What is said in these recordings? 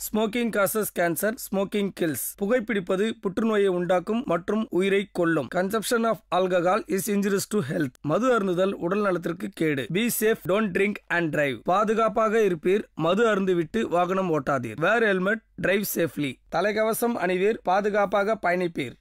Smoking causes cancer smoking kills புகைப்பிடிப்பது புற்றுநோயை உண்டாக்கும் மற்றும் உயிரை கொல்லும் consumption of alcohol is injurious to health மது அருந்துதல் உடல் நலத்திற்கு கேடு be safe don't drink and drive பாதுகாப்பாக இருப்பீர் மது அருந்துவிட்டு வாகனம் ஓட்டாதீர் வேர் ஹெல்மெட் டிரைவ் சேஃப்லி தலைக்கவசம் அணிவீர் பாதுகாப்பாக பயணிப்பீர்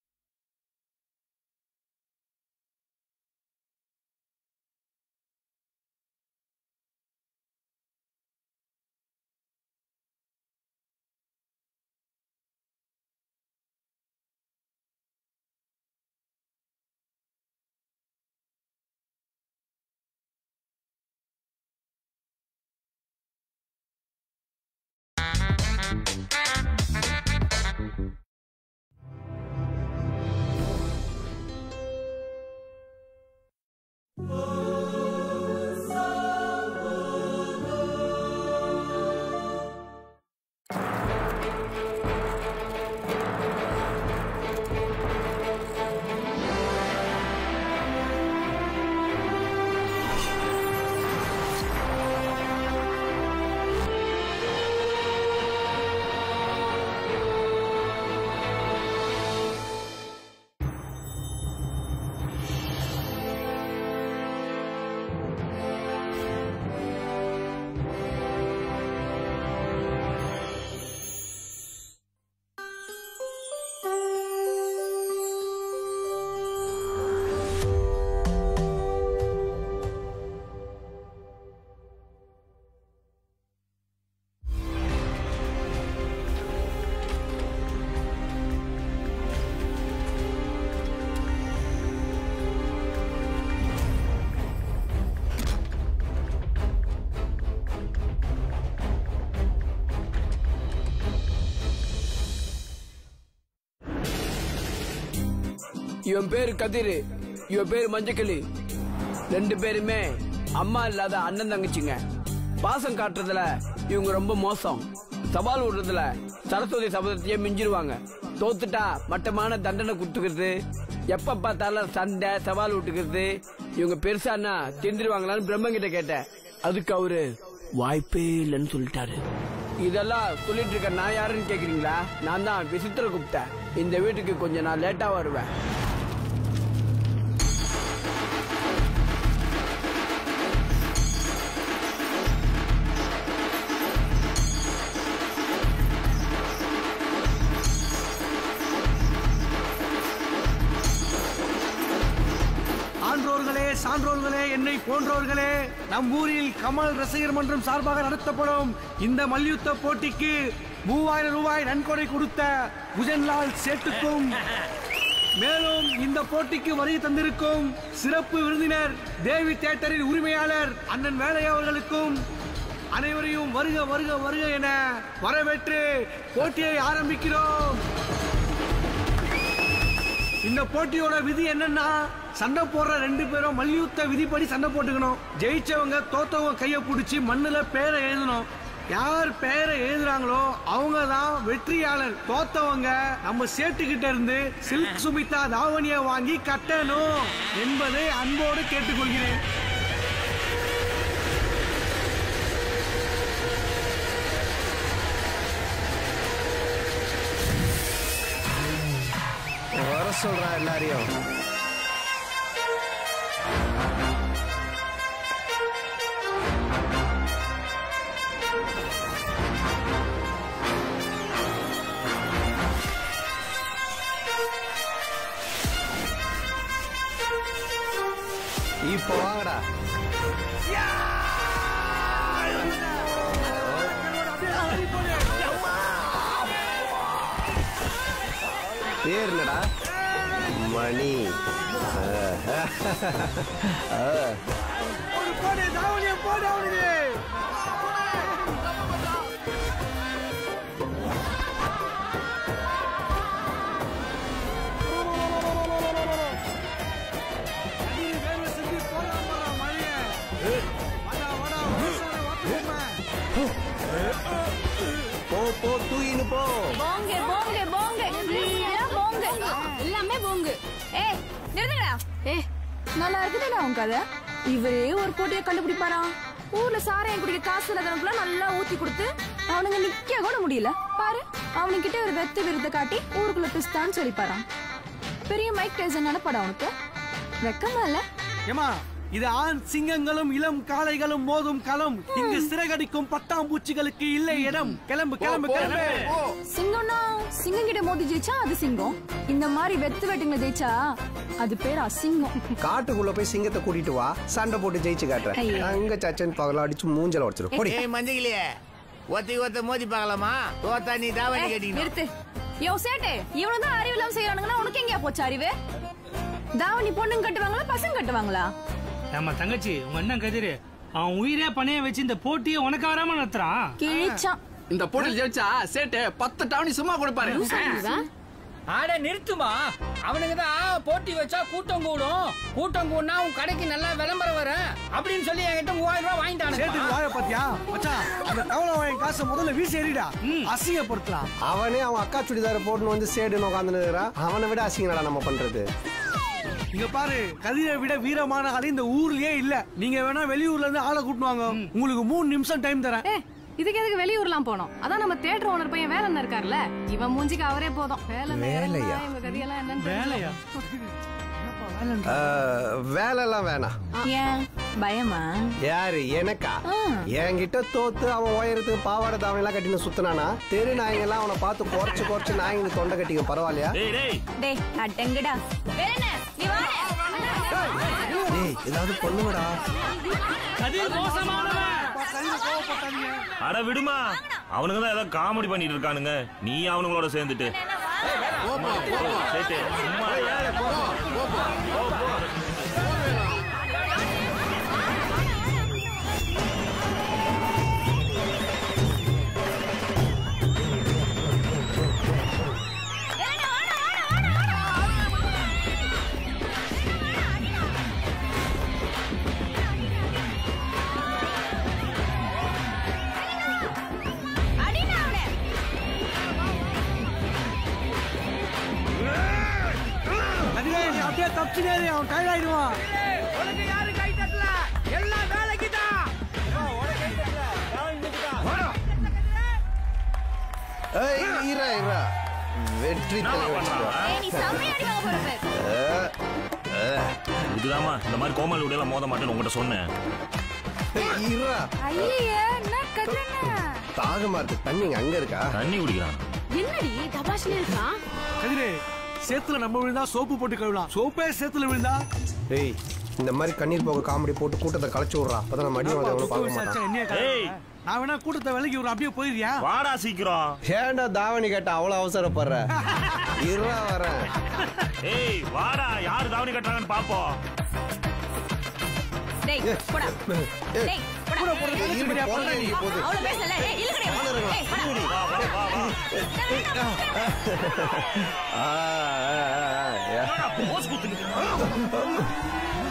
இவன் பேரு கதிரு இவன் பேரு மஞ்சக்கிளி ரெண்டு பேருமே அம்மா இல்லாத அண்ணன் தங்கச்சிங்க பாசம் காட்டுறதுல இவங்க ரொம்ப மோசம் சவால் விடுறதுல சரஸ்வதி சபதத்தையே மிஞ்சிருவாங்க தோத்துட்டா மட்டமான தண்டனை கொடுத்துக்கிறது எப்ப பார்த்தாலும் சண்டை சவால் விட்டுக்கிறது இவங்க பெருசானா தெரிஞ்சிருவாங்களான்னு பிரம்மங்கிட்ட கேட்டேன் அதுக்கு அவரு வாய்ப்பே இல்லைன்னு சொல்லிட்டாரு இதெல்லாம் சொல்லிட்டு இருக்க நான் யாருன்னு கேக்குறீங்களா நான் தான் விசித்திர குப்தா இந்த வீட்டுக்கு கொஞ்சம் நான் லேட்டா வருவேன் ஆன்றோர்களே சான்றோர்களே என்னை போன்றோர்களே நம் ஊரில் கமல் ரசிகர் மன்றம் சார்பாக நடத்தப்படும் இந்த மல்யுத்த போட்டிக்கு மூவாயிரம் ரூபாய் நன்கொடை கொடுத்த புஜன்லால் சேட்டுக்கும் மேலும் இந்த போட்டிக்கு வருகை தந்திருக்கும் சிறப்பு விருந்தினர் தேவி தியேட்டரின் உரிமையாளர் அண்ணன் வேலையா அவர்களுக்கும் அனைவரையும் வருக வருக வருக என வரவேற்று போட்டியை ஆரம்பிக்கிறோம் இந்த போட்டியோட விதி என்னன்னா சண்டை போடுற ரெண்டு பேரும் மல்யுத்த விதிப்படி சண்டை போட்டுக்கணும் ஜெயிச்சவங்க தோத்தவங்க கைய பிடிச்சி மண்ணுல பேரை எழுதணும் யார் பேரை எழுதுறாங்களோ அவங்க தான் வெற்றியாளர் தோத்தவங்க நம்ம சேட்டுக்கிட்ட இருந்து சில்க் சுமிதா தாவணியை வாங்கி கட்டணும் என்பதை அன்போடு கேட்டுக்கொள்கிறேன் வர சொல்றா எல்லாரையும் இப்போ வாங்கடா பேர் என்னடா மணி போடு தாவணியை போடு அவனுக்கு கதிரு வேர்வை சிந்தி போடலாம் போடா மழையை. வாடா, வாடா, வாசனை வாத்துக்குமா. போ போ தூயின்னு போ போங்க போங்க போங்க ஃப்ரீயா போங்க எல்லாமே போங்க ஏய் நிறுத்துடா ஏய் நல்லா இருக்குதுடா உன் கதை இவரே ஒரு போட்டியை கண்டுபிடிப்பாரா ஊர்ல சாராயம் குடிக்க காசு இல்லாதவங்களுக்குலாம் நல்லா ஊத்தி கொடுத்து ஆ, அவனுங்க நிக்க கூட முடியல பாரு அவனுங்கிட்ட ஒரு வெத்து விருத காட்டி ஊருக்குள்ள பிஸ்தான்னு சொல்லி பாறான் பெரிய மைக் டைசன் நினைப்படா அவனுக்கு வெக்கமா இல்ல ஏமா இது ஆண் சிங்கங்களும் இளம் காளைகளும் மோதும் களம் இங்கு சிறகடிக்கும் பட்டாம்பூச்சிகளுக்கு இல்லை இடம் கிளம்பு கிளம்பு கிளம்பு சிங்கம்னா சிங்கம் கிட்ட மோதி ஜெயிச்சா அது சிங்கம் இந்த மாதிரி வெத்து வெட்டுங்க ஜெயிச்சா அது பேர் அசிங்கம் காட்டுக்குள்ள போய் சிங்கத்தை கூட்டிட்டு வா சண்டை போட்டு ஜெயிச்சு காட்டுறேன் ஐயோ. அங்க சச்சன் பகல அடிச்சு மூஞ்சல உடச்சிரும் போடி ஏய் மஞ்சகிலியே ஒத்தி ஒத்த மோதி பார்க்கலாமா தோத்தா நீ தாவணி ஏய், கட்டிக்கணும் நிறுத்து யோ சேட்டு இவனும் தான் அறிவு இல்லாம செய்யறானுங்கன்னா உனக்கு எங்கயா போச்சு அறிவு தாவணி பொண்ணுங்க கட்டுவாங்களா பசங்க கட்டுவாங்களா நம்ம தங்கச்சி உங்க அண்ணன் கதிரு அவன் உயிரே பணைய வச்சு இந்த போட்டியை உனக்கு வராம நடத்துறான் கிழிச்சான் இந்த போட்டியில் ஜெயிச்சா சேட்டு பத்து டவுனி சும்மா கொடுப்பாரு ஆட நிறுத்துமா அவனுக்கு தான் போட்டி வச்சா கூட்டம் கூடும் கூட்டம் கூடனா உன் கடைக்கு நல்லா விளம்பரம் வரும் அப்படின்னு சொல்லி என்கிட்ட மூவாயிரம் ரூபாய் சேட்டு வாங்கிட்டானு வாய பாத்தியா மச்சான் அந்த தவளை வாயின் காசை முதல்ல வீசி எறிடா அசிங்கப்படுத்தலாம் அவனே அவன் அக்கா சுடிதார போட்டுன்னு வந்து சேடுன்னு உட்காந்துன்னு அவனை விட அசிங்கடா நம்ம பண்றது இங்க பாரு கதிரை விட வீரமான ஆளு இந்த ஊர்லயே இல்ல நீங்க வேணா வெளியூர்ல இருந்து ஆளை கூட்டு வாங்க உங்களுக்கு மூணு நிமிஷம் டைம் தரேன் ஏ இதுக்கு எதுக்கு வெளியூர்லாம் போனோம் அதான் நம்ம தியேட்டர் ஓனர் பையன் வேலை இருக்காருல்ல இவன் மூஞ்சிக்கு அவரே போதும் வேலை வேலையா? இவங்க கதையெல்லாம் என்னன்னு வேலையா ஆஹ், வேலைலாம் வேணாம் ஏன் பயமா யாரு எனக்கா என்கிட்ட தோத்து அவன் உயரத்துக்கு பாவாடை தாவணி கட்டின்னு சுத்தினானா தெரு நாய்ங்க எல்லாம் அவனை பார்த்து குறைச்சு குறைச்சு நாய்ங்க தொண்டை கட்டிக்க பரவாயில்லையா டேய் அடங்குடா வேறென்ன நீ வாடா ஏய் ஏதாவது பண்ணுவடா கதிர் மோசமானவன் அட விடுமா அவனுங்க தான் ஏதோ காமெடி பண்ணிட்டு இருக்கானுங்க நீ அவனுங்களோட சேர்ந்துட்டு சேட்டு, சும்மா அடிடா அவனை கதிரே நீ அப்படியே தப்பிச்சுனே இரு, அவன் டயர்ட் ஆயிடுவான் உனக்கு யாரு கை தட்டல எல்லாம் வேலைக்கு தான் ஏய் ஈரா ஈரா வெற்றி தலைவன் ஏய் நீ செம்மையா அடி வாங்க போற பாரு இதுதாம்மா இந்த மாதிரி கோமல் உடையில மோத மாட்டேன்னு உங்ககிட்ட சொன்னேன் ஈரா ஐயே என்ன கட்டண தாகமா இருக்கு தண்ணிங்க அங்க இருக்கா தண்ணி குடிக்கிறான் என்னடி தபாஷ்னு இருக்கான் கதிரே சேத்துல நம்ம விழுந்தா சோப்பு போட்டு கழுவலாம் சோப்பே சேத்துல விழுந்தா ஏய் இந்த மாதிரி கண்ணீர் போக காமெடி போட்டு கூட்டத்தை கலைச்சு விடுறா அப்பதான் நம்ம அடி வந்து எவனும் பார்க்க விசாரிச்சா மாட்டான் என்னைய ஏய். கலக்குற? நான் வேணா கூட்டத்தை விலகி விடுறேன் அப்படியே போயிருவியா வாடா சீக்கிரம் ஏன்டா தாவணி கேட்ட அவ்வளவு அவசரப்படுற இருவா வரேன் ஏய் வாடா யாரு தாவணி கட்டுறாங்கன்னு பாப்போம் டேய் போடா டேய் போடா கூட போடுறது இரு, இப்படியா போடுங்க, பண்ண நீ? நீ போடு. அவ்வளவு பேசல ஏய் இழுக்கடே ஏய் போடா வா வா வா வா ஆ, ஆ, ஆ, ஆ, ஏ. என்னடா போஸ் குத்துக்கிட்டு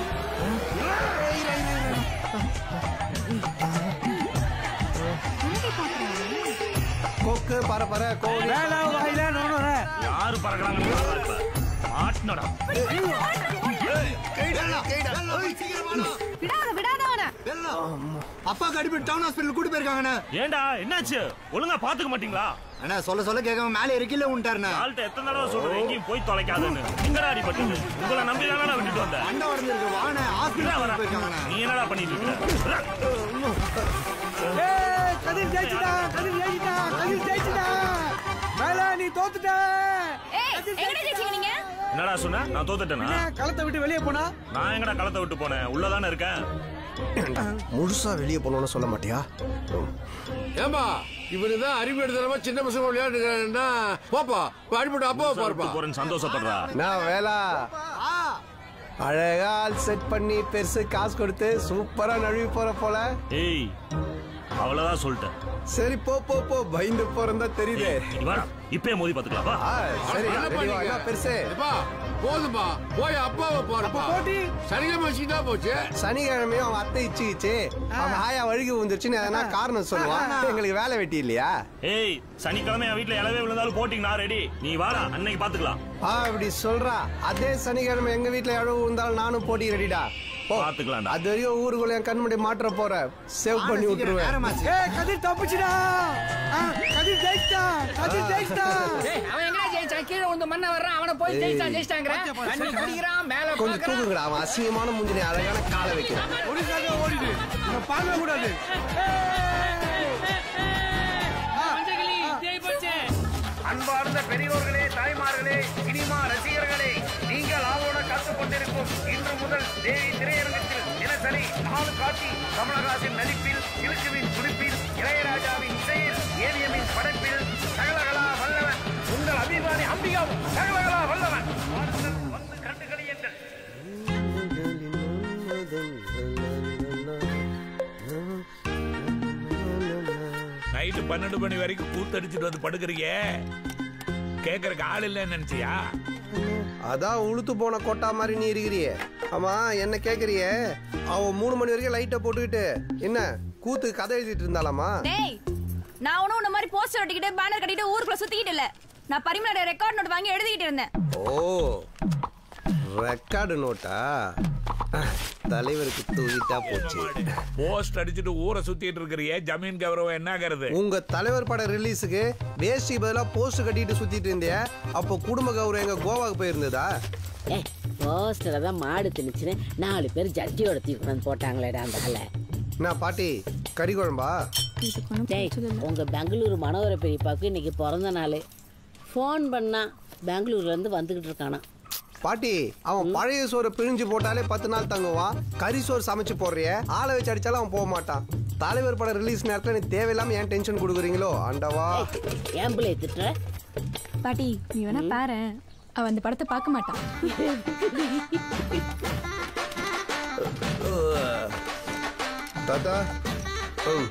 கொக்கு பர பர கோழி வேலை வாயில நோணுற யாரு பறக்குறாங்கன்னு பாரு இப்ப. மாட்டுனடா விடாத விடாத அவனை அப்பாக்கு அடிபட்டு டவுன் ஹாஸ்பிட்டல் கூட்டி போயிருக்காங்கண்ணே ஏன்டா என்னாச்சு ஒழுங்கா பாத்துக்க மாட்டீங்களா அண்ணா சொல்ல சொல்ல கேட்காம மேலே இருக்கில்ல உண்டாருண்ணே ஆள்கிட்ட எத்தனை தடவை சொல்றேன் எங்கேயும் போய் தொலைக்காதுன்னு எங்கடா அடிபட்டது உங்களை நம்பி தானடா விட்டுட்டு வந்தேன் அண்ணா உடஞ்சிருக்கு வாண்ணே என்னடா ஹாஸ்பிட்டல் வர? போயிருக்காங்கண்ணே நீ என்னடா பண்ணிட்டு இருக்க ஏய் கதிர் ஜெயிச்சுடா கதிர் ஜெயிச்சுடா கதிர் ஜெயிச்சுடா வேலை நீ தோத்துட்ட ஏய் எங்கடா ஜெயிச்சீங்க நீங்க என்னடா சொன்ன நான் தோத்துட்டேனா என்ன, களத்தை விட்டு வெளியே போனா நான் எங்கடா களத்தை விட்டு போனேன் உள்ளதானே இருக்கேன் முழுசா வெளியே போனோம்னு சொல்ல மாட்டியா ஏம்பா இவனுதான் அறிவு எடுத்துறமா சின்ன பசங்க விளையாடுறான்னா போப்பா இப்ப அடிபட்டு அப்பா பாருப்பா விட்டு போறேன்னு சந்தோஷப்படுறா நான் வேலா அழகா செட் பண்ணி பெருசு காசு கொடுத்து சூப்பரா நழுவி போற போல ஏய் அவ்வளவுதான் சொல்லிட்டேன் சரி போ போ போ பயந்து போறதா தெரியுது நீ வாடா இப்பயே மோதி பாத்துக்கலாம் வா ஆ, சரி என்ன ready வா, பண்ணீங்க? என்ன பெருசு எப்பா போதும்பா போய் அப்பாவை பாருப்பா போட்டி சனிக்கிழமை வச்சுக்கிட்டா போச்சு சனிக்கிழமையும் அவன் அத்தை இச்சுக்கிச்சு அவன் ஆயா வழுகி விழுந்துருச்சுன்னு எதனா காரணம் சொல்லுவான் எங்களுக்கு வேலை வெட்டி இல்லையா ஏய் சனிக்கிழமை என் வீட்டுல இலவே விழுந்தாலும் போட்டிங் நான் ரெடி நீ வாடா அன்னைக்கு பாத்துக்கலாம் ஆ இப்படி சொல்றா அதே சனிக்கிழமை எங்க வீட்டுல எவ்வளவு விழுந்தாலும் நானும் போட்டி ரெடிடா பாத்துக்கலாம்டா அது வரையும் ஊருக்குள்ள என் கண்முடி மாற்ற போற சேவ் பண்ணி விட்டுருவேன் ஏய் கதிர் தப்பிச்சுடா ஆ, கதிர் ஜெயிச்சிட்டா கதிர் ஜெயிச்சிட்டா ஏய், அவன் எங்க ஜெயிச்சான் கீழே வந்து மண்ண வர்றான் அவனை போய் ஜெயிச்சான் ஜெயிச்சிட்டாங்கிற தண்ணி குடிக்கிறான் மேல கொஞ்சம் பாக்குறான் தூக்குங்கடா அவன் அசிங்கமான முஞ்சினி அழகான காலை வைக்கிறான் ஒடிசாக ஓடிடு இதை பார்க்க கூடாது அன்பார்ந்த பெரியோர்களே தாய்மார்களே சினிமா ரசிகர்களே நீங்கள் ஆவோட கற்றுக் கொண்டிருக்கும் இன்று முதல் தேவி திரையரங்கத்தில் தினசரி நாலு காட்சி கமலஹாசின் நடிப்பில் இலக்குவின் துடிப்பில் இளையராஜாவின் இசையில் ஏவியமின் படைப்பில் சகலகலா வல்லவன் உங்கள் அபிமானி அம்பிகாவும் சகலகலா வல்லவன் வாருங்கள், வந்து கண்டு களியுங்கள் நைட்டு பன்னெண்டு மணி வரைக்கும் கூத்தடிச்சிட்டு வந்து படுக்கிறீங்க கேக்குறக்கு ஆள் இல்லைன்னு நினைச்சியா அதான் உளுத்து போன கொட்டா மாதிரி நீ இருக்கிறியே ஆமா என்ன கேக்குறியே அவ மூணு மணி வரைக்கும் லைட்டை போட்டுக்கிட்டு என்ன கூத்து கதை எழுதிட்டு இருந்தாலாமா டேய் நான் ஒன்னும் உன்ன மாதிரி போஸ்டர் ஒட்டிக்கிட்டு பேனர் கட்டிட்டு ஊருக்குள்ள சுத்திக்கிட்டு இல்ல நான் பரிமளோட ரெக்கார்ட் நோட் வாங்கி எழுதிக்கிட்டு இருந்தேன் ஓ ரெக்கார்டு நோட்டா தலைவருக்கு தூக்கிட்டா போச்சு போஸ்ட் அடிச்சுட்டு ஊரை சுத்திட்டு இருக்கிறியே ஜமீன் கௌரவம் என்னங்கிறது உங்க தலைவர் பட ரிலீஸுக்கு வேஷ்டி பதிலா போஸ்ட் கட்டிட்டு சுத்திட்டு இருந்திய அப்போ குடும்ப கௌரவம் எங்க கோவாக்கு போயிருந்ததா போஸ்டரை தான் மாடு திணிச்சுன்னு நாலு பேர் ஜட்ஜியோட தூக்கி கொண்டு போட்டாங்களேடா அந்த ஆளை நான் பாட்டி கறி குழம்பா டேய் உங்க பெங்களூரு மனோகர பெரியப்பாவுக்கு இன்னைக்கு பிறந்த நாள் ஃபோன் பண்ணா பெங்களூர்ல இருந்து வந்துகிட்டு இருக்கானா பாட்டி அவன் பழைய சோறை பிழிஞ்சு போட்டாலே பத்து நாள் தங்குவான் கறி சோறு சமைச்சு போடுறிய ஆளை வச்சு அடிச்சாலும் அவன் போக மாட்டான் தலைவர் படம் ரிலீஸ் நேரத்துல நீ தேவையில்லாம ஏன் டென்ஷன் கொடுக்குறீங்களோ ஆண்டவா ஏன் பிள்ளை திட்டுற பாட்டி நீ வேணா பாரு அவ அந்த படத்தை பார்க்க மாட்டான் தாத்தா ம்.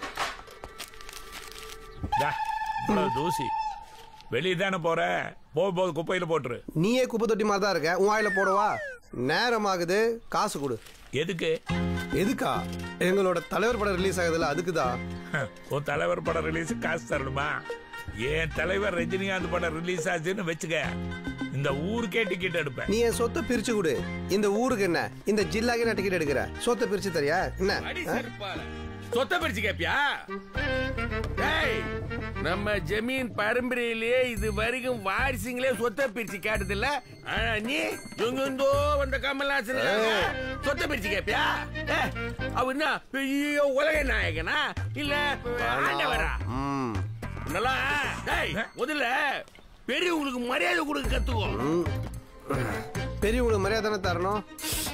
டா, இவ்வளவு தூசி வெளியே தானே போற போக போது குப்பையில போட்டுரு நீயே குப்பை தொட்டி மாதிரி தான் இருக்க உன் வாயில போடவா நேரம் ஆகுது காசு கொடு எதுக்கு எதுக்கா எங்களோட தலைவர் படம் ரிலீஸ் ஆகுதுல்ல அதுக்குதான் உன் தலைவர் படம் ரிலீஸ் காசு தரணுமா என் தலைவர் ரஜினிகாந்த் படம் ரிலீஸ் ஆச்சுன்னு வச்சுக்க இந்த ஊருக்கே டிக்கெட் எடுப்பேன் நீ என் சொத்தை பிரிச்சு கொடு இந்த ஊருக்கு என்ன இந்த ஜில்லாக்கு நான் டிக்கெட் எடுக்கிறேன் சொத்தை பிரிச்சு தரியா என்ன அடி ஆ? செருப்பால. சொத்தை பிரிச்சு கேப்பியா டேய் நம்ம ஜமீன் பரம்பரையிலேயே இது வரைக்கும் வாரிசுங்களே சொத்தை பிரிச்சு கேட்டது இல்ல ஆனா நீ எங்கெந்தோ வந்த கமல்ஹாசன் சொத்தை பிரிச்சு கேப்பியா ஏய், அவர் என்ன பெரிய உலக நாயகனா இல்ல ஆண்டவரா ம். நல்லா டேய் முதல்ல பெரியவங்களுக்கு மரியாதை கொடுக்க கத்துக்கோ ம். பெரியவங்களுக்கு மரியாதை தானே தரணும்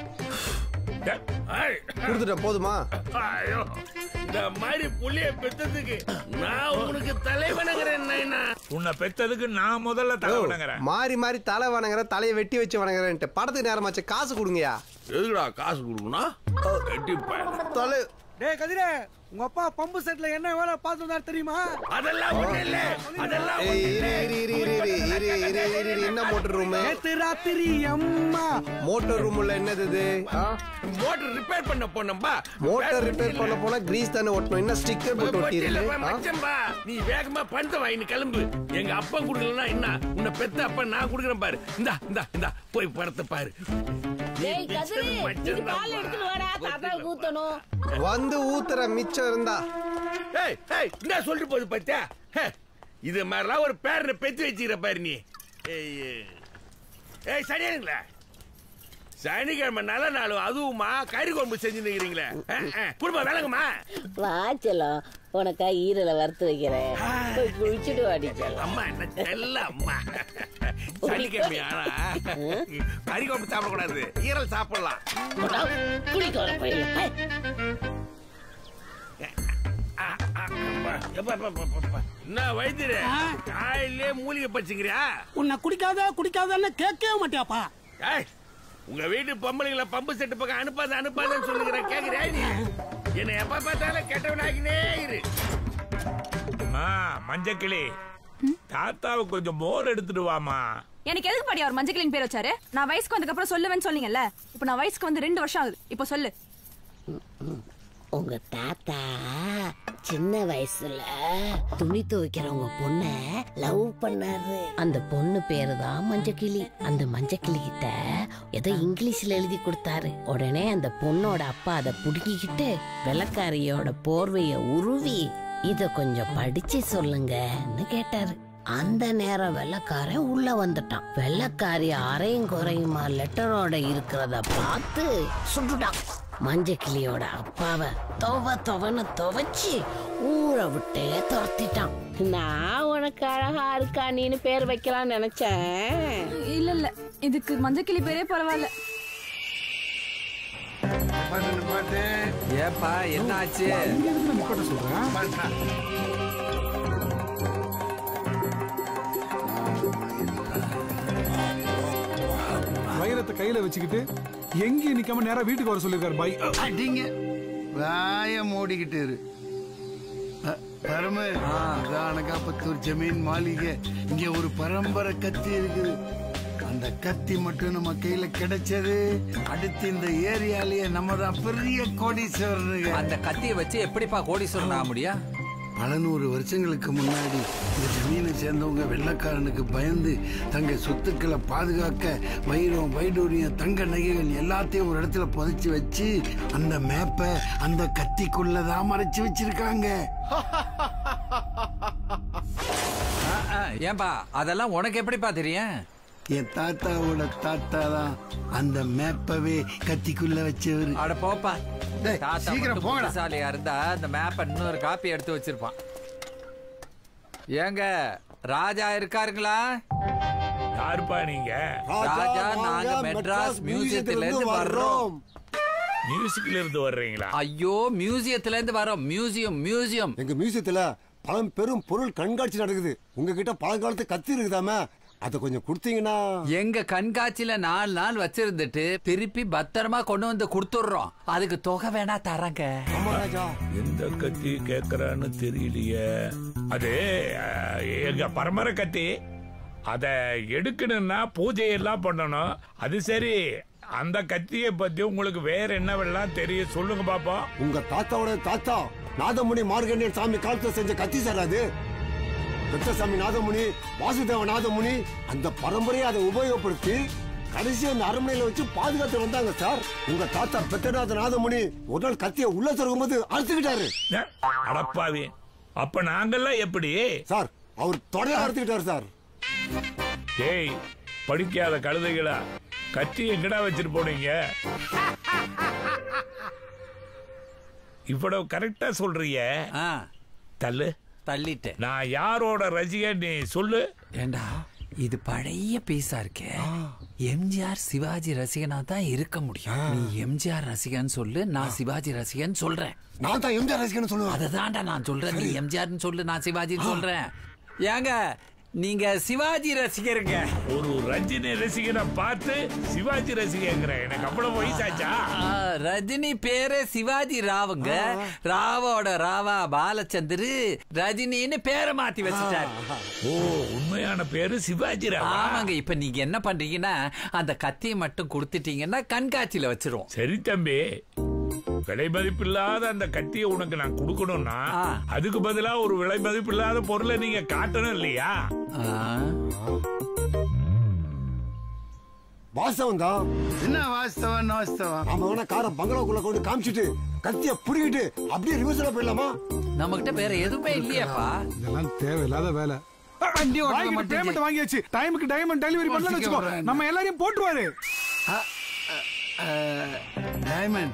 ஏய். கொடுத்துட்டேன் போதுமா ஐயோ இந்த மாதிரி புள்ளிய பெத்ததுக்கு நான் உனக்கு தலைவனங்கிறேன் நாயனா உன்னை பெத்ததுக்கு நான் முதல்ல தலை வணங்குறேன் மாறி மாறி தலை வணங்குற தலையை வெட்டி வச்சு வணங்குறேன்ட்டு படத்துக்கு நேரமாச்சு காசு கொடுங்கயா எதுக்குடா காசு கொடுக்கணும் வெட்டி தலை டேய் கதிரே உங்க அப்பா பம்பு செட்ல என்ன வேலை பார்த்து வந்தாரு தெரியுமா அதெல்லாம் ஒண்ணு இல்ல அதெல்லாம் ஏய், இரு, இரு, இரு, இரு, இரு, இரு, இரு, இரு, இரு, என்ன மோட்டர் ரூம் நேத்து ராத்திரி அம்மா மோட்டர் ரூம்ல என்னது இது ஆ? மோட்டர் ரிப்பேர் பண்ண போனம்பா மோட்டார் ரிப்பேர் பண்ண போனா கிரீஸ் தானே ஒட்டணும் என்ன ஸ்டிக்கர் போட்டு ஒட்டிருக்கு மச்சம்பா நீ வேகமா பணத்தை வாங்கி கிளம்பு எங்க அப்பா குடுக்கலன்னா என்ன உன்னை பெத்த அப்பா நான் குடுக்குறேன் பாரு இந்தா இந்தா இந்தா போய் படத்தை பாரு டேய் கதிரு இது பால் எடுத்துட்டு வாடா தாத்தா ஊத்தணும் வந்து ஊத்துற மிச்சம் இருந்தா ஏய் ஏய் என்ன சொல்லிட்டு போகுது பாத்தியா ஹே, இது மாதிரிலாம் ஒரு பேரனை பெத்து வச்சுக்கிற பாரு நீ ஏய் ஏய். ஏய் சரியானுங்களா சனிக்கிழமை நல்ல நாளும் அதுவுமா கறி குழம்பு செஞ்சு நிக்கிறீங்களே குடும்பம் விளங்குமா வா செல்லம் உனக்கா ஈரலை வறுத்து வைக்கிறேன் போய் குளிச்சுட்டு வாடி செல்லம் அம்மா என்ன செல்ல அம்மா சனிக்கிழமை ஆனா கறி குழம்பு சாப்பிடக்கூடாது ஈரல் சாப்பிடலாம் குளிக்க வர போயில எப்பா, எப்பா, எப்பா, எப்பா. என்ன வைத்தியரே காயிலே மூலிகை பச்சுக்கிறியா உன்னை குடிக்காத குடிக்காதன்னு கேட்கவே மாட்டியாப்பா ஏய் உங்க வீட்டு பொம்பளைங்கள பம்பு செட்டு பக்கம் அனுப்பாத அனுப்பாதன்னு சொல்லுகிறேன் கேக்குறியா நீ என்ன எப்ப பார்த்தாலும் கெட்டவனாக்கினே இரு அம்மா மஞ்சக்கிளி தாத்தாவுக்கு கொஞ்சம் மோர் எடுத்துட்டு வாமா எனக்கு எதுக்கு பாடி அவர் மஞ்சக்கிளின் பேர் வச்சாரு நான் வயசுக்கு வந்ததுக்கு அப்புறம் சொல்லுவேன்னு சொன்னீங்கல்ல இப்போ நான் வயசுக்கு வந்து ரெண்டு வருஷம் ஆகுது இப்போ சொல்லு உங்க தாத்தா சின்ன வயசுல துணி துவைக்கிறவங்க பொண்ண லவ் பண்ணாரு அந்த பொண்ணு பேரு தான் மஞ்சக்கிளி அந்த மஞ்சக்கிளி கிட்ட ஏதோ இங்கிலீஷ்ல எழுதி கொடுத்தாரு உடனே அந்த பொண்ணோட அப்பா அதை புடுங்கிக்கிட்டு வெள்ளக்காரியோட போர்வைய உருவி இத கொஞ்சம் படிச்சு சொல்லுங்கன்னு கேட்டாரு அந்த நேரம் வெள்ளக்காரன் உள்ள வந்துட்டான் வெள்ளக்காரி அரையும் குறையுமா லெட்டரோட இருக்கிறத பார்த்து சுட்டுட்டான் மஞ்சக்கிளியோட அப்பாவை தொவ தொவன்னு துவைச்சு ஊரை விட்டே துரத்திட்டான் நான் உனக்கு அழகா இருக்கா நீனு பேர் வைக்கலாம்னு நினைச்சேன் இல்ல இல்ல இதுக்கு மஞ்சக்கிளி பேரே பரவாயில்ல ஏப்பா என்ன ஆச்சு வைரத்தை கையில வச்சுக்கிட்டு எங்கேயும் நிக்காம நேரா வீட்டுக்கு வர சொல்லிருக்காரு பாய் அடிங்க வாய மூடிக்கிட்டு இரு அ- பரமு அனகாபத்தூர் ஜமீன் மாளிகை இங்க ஒரு பரம்பரை கத்தி இருக்குது அந்த கத்தி மட்டும் நம்ம கையில கிடைச்சது அடுத்து இந்த ஏரியாலயே நம்ம தான் பெரிய கோடீஸ்வரனுங்க அந்த கத்தியை வச்சு எப்படிப்பா கோடீஸ்வரன் ஆக முடியும் பல நூறு வருஷங்களுக்கு முன்னாடி இந்த ஜமீனை சேர்ந்தவங்க வெள்ளக்காரனுக்கு பயந்து தங்க சொத்துக்களை பாதுகாக்க வைரம் வைடூரியம் தங்க நகைகள் எல்லாத்தையும் ஒரு இடத்துல புதைச்சு வச்சு அந்த மேப்பை அந்த கத்திக்குள்ளதான் மறைச்சு வச்சிருக்காங்க ஆ, ஆ, ஏன்பா அதெல்லாம் உனக்கு எப்படிப்பா தெரியும் என் தாத்தாவோட தாத்தா தான் அந்த மேப்பவே கத்திக்குள்ள வச்சவர் அட போப்பா டேய், தாத்தா சீக்கிரம் மட்டும் போங்கடா. புத்திசாலியா இருந்தா அந்த மேப்ப இன்னொரு காப்பி எடுத்து வச்சிருப்பான் ஏங்க ராஜா இருக்காருங்களா யாருப்பா நீங்க ராஜா நாங்க மெட்ராஸ் மியூசியத்துல இருந்து வர்றோம் மியூசிக்ல இருந்து வர்றீங்களா ஐயோ மியூசியத்துல இருந்து வரோம் மியூசியம் மியூசியம் எங்க மியூசியத்துல பழம் பெரும் பொருள் கண்காட்சி நடக்குது உங்ககிட்ட பழங்காலத்து கத்தி இருக்குதாமே அதை கொஞ்சம் கொடுத்தீங்கன்னா எங்க கண்காட்சியில நாலு நாள் வச்சிருந்துட்டு திருப்பி பத்திரமா கொண்டு வந்து கொடுத்துடுறோம் அதுக்கு தொகை வேணா தரங்க எந்த கத்தி கேக்குறான்னு தெரியலையே அது அஹ், எங்க பரம்பரை கத்தி அத எடுக்கணும்னா பூஜை எல்லாம் பண்ணணும் அது சரி அந்த கத்தியை பத்தி உங்களுக்கு வேற என்னவெல்லாம் தெரியும் சொல்லுங்க பாப்போம் உங்க தாத்தாவோட தாத்தா நாதமுனி மார்கண்டியன் சாமி காலத்துல செஞ்ச கத்தி சார் அது பெத்தசாமி நாதமுனி வாசுதேவ நாதமுனி அந்த பரம்பரையை அதை உபயோகப்படுத்தி கடைசி அந்த அரண்மனையில வச்சு பாதுகாத்து வந்தாங்க சார் உங்க தாத்தா பெத்தநாத நாதமுனி ஒரு நாள் கத்தியை உள்ள சொருகும் போது அறுத்துக்கிட்டாரு அடப்பாவி அப்ப நாங்கெல்லாம் எப்படி சார் அவர் தொடைய அறுத்துக்கிட்டாரு சார் ஏய் படிக்காத கழுதைகளா கத்தி எங்கடா வச்சிட்டு போனீங்க இவ்வளவு கரெக்டா சொல்றீங்க தள்ளு தள்ளிட்டேன் நான் யாரோட ரசிகன் நீ சொல்லு ஏண்டா இது பழைய பீஸா இருக்கே எம்ஜிஆர் சிவாஜி ரசிகனா தான் இருக்க முடியும் நீ எம்ஜிஆர் ரசிகன் சொல்லு நான் சிவாஜி ரசிகன் சொல்றேன் நான் தான் எம்ஜிஆர் ரசிகன் சொல்லுவேன் அததான்டா நான் சொல்றேன் நீ எம்ஜிஆர்னு சொல்லு நான் சிவாஜின்னு சொல்றேன் ஏங்க நீங்க சிவாஜி ரசிகருங்க ஒரு ரஜினி ரசிகனை பார்த்து சிவாஜி ரசிகங்கிற எனக்கு அவ்வளவு வயசாச்சா ஆ, ரஜினி பேரு சிவாஜி ராவுங்க ராவோட ராவா பாலச்சந்திரு ரஜினின்னு பேரை மாத்தி வச்சுட்டாரு ஓ உண்மையான பேரு சிவாஜி ராவா ஆமாங்க இப்ப நீங்க என்ன பண்றீங்கன்னா அந்த கத்தியை மட்டும் கொடுத்துட்டீங்கன்னா கண்காட்சியில வச்சிருவோம் சரி தம்பி விலை மதிப்பில்லாத அந்த கத்தியை உனக்கு நான் கொடுக்கணும்னா அதுக்கு பதிலா ஒரு விலை மதிப்பில்லாத பொருளை நீங்க காட்டணும் இல்லையா வாஸ்தவம் தான் என்ன வாஸ்தவம் வாஸ்தவம் நாம வேணா காரை பங்களாக்குள்ள கொண்டு காமிச்சிட்டு கத்திய புடிக்கிட்டு அப்படியே ரிவர்ஸ்ல போயிடலாமா நம்ம கிட்ட வேற எதுவுமே இல்லையாப்பா இதெல்லாம் தேவையில்லாத வேலை வண்டி ஓட்ட வாங்கிட்டு மாட்டேங்குது. பேமெண்ட் வாங்கியாச்சு டைமுக்கு டைமண்ட் டெலிவரி பண்ணலன்னு வச்சுக்கோ யோசிக்க நம்ம எல்லாரையும் போட்டுருவாரு டைமண்ட்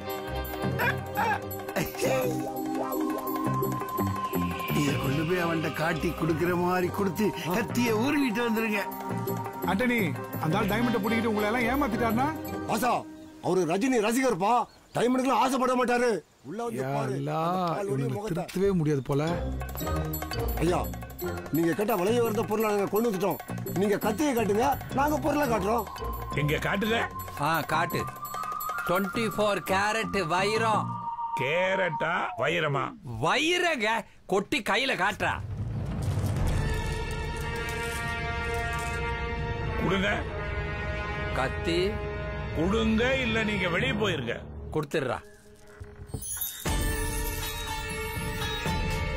இத கொண்டு போய் அவன்கிட்ட காட்டி கொடுக்கிற மாதிரி கொடுத்து கத்திய ஊருவிட்டு வந்துருங்க அட்டனி அந்த ஆள் டைமண்ட பிடிக்கிட்டு உங்களை எல்லாம் ஏமாத்திட்டாருன்னா வாசா அவரு ரஜினி ரசிகர்ப்பா டைமண்டுக்குலாம் ஆசைப்பட மாட்டாரு உள்ள வந்து யா பாரு அல்லாஹ், அந்த பால் ஒளிய இவனை முகத்தை. திருத்தவே முடியாது போல ஐயா நீங்க கேட்ட விளைய வரத பொருளை நாங்க கொண்டு வந்துட்டோம் நீங்க கத்தியை காட்டுங்க நாங்க பொருளை காட்டுறோம் எங்க காட்டுங்க ஆ காட்டு டுவெண்ட்டி ஃபோர் கேரட் வைரம் கேரட்டா வைரமா வைரங்க கொட்டி கையில காட்டுறா கொடுங்க கத்தி கொடுங்க இல்ல நீங்க வெளியே போயிருங்க கொடுத்துடுறா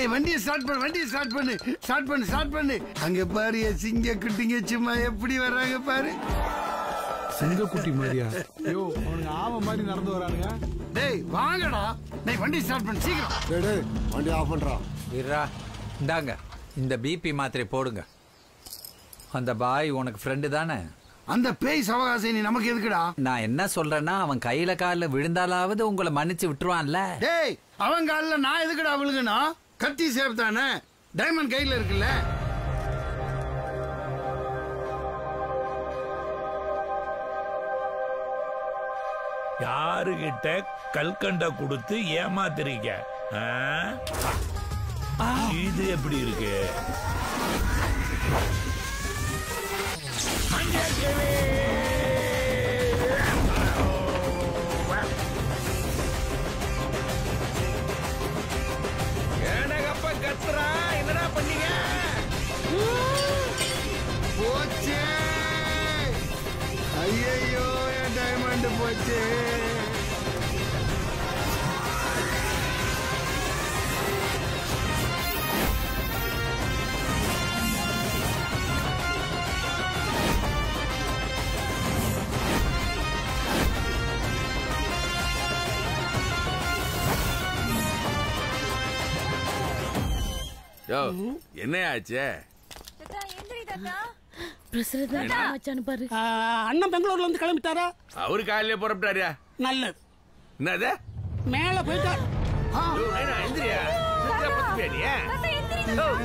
டேய் வண்டியை ஸ்டார்ட் பண்ணு வண்டியை ஸ்டார்ட் பண்ணு ஸ்டார்ட் பண்ணு ஸ்டார்ட் பண்ணு அங்க பாரு என் சிங்க குட்டிங்க சும்மா எப்படி வர்றாங்க பாரு சிங்கக்குட்டி மாதிரியா ஐயோ அவனுங்க ஆம மாதிரி நடந்து வரானுங்க டேய் வாங்கடா டேய் வண்டி ஸ்டார்ட் பண்ணு சீக்கிரம் டேய் டேய் வண்டி ஆஃப் பண்றா இருடா இந்தாங்க இந்த பிபி மாத்திரை போடுங்க அந்த பாய் உனக்கு ஃப்ரெண்டு தானே அந்த பேய் சவகாசம் நீ நமக்கு எதுக்குடா நான் என்ன சொல்றேன்னா அவன் கையில காலில் விழுந்தாலாவது உங்களை மன்னிச்சு விட்டுருவான்ல டேய் அவன் காலில் நான் எதுக்குடா விழுகணும் கத்தி சேஃப் தானே டைமண்ட் கையில இருக்குல்ல யாருகிட்ட கல்கண்டை கொடுத்து ஏமாத்துறீங்க ஆ? இது எப்படி இருக்கு ஏனகப்ப கத்துறா என்னடா பண்ணீங்க போச்சே ஐயோ என் டைமண்ட் போச்சே யோ என்ன ஆச்சு பிரசிடண்ட் மச்சான் பாரு அண்ணன் பெங்களூர்ல இருந்து கிளம்பிட்டாரா அவரு காலையில புறப்பட்டாரியா நல்லது என்னது மேல போயிட்டார் யோ, நைனா, எந்திரியா எந்திரியா, பத்து பேர் நீ? யோ,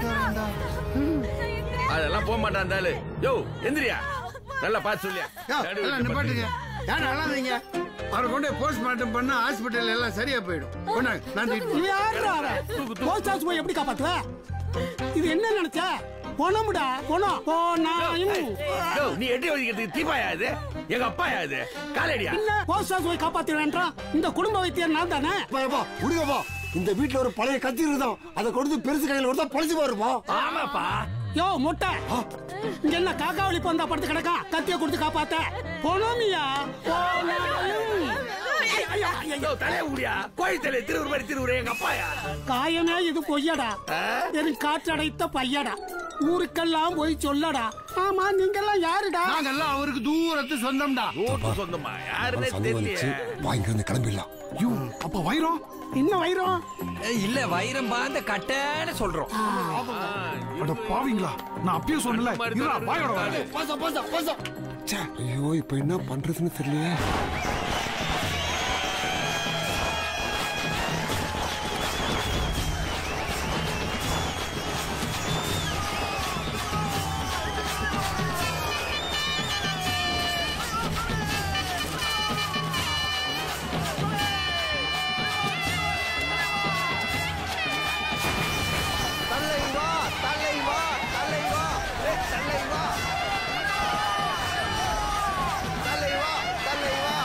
அதெல்லாம் போக மாட்டான் அந்த ஆளு யோ எந்திரியா நல்லா பார்த்து சொல்லியா யோ, எல்லாம் நிப்பாட்டுங்க ஏன் அழாதீங்க அவரை கொண்டு போஸ்ட் மார்ட்டம் பண்ணா ஹாஸ்பிட்டல் எல்லாம் சரியா போயிடும் கொண்டாங்க நான் தூக்கிட்டு இவன் யாருடா போறேன். அவன்? போஸ்ட் ஆஃபீஸ் போய் எப்படி காப்பாத்துவ இது என்ன நினைச்ச பொணமுடா பொணம் போனாயும் யோ, நீ எட்டி ஒதுக்கிறதுக்கு தீபாயா இது எங்க அப்பாயா இது காலடியா இல்ல போஸ்ட் ஆஃபீஸ் போய் காப்பாத்துவேன்றான் இந்த குடும்ப வைத்தியர் நான் தானே முடியப்பா இந்த வீட்ல ஒரு பழைய கத்தி இருந்தான் அதை கொடுத்து பெருசு கையில கொடுத்தா பழிச்சு பாருப்பா ஆமாப்பா யோ முட்டை இங்க என்ன காக்காவளி பந்தா படுத்து கிடக்கா கத்திய கொடுத்து காப்பாத்த பொணமியா யோ, தலைய ஊடியா கோயில் தலை திருவுரு மாதிரி திருவுரு எங்க அப்பாயா காயமே இது பொய்யடா வெறும் காற்றடைத்த பையடா ஊருக்கெல்லாம் போய் சொல்லடா ஆமா நீங்கெல்லாம் யாருடா நாங்கெல்லாம் அவருக்கு தூரத்து சொந்தம்டா ஊட்டு சொந்தமா யாருன்னே தெரியலையே வாங்கிட்டு வந்து கிளம்பிடலாம் ஐயோ அப்ப வைரம் இன்னும் வைரம் இல்ல வைரம் பாந்த கட்டன்னு சொல்றோம் அட பாவீங்களா நான் அப்பயே சொன்னல இருடா வாயோட வர பாசம் பாசம் பாசம் ஐயோ இப்ப என்ன பண்றதுன்னு தெரியலையே தலைவா தலைவா தலைவா ஏய், தலைவா தலைவா தலைவா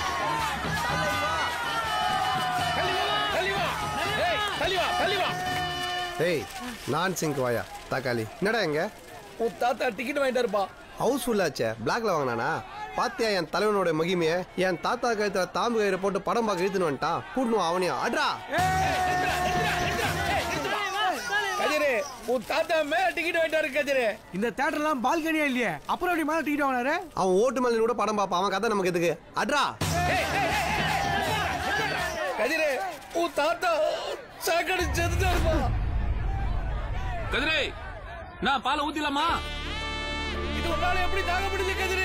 ஏய் நான் சிங்க் வாயா தக்காளி என்னடா எங்க உன் தாத்தா டிக்கெட் வாங்கிட்டாருப்பா ஹவுஸ் ஃபுல்லாச்சே பிளாக்ல வாங்கினானா பாத்தியா என் தலைவனோட மகிமைய என் தாத்தா கழுத்துல தாம்பு கயிறு போட்டு படம் பார்க்க இழுத்துன்னு வந்துட்டான் கூட்டணும் அவனையும் அட்ரா கதிரு உன் தாத்தா மேல டிக்கெட் வாங்கிட்டாரு கதிரு இந்த தேட்டர்லாம் பால்கனியா இல்லையே அப்புறம் எப்படி மேல டிக்கெட் வாங்கினாரு அவன் ஓட்டு மேல கூட படம் பார்ப்பான் அவன் கதை நமக்கு எதுக்கு அட்ரா கதிரு உன் தாத்தா சாக்கடை செத்துட்டாருப்பா கதிரே நான் பாலை ஊத்திலாமா இது உன்னால எப்படி தாங்க முடியல கதிரு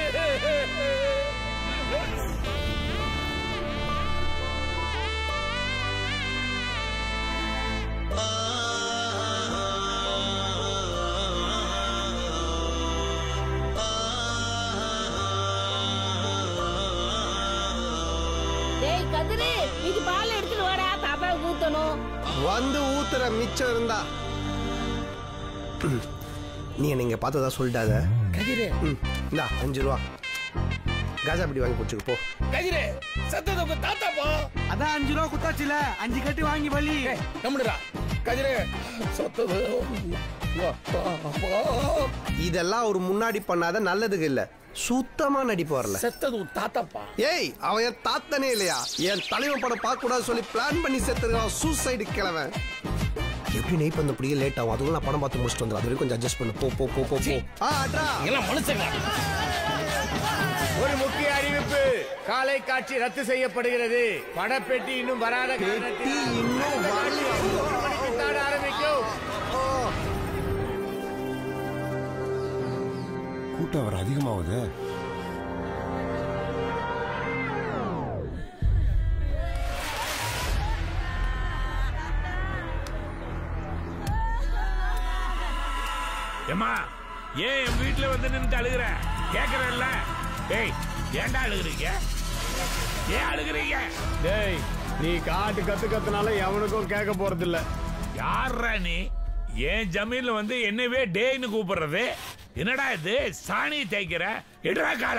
டேய் கதிரு இது பால் எடுத்துட்டு வாடா பாப்பாவுக்கு ஊத்தணும் வந்து ஊத்துற மிச்சம் இருந்தா நீ நீங்க பார்த்ததா சொல்லிட்டாத கதிரு ம், இந்தா அஞ்சு ரூபா காஜா பிடி வாங்கி குடிச்சுக்கு போ கதிரு சத்தது உங்க தாத்தாப்பா அதான் அஞ்சு ரூபா குத்தாச்சுல அஞ்சு கட்டி வாங்கி பள்ளி நம்மடுடா கதிரு சத்தது இதெல்லாம் ஒரு முன்னாடி பண்ணாத நல்லதுக்கு இல்ல சுத்தமா நடிப்பு வரல செத்தது உன் தாத்தாப்பா ஏய் அவன் என் தாத்தனே இல்லையா என் தலைவன் படம் பார்க்க கூடாது சொல்லி பிளான் பண்ணி செத்துருக்கான் சூசைடு கிழவன் எப்படி நெய் பண்ண பிடிக்க லேட் ஆகும் அதுக்குள்ள நான் படம் பார்த்து முடிச்சுட்டு வந்துடும் அது வரைக்கும் கொஞ்சம் அட்ஜஸ்ட் பண்ணு போ போ போ போ போ ஆ அட்ரா எல்லாம் மனுஷங்க ஒரு முக்கிய அறிவிப்பு காலை காட்சி ரத்து செய்யப்படுகிறது படப்பெட்டி இன்னும் வராத காரணத்தினால் மூன்று மணிக்கு தான் ஆரம்பிக்கும் கூட்டம் வர அதிகமாகுது ஏம்மா ஏன் என் வீட்டுல வந்து நின்று அழுகுற கேக்குறேன்ல டேய் ஏன்டா அழுகுறீங்க ஏன் அழுகுறீங்க டேய் நீ காட்டு கத்து கத்துனால எவனுக்கும் கேட்க போறது இல்ல யார்ரா நீ என் ஜமீன்ல வந்து என்னவே டேய்னு கூப்பிடுறது என்னடா இது சாணி தேய்க்கிற எடுறா கால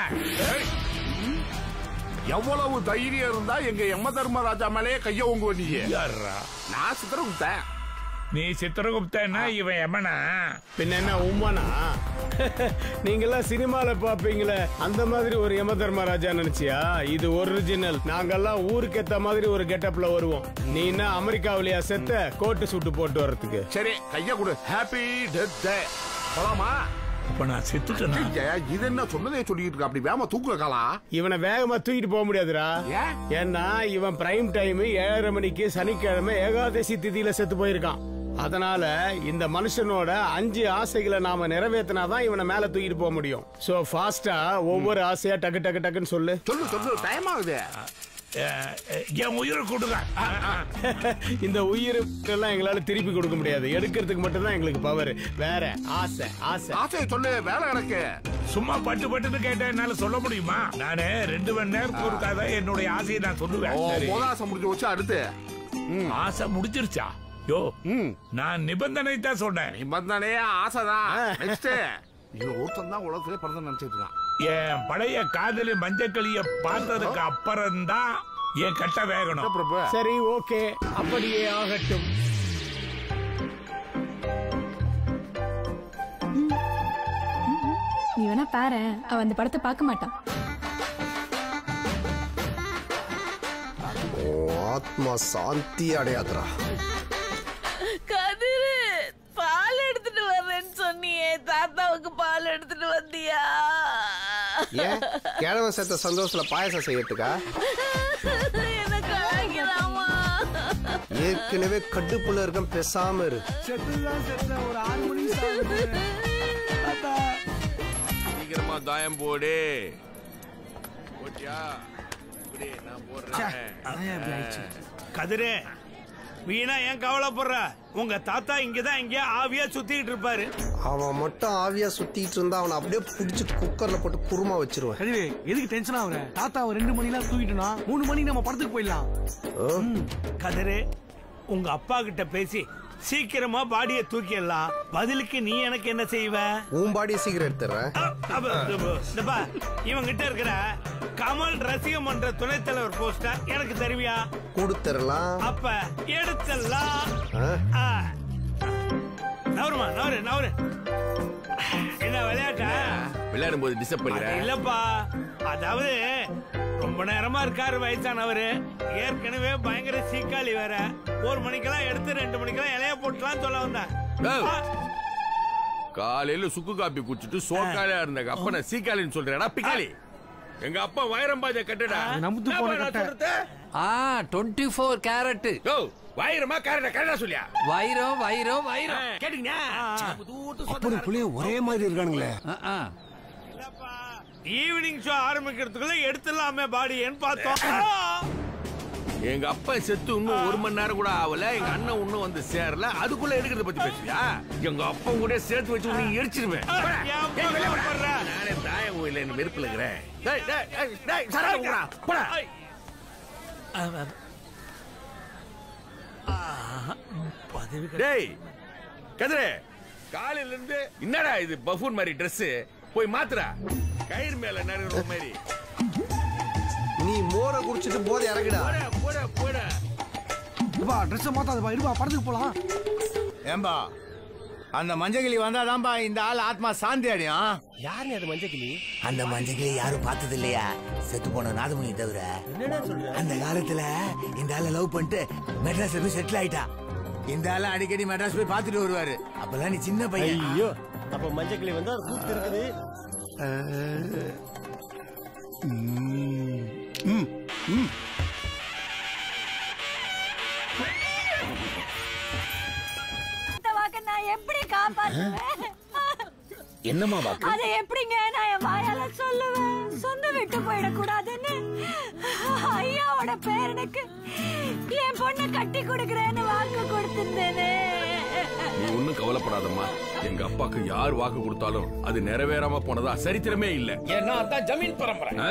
எவ்வளவு தைரியம் இருந்தா எங்க யம தர்மராஜா மேலேயே கைய உங்க நீங்க யார்ரா நான் சித்திரகுப்தன் நீ சித்திரகுப்தன்னா இவன் எமனா பின்ன என்ன உண்மைனா நீங்கெல்லாம் சினிமால பாப்பீங்களே அந்த மாதிரி ஒரு யம தர்மராஜா நினைச்சியா இது ஒரிஜினல் நாங்கெல்லாம் ஊருக்கு ஏத்த மாதிரி ஒரு கெட்டப்ல வருவோம் நீ என்ன அமெரிக்காவிலயா செத்த கோட்டு சூட்டு போட்டு வர்றதுக்கு சரி கைய கொடு ஹாப்பி டெத் டே போலாமா இப்ப நான் செத்துட்டேனா ஐயா, இது என்ன சொன்னதே சொல்லிட்டு இருக்க அப்படி வேமா தூக்குற காலா இவனை வேகமா தூக்கிட்டு போக முடியாதுடா ஏன்னா இவன் பிரைம் டைம் ஏழரை மணிக்கு சனிக்கிழமை ஏகாதசி திதியில செத்து போயிருக்கான் அதனால இந்த மனுஷனோட அஞ்சு ஆசைகளை நாம நிறைவேத்தினாதான் இவனை மேல தூக்கிட்டு போக முடியும் சோ ஃபாஸ்டா ஒவ்வொரு ஆசையா டக்கு டக்கு டக்குன்னு சொல்லு சொல்லு சொல்லு டைம் ஆகுது என் உயிரை கொடுங்க இந்த உயிர் எல்லாம் எங்களால திருப்பி கொடுக்க முடியாது எடுக்கிறதுக்கு மட்டும்தான் எங்களுக்கு பவர் வேற ஆசை ஆசை ஆசையை சொல்லு வேலை கிடக்கு சும்மா பட்டு பட்டுன்னு கேட்டா என்னால சொல்ல முடியுமா நானு ரெண்டு மணி நேரத்துக்கு ஒருக்காக என்னுடைய ஆசையை நான் சொல்லுவேன் ஓ, சரி. முத ஆசை முடிஞ்சு வச்சு அடுத்து ஆசை முடிச்சிருச்சா யோ நான் நிபந்தனை தான் சொன்னேன் நிபந்தனையே ஆசைதான் நெக்ஸ்ட் இவன் ஒருத்தன் தான் உலகத்திலே பிறந்த நினைச்சிட்டு இருக்கான் என் பழைய காதலி மஞ்சக்களிய பார்த்ததுக்கு அப்புறம் தான் என் கட்ட வேகணும் சரி ஓகே அப்படியே ஆகட்டும் நீ வேணா பாரு அவ அந்த படத்தை பார்க்க மாட்டான் ஓ ஆத்மா சாந்தி அடையாதுரா கதிரு பால் எடுத்துட்டு வர்றேன்னு சொன்னியே தாத்தாவுக்கு பால் எடுத்துட்டு வந்தியா ஏன் கிழமை சேர்த்த சந்தோஷத்துல பாயசம் செய்யறதுக்கா எனக்கு அழைக்கலாமா ஏற்கனவே கட்டுப்புள்ள இருக்க பேசாம இரு செத்துதான் செத்த ஒரு ஆறு மணிக்கு சீக்கிரமா தாயம் போடு போட்டியா இப்படி நான் போடுறேன் கதிரே வீணா ஏன் கவலைப்படுற உங்க தாத்தா இங்கதான் எங்கேயா ஆவியா சுத்திட்டு இருப்பாரு அவன் மட்டும் ஆவியா சுத்திட்டு இருந்தா அவனை அப்படியே புடிச்சு குக்கர்ல போட்டு குருமா வச்சிருவேன் கதிரு எதுக்கு டென்ஷன் ஆகுற தாத்தா ஒரு ரெண்டு மணி நேரம் தூக்கிட்டோம்னா மூணு மணிக்கு நம்ம படத்துக்கு போயிடலாம் கதிரே உங்க அப்பா கிட்ட பேசி சீக்கிரமா பாடிய தூக்கிடலாம் பதிலுக்கு நீ எனக்கு என்ன செய்வ உன் பாடியை சீக்கிரம் எடுத்துறேன் அப்ப, அப்ப, இந்தப்பா, இவன் கிட்ட இருக்கிற கமல் ரசிக மன்ற துணைத் தலைவர் போஸ்டர் எனக்கு தருவியா கொடுத்துடலாம் அப்ப எடுத்துடலாம் ஆ? ஆ. நவருமா நவரு நவரு என்ன விளையாட்டா விளையாடும் போது டிஸ்டர்ப் அது பண்ணிக்கிறேன் இல்லப்பா அதாவது ரொம்ப நேரமா இருக்காரு வயசானவரு ஏற்கனவே பயங்கர சீக்காளி வேற ஒரு மணிக்கெல்லாம் எடுத்து ரெண்டு மணிக்கெல்லாம் இலைய போட்டுலாம் சொல்ல வந்தேன் ஏய். காலையில சுக்கு காப்பி குடிச்சிட்டு சோக்காலியா இருந்த அப்பனை சீக்காலின்னு சொல்றேடா பிக்காலி எங்க அப்பா வைரம் பாஜ கட்டுடா நமுத்து போன என்னப்பா நான் கட்டை. சொல்றது? ஆ டுவெண்ட்டி ஃபோர் கேரட் யோ வைரமா கரெக்டா கரெக்டா சொல்லியா வைரம் வைரம் வைரம் கேட்டீங்கன்னா அப்பனும் பிள்ளையும் ஒரே மாதிரி இருக்கானுங்களே ஈவினிங் ஷோ ஆரம்பிக்கிறதுக்குள்ள எடுத்துடலாமே பாடியன்னு பார்த்தோம் எங்க அப்பா செத்து இன்னும் ஒரு மணி நேரம் கூட ஆகல எங்க அண்ணன் இன்னும் வந்து சேரல அதுக்குள்ள எடுக்கிறத பத்தி பேசுறியா எங்க அப்பா கூட சேர்த்து வச்சு உன்னை எரிச்சிருவேன் போடா. ஏன் ஏய், வெளிய போடா. பண்ற? நானே தாயம் கோயில என்ன வெறுப்புல இருக்கிறேன் டேய், டேய், டேய், டேய், சரக்கு போடா. போடா. டேய் கதிரே காலையில இருந்து என்னடா இது பஃபூன் மாதிரி Dress போய் மாத்துறா கயிறு மேல நறுகிற மாதிரி நீ மோரை குடிச்சிட்டு போதை இறங்குடா போட போட இருப்பா ட்ரெஸ் மாத்தாதப்பா இருப்பா படத்துக்கு போலாம் ஏம்பா அந்த மஞ்சகிளி வந்தாதான்பா இந்த ஆள் ஆத்மா சாந்தி அடையும் யாரு அது மஞ்சக்கிளி அந்த மஞ்சகிளி யாரும் பார்த்தது இல்லையா செத்து போன நாதமுனி தவிர என்னடா சொல்ற அந்த காலத்துல இந்த ஆளை லவ் பண்ணிட்டு மெட்ராஸ் போய் செட்டில் ஆயிட்டா இந்த ஆளு அடிக்கடி மெட்ராஸ் போய் பார்த்துட்டு வருவாரு அப்பதான் நீ சின்ன பையன் ஐயோ அப்ப மஞ்சக்கிளி வந்து அது கூத்து இருக்குது ம் ம் இந்த வாக்க நான் எப்படி காப்பாத்துவேன் என்னம்மா வாக்கு அதை எப்படிங்க நான் என் வாயால சொல்லுவேன் சொந்த விட்டு போயிடக்கூடாதுன்னு ஐயாவோட பேரனுக்கு என் பொண்ணை கட்டி கொடுக்கறேன்னு வாக்கு கொடுத்திருந்தேனே நீ ஒண்ணும் கவலைப்படாதம்மா எங்க அப்பாக்கு யார் வாக்கு கொடுத்தாலும் அது நிறைவேறாம போனதா சரித்திரமே இல்ல ஏன்னா அதான் ஜமீன் பரம்பரை ஆ.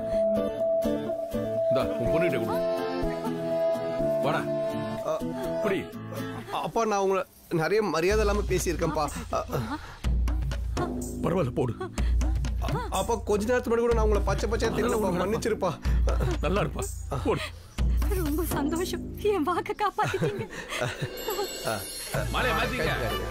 இந்தா உன் பொண்ணுகிட்ட கொடு வாடா புடி அப்பா நான் உங்களை நிறைய மரியாதை இல்லாம பேசியிருக்கேன்ப்பா அ- பரவாயில்ல போடு அப்பா கொஞ்ச நேரத்துக்கு முன்னாடி கூட நான் உங்களை பச்சை பச்சையா தெரியலப்பா மன்னிச்சிருப்பா நல்லா இருப்பா போடு ரொம்ப சந்தோஷம் என் வாக்க காப்பாத்திட்டீங்க மாலைய மாத்திங்க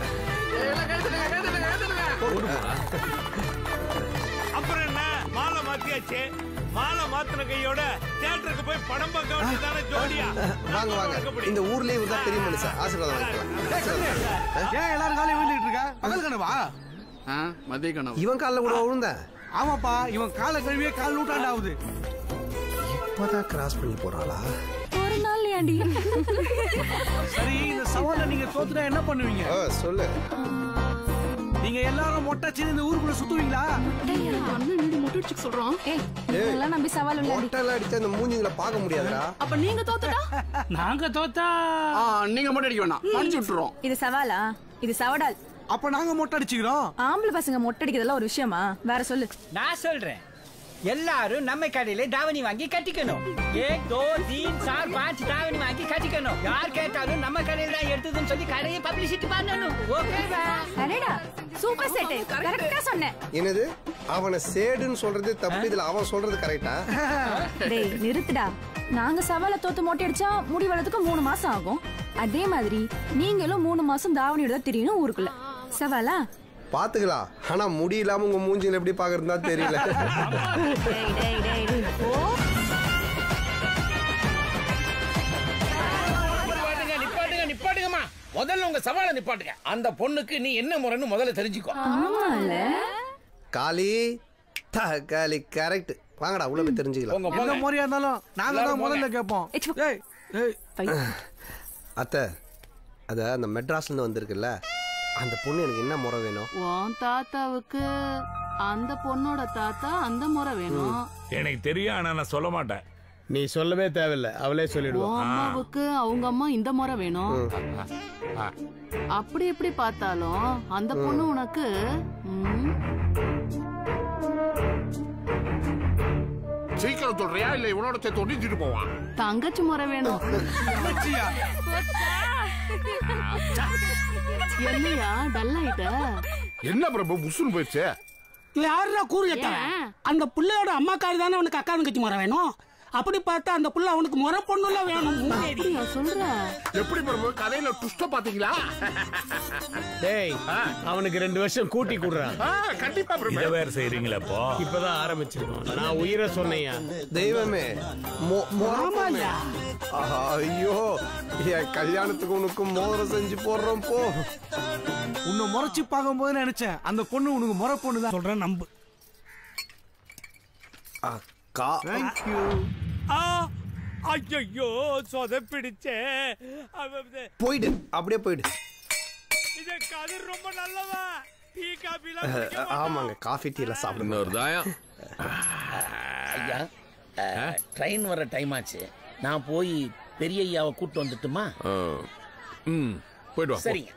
அப்புறம் என்ன மாலை மாத்தியாச்சு மாலை மாத்தின கையோட தியேட்டருக்கு போய் படம் பார்க்க வேண்டியதானே ஜோடியா வாங்க வாங்க இந்த ஊர்லயே இவர் தான் பெரிய மனுஷன் ஆசீர்வாதம் வாங்கிக்கலாம் ஏன் எல்லாரும் காலையும் விழுந்துட்டு இருக்க பகல் கனவா மதிய கனவு இவன் காலில் கூட விழுந்தேன் ஆமாப்பா இவன் காலை கழுவியே கால் நூற்றாண்டு ஆகுது இப்பதான் கிராஸ் பண்ணி போறாளா ஒரு நாள் ஏண்டி சரி இந்த சவாலை நீங்க தோத்துட்டா என்ன பண்ணுவீங்க சொல்லு நீங்க எல்லாரும் மொட்டை சின்ன இந்த ஊருக்குள்ள சுத்துவீங்களா அண்ணன் நீடி மொட்டை அடிச்சுக்க சொல்றான் ஏய் இதெல்லாம் நம்பி சவால் விளையாடி மொட்டைலாம் அடிச்சா இந்த மூஞ்சிங்களை பார்க்க முடியாதுடா அப்ப நீங்க தோத்துட்டா நாங்க தோத்தா நீங்க மட்டும் அடிக்க வேணாம் மன்னிச்சு விட்டுறோம் இது சவாலா இது சவடால் அப்ப நாங்க மொட்டை அடிச்சுக்கிறோம் ஆம்பளை பசங்க மொட்டை அடிக்கிறதெல்லாம் ஒரு விஷயமா வேற சொல்லு நான் சொல்றேன் எல்லாரும் நம்ம கடையில தாவணி வாங்கி கட்டிக்கணும் ஏக் தோ தீன் சார் பாஞ்ச் தாவணி வாங்கி கட்டிக்கணும் யார் கேட்டாலும் நம்ம கடையில தான் எடுத்ததுன்னு சொல்லி கடையை பப்ளிசிட்டி பண்ணணும் ஓகேவா அடேடா சூப்பர் செட் கரெக்டா சொன்னேன் என்னது அவனை சேடுன்னு சொல்றது தப்பு இதுல அவன் சொல்றது கரெக்டா டேய் நிறுத்துடா நாங்க சவாலை தோத்து மொட்டை அடிச்சா முடி வளர்றதுக்கு மூணு மாசம் ஆகும் அதே மாதிரி நீங்களும் மூணு மாசம் தாவணியோட தான் தெரியணும் ஊருக்குள்ள சவாலா பாத்துக்கலாம் ஆனா முடி இல்லாம உங்க மூஞ்சில எப்படி பாக்குறது தான் தெரியல டேய் டேய் டேய் டேய். ஓ நிப்பாட்டுங்க நிப்பாட்டுங்க நிப்பாட்டுங்கம்மா முதல்ல உங்க சவாலை நிப்பாட்டுங்க அந்த பொண்ணுக்கு நீ என்ன முறைன்னு முதல்ல தெரிஞ்சுக்கோ ஆமால காளி தக்காளி கரெக்ட் வாங்கடா உள்ள போய் தெரிஞ்சுக்கலாம் எந்த முறையா இருந்தாலும் நாங்க தான் முதல்ல கேட்போம் ஏய் ஏய் அத்தை அத அந்த மெட்ராஸ்ல இருந்து வந்திருக்குல்ல அந்த பொண்ணு எனக்கு என்ன முறை வேணும் உன் தாத்தாவுக்கு அந்த பொண்ணோட தாத்தா அந்த முறை வேணும் எனக்கு தெரியும் ஆனா நான் சொல்ல மாட்டேன் நீ சொல்லவே தேவையில்ல அவளே உன் அம்மாவுக்கு அவங்க அம்மா இந்த முறை வேணும் அப்படி எப்படி பார்த்தாலும் அந்த பொண்ணு உனக்கு ம், சீக்கிரம் சொல்றியா இல்ல இவனோட சேர்த்து ஒட்டிட்டு போவான் தங்கச்சி முறை வேணும் என்னையா டல் ஆயிட்ட என்ன பிரபு புஷ்னு போயிடுச்சு யாரா கூறு கேட்டவன் அந்த பிள்ளையோட அம்மாக்காரி தானே அவனுக்கு அக்கா தங்கச்சி முறை வேணும் அப்படி பார்த்தா அந்த புள்ள அவனுக்கு முறை பொண்ணுல வேணும் அப்படியா சொல்ற எப்படி பிரபு கதையில டுஸ்ட பாத்தீங்களா டேய் அவனுக்கு ரெண்டு வருஷம் கூட்டி கூடுறான் கண்டிப்பா இதை வேற செய்றீங்களா இப்போ இப்பதான் ஆரம்பிச்சிருக்கோம் நான் உயிரை சொன்னையா தெய்வமே மொ- முறை பொண்ணு. ஆமாய்யா. ஆஹா, ஐயோ என் கல்யாணத்துக்கு உனக்கு மோதிரம் செஞ்சு போடுறோம் போ உன்னை முறைச்சு பார்க்கும்போது நினைச்சேன் அந்த பொண்ணு உனக்கு முறை பொண்ணு தான் சொல்றேன் நம்பு அக்கா தேங்க்யூ ஐயோ சொதப்பிடிச்சே போயிடு அப்படியே போயிடு இது கதிர் ரொம்ப நல்லவா டீ காபிலாம் அஹ், ஆமாங்க காஃபி டீ எல்லாம் சாப்பிடுங்க இன்னொரு தாயம் ஐயா ட்ரெயின் வர டைம் ஆச்சு நான் போய் பெரிய ஐயாவை கூட்டு வந்துட்டுமா ம் போயிட்டு வா போ. சரிங்க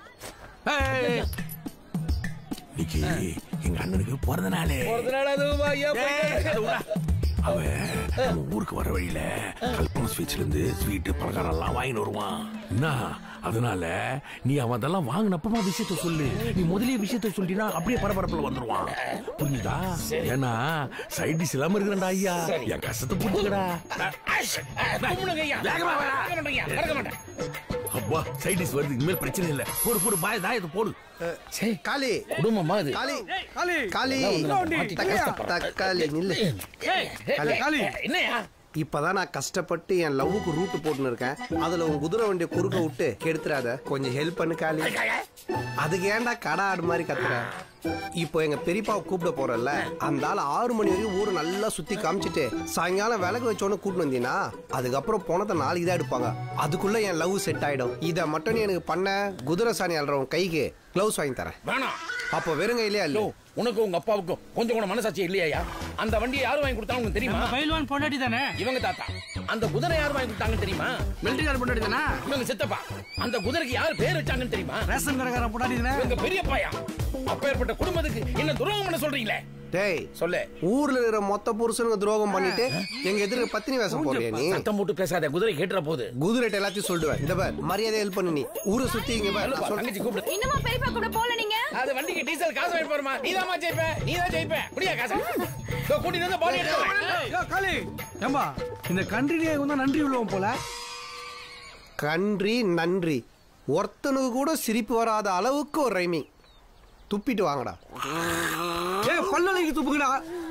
இன்னைக்கு எங்க அண்ணனுக்கு பிறந்த நாளே பிறந்த நாள் அதுவுமா ஐயா அவன் நம்ம ஊருக்கு வர வழியில கல்பனா ஸ்வீட்ஸ்ல இருந்து ஸ்வீட் பலகாரம் எல்லாம் வாங்கிட்டு வருவான் என்ன அதனால நீ அவன் அதெல்லாம் வாங்கினப்பமா விஷயத்த சொல்லு நீ முதலே விஷயத்த சொல்லினா அப்படியே பரபரப்புல வந்துருவான் புரிஞ்சுதா ஏன்னா சைட் டிஷ் இல்லாம இருக்கிறான்டா ஐயா என் கஷ்டத்தை புரிஞ்சுக்கடா கும்பிடுங்க ஐயா வேகமா வாடா. மறக்க மாட்டேங்க மறக்க மாட்டேன் அப்பா சைட் டிஷ் வருது இனிமேல் பிரச்சனை இல்ல போடு போடு பாய் தாயத்தை போடு காளி குடும்பமா இது காளி காளி காளி எல்லாம் வந்து நம்ம மாட்டி தக்க- கஷ்டப்படுறோம். தக்காளி நில்லு ஏய், ஏய், காளி. காளி. என்னையா இப்பதான் நான் கஷ்டப்பட்டு என் லவ்வுக்கு ரூட் போட்டுன்னு இருக்கேன் அதுல உன் குதிரை வண்டியை குறுக்க விட்டு கெடுத்துறாத கொஞ்சம் ஹெல்ப் பண்ணு காலி அதுக்கு ஏன்டா கடை ஆடு மாதிரி கத்துற இப்போ எங்க பெரியப்பாவை கூப்பிட போறல்ல அந்த ஆள் ஆறு மணி வரைக்கும் ஊரை நல்லா சுத்தி காமிச்சிட்டு சாயங்காலம் விளக்கு வச்சோன்னு கூட்டு வந்தீங்கன்னா அதுக்கப்புறம் போனதை நாளைக்கு தான் எடுப்பாங்க அதுக்குள்ள என் லவ் செட் ஆயிடும் இதை மட்டும் நீ எனக்கு பண்ண குதிரை சாணி அல்றவன் கைக்கு க்ளவுஸ் வாங்கி தரேன் வேணாம் அப்போ வெறுங்க இல்லையா இல்ல உனக்கு உங்க அப்பாவுக்கும் கொஞ்சம் கூட மனசாட்சி இல்லையா அந்த வண்டியை யார் வாங்கி கொடுத்தாங்க உங்களுக்கு தெரியுமா பயில்வான் பொண்டாட்டி தானே இவங்க தாத்தா அந்த குதிரை யார் வாங்கி கொடுத்தாங்கன்னு தெரியுமா மிலிட்டரிக்கார பொண்டாட்டி தானே இவங்க சித்தப்பா அந்த குதிரைக்கு யார் பேர் வச்சாங்கன்னு தெரியுமா ரேஷன் கடைக்காரன் பொண்டாட்டி தானே இவங்க பெரியப்பாயா அப்பேற்பட்ட குடும்பத்துக்கு என்ன துரோகம் பண்ண சொல்றீங்களே டேய் சொல்லு ஊர்ல இருக்கிற மொத்த புருஷனுக்கு துரோகம் பண்ணிட்டு எங்க எதிர்க்க பத்தினி வேஷம் போடுறியா நீ சத்தம் போட்டு பேசாத குதிரை கேட்டுற போது குதிரைட்ட எல்லாத்தையும் சொல்லுவேன் இந்த பார் மரியாதை ஹெல்ப் பண்ணு நீ ஊரை சுத்தி இங்க பார் நான் சொல்றேன். தங்கச்சி கூப்பிடு இன்னுமா பெரியப்பா கூட போல நீங்க அது வண்டிக்கு டீசல் காசு வாங்கி போறமா நீ தான் ஜெயிப்ப நீ தான் ஜெயிப்ப முடியா காசு இதோ கூட்டிட்டு வந்து பால் எடுத்து யோ, காளி ஏம்பா இந்த கன்றினியே வந்து நன்றி உள்ளவன் போல கன்றி நன்றி ஒருத்தனுக்கு கூட சிரிப்பு வராத அளவுக்கு ஒரு ரைமிங் துப்பிட்டு வாங்கடா ஏ பல்லலைக்கு துப்புங்கடா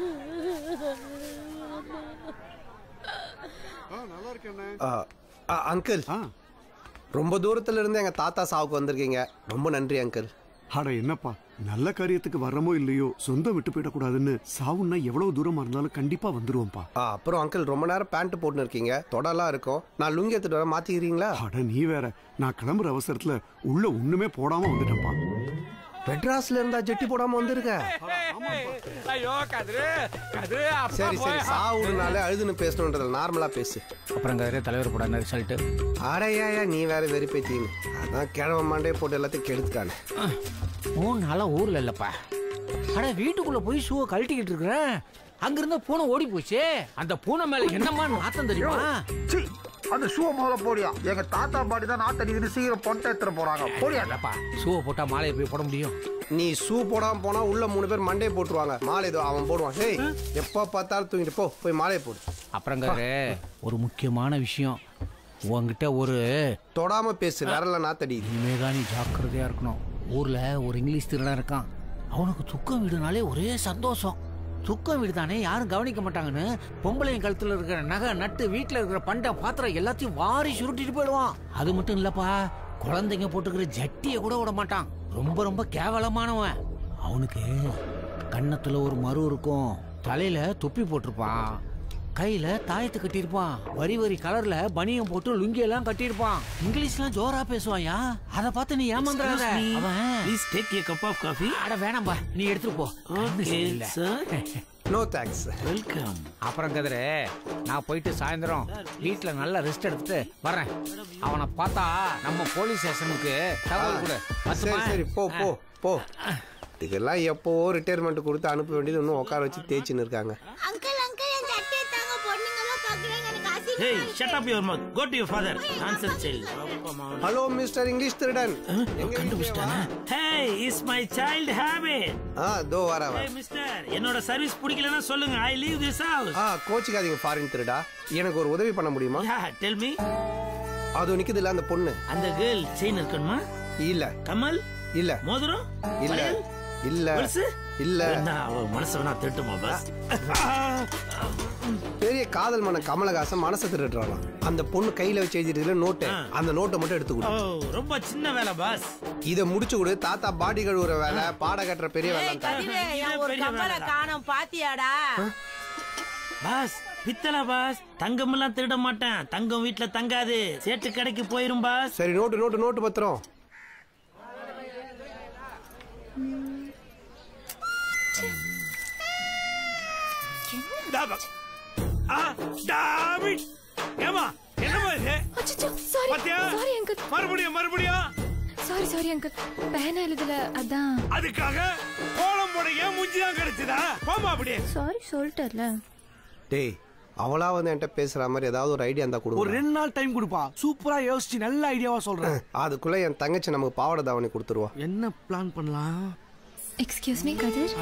ஆ, ஆ, அங்கிள் ரொம்ப தூரத்துல இருந்து எங்க தாத்தா சாவுக்கு வந்திருக்கீங்க ரொம்ப நன்றி அங்கிள் அட என்னப்பா நல்ல காரியத்துக்கு வர்றமோ இல்லையோ சொந்தம் விட்டு போயிடக்கூடாதுன்னு சாவுன்னா எவ்வளவு தூரமா இருந்தாலும் கண்டிப்பா வந்துருவோம்ப்பா ஆ, அப்புறம் அங்கிள் ரொம்ப நேரம் பேண்ட் போட்டுன்னு இருக்கீங்க தொடலாம் இருக்கும் நான் லுங்கி எடுத்துட்டு வர மாத்திக்கிறீங்களா அட நீ வேற நான் கிளம்புற அவசரத்துல உள்ள ஒண்ணுமே போடாம வந்துட்டேன்ப்பா மெட்ராஸ்ல இருந்தா ஜெட்டி போடாம வந்திருக்க ஐயோ கதிரு கதிரு அப்பா சரி சரி போயா. சாவுனால அழுதுன்னு பேசணுன்றதுல நார்மலா பேசு அப்புறம் கதிரே தலைவர் போட ரிசல்ட் அடையா நீ வேற வெறி பேத்தின்னு அதான் கிழமை மண்டே போட்டு எல்லாத்தையும் கெடுத்துட்டானே மூணு நாளா ஊர்ல இல்லப்பா அட வீட்டுக்குள்ள போய் ஷூவை கழட்டிக்கிட்டு இருக்கிறேன் அங்க இருந்த பூனை ஓடி போச்சு அந்த பூனை மேல என்னமா நாத்தம் தெரியுமா அந்த ஷூ முதல்ல போடியா எங்க தாத்தா பாட்டி தான் நாத்தடிக்கிட்டு சீக்கிரம் பொட்டை எடுத்துட்டு போறாங்க போடியா இல்லப்பா ஷூவை போட்டா மாலையை போய் போட முடியும் நீ ஷூ போடாம போனா உள்ள மூணு பேர் மண்டே போட்டுருவாங்க மாலை இதோ அவன் போடுவான் ஹேய் எப்ப பார்த்தாலும் தூங்கிட்டு போ போய் மாலையை போடு அப்புறம் கதிரே ஒரு முக்கியமான விஷயம் உன்கிட்ட ஒரு தொடாம பேசு விரல நாத்தடி இனிமேதான் நீ ஜாக்கிரதையா இருக்கணும் ஊர்ல ஒரு இங்கிலீஷ் திருடன் இருக்கான் அவனுக்கு துக்கம் வீடுனாலே ஒரே சந்தோஷம் துக்கம் வீடு தானே யாரும் கவனிக்க மாட்டாங்கன்னு பொம்பளையும் கழுத்துல இருக்கிற நகை நட்டு வீட்டுல இருக்கிற பண்டை பாத்திரம் எல்லாத்தையும் வாரி சுருட்டிட்டு போயிடுவான் அது மட்டும் இல்லப்பா குழந்தைங்க போட்டுக்கிற ஜட்டியை கூட விட மாட்டான் ரொம்ப ரொம்ப கேவலமானவன் அவனுக்கு கன்னத்துல ஒரு மறு இருக்கும் தலையில தொப்பி போட்டிருப்பான் கையில தாயத்து கட்டியிருப்பான் வரி வரி கலர்ல பனியம் போட்டு லுங்கி எல்லாம் கட்டியிருப்பான் இங்கிலீஷ்லாம் ஜோரா பேசுவாயா அத பார்த்து நீ ஏமாந்துறாத Excuse me. அவன் Please take a cup of coffee. அட வேணாம்பா நீ எடுத்துட்டு போ Okay, sir. No thanks welcome அப்புறம் கதிரு நான் போயிட்டு சாயந்தரம் வீட்ல நல்லா ரெஸ்ட் எடுத்துட்டு வரேன் அவனை பார்த்தா நம்ம போலீஸ் ஸ்டேஷனுக்கு தகவல் கொடு சரி பத்துமா? சரி போ போ போ இதுக்கெல்லாம் எப்போவோ ரிட்டையர்மெண்ட் கொடுத்து அனுப்ப வேண்டியது இன்னும் உட்கார வச்சு தேய்ச்சின்னு இருக்காங்க அங்கிள் அங்கிள் என் சட்டையை தாங்க பொண்ணுங்கெல்லாம் பாக்குறாங்க எனக்கு அசிங்கமா Hey, இருக்கு. shut up your mouth. Go to your father. Nonsense child. Hello mister English திருடன் Hey, it's my child habit. ஆ தோ வர Hey, வர mister. என்னோட சர்வீஸ் பிடிக்கலன்னா சொல்லுங்க ஐ லீவ் திஸ் ஹவுஸ் ஆ கோச்சிக்காதீங்க ஃபாரின் திருடா எனக்கு ஒரு உதவி பண்ண முடியுமா டெல் மீ அது நிக்குது இல்ல அந்த பொண்ணு அந்த கேர்ள் செயின் இருக்கணுமா இல்ல கமல் இல்ல மோதிரம் இல்ல வளையல்? இல்ல கொலுசு? இல்ல என்ன, அவ மனசு வேணா திருட்டுமா பஸ் பெரிய காதல் மன கமலஹாசன் மனசை திருடுறானா அந்த பொண்ணு கையில வச்சு எழுதிருக்கல நோட்டு அந்த நோட்டை மட்டும் எடுத்து ஓ கொடு ரொம்ப சின்ன வேலை பாஸ் இத முடிச்சு கொடு தாத்தா பாடி கழுவுற வேலை பாட கட்டுற பெரிய வேலை கதிரே என் ஒரு கம்மலை காணோம் பாத்தியாடா பாஸ் பித்தளை பாஸ் தங்கம் எல்லாம் திருட மாட்டேன் தங்கம் வீட்ல தங்காது சேட்டு கடைக்கு போயிரும் பாஸ் சரி நோட்டு நோட்டு நோட்டு பத்திரம் ஆ, டாமிட். ஏம்மா, என்னம்மா இது? சாரி பாத்தியா? சாரி அங்கிள் மறுபடியும் மறுபடியும் சாரி சாரி அங்கிள் பேனா எழுதல அதான் அதுக்காக கோலம் போட ஏன் மூஞ்சி தான் கிடைச்சதா போமா அப்படியே சாரி சொல்லிட்டல டேய் அவளா வந்து என்கிட்ட பேசுற மாதிரி ஏதாவது ஒரு ஐடியா இருந்தா ஒரு கொடுங்க ரெண்டு நாள் டைம் கொடுப்பா சூப்பரா யோசிச்சு நல்ல ஐடியாவா சொல்றேன் அதுக்குள்ள என் தங்கச்சி நமக்கு பாவாடை தாவணி கொடுத்துருவா என்ன பிளான் பண்ணலாம் எக்ஸ்கியூஸ் மீ கதிர்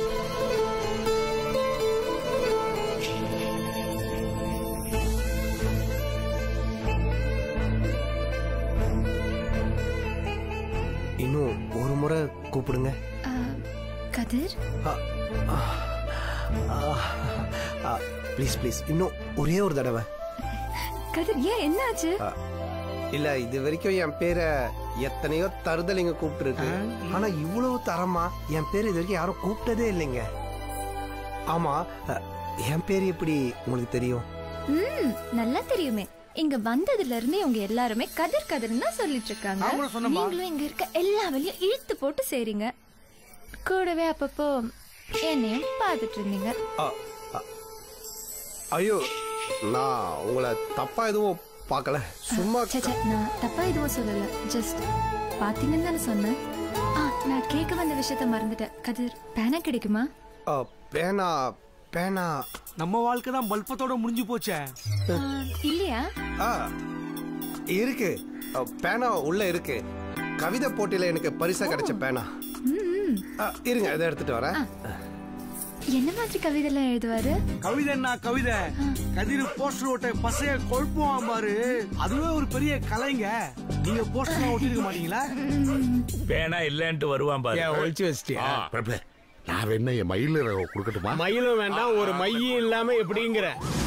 இன்னும் ஒரு முறை கூப்பிடுங்க கதிர் ஆ, ஆ, ஆ, ஆ, ப்ளீஸ் ப்ளீஸ் இன்னும் ஒரே ஒரு தடவை கதிர் ஏன் என்னாச்சு ஆ, இல்ல இது வரைக்கும் என் பேரை எத்தனையோ தருதலைங்க கூப்பிட்டுருக்கு ஆனா இவ்வளவு தரமா என் பேர் இது வரைக்கும் யாரும் கூப்பிட்டதே இல்லைங்க ஆமா அ, என் பேர் எப்படி உங்களுக்கு தெரியும் ம் நல்லா தெரியுமே இங்க வந்ததுல இருந்து இவங்க எல்லாருமே கதிர் கதிர்னு தான் சொல்லிட்டு இருக்காங்க நாங்களும் சொன்னோம்மா. நீங்களும் இங்க இருக்க எல்லா வழியும் இழுத்து போட்டு செய்றீங்க கூடவே அப்பப்போ என்னையும் பார்த்துட்டு இருந்தீங்க அ, அ, ஐயோ நான் உங்களை தப்பா எதுவும் பார்க்கல சும்மா ச்சே, ச்சே, நான் தப்பா எதுவும் சொல்லல ஜஸ்ட் பாத்தீங்கன்னு தானே சொன்னேன் ஆ நான் கேட்க வந்த விஷயத்த மறந்துட்டேன் கதிர் பேனா கிடைக்குமா அ, பேனா பேனா நம்ம வாழ்க்கை தான் பல்பத்தோட முடிஞ்சு போச்சே ஆ, இல்லையா ஆ இருக்கு அ, பேனா உள்ள இருக்கு கவிதை போட்டியில எனக்கு பரிசா கிடைச்ச பேனா ம் அ, இருங்க இதை எடுத்துட்டு வரேன் என்ன மாதிரி கவிதைலாம் எழுதுவாரு கவிதைன்னா கவிதை கதிர் போஸ்டர் ஓட்ட பசைய கொழுப்புவான் பாரு அதுவே ஒரு பெரிய கலைங்க நீங்க போஸ்டர் ஒட்டிருக்க மாட்டீங்களா பேனா இல்லன்ட்டு வருவான் பாரு ஒழிச்சு வச்சிட்டியா பிரபு நான் வேணா என் மயில் கொடுக்கட்டுமா மயிலும் வேண்டாம் ஒரு மையும் இல்லாம எப்படிங்கிற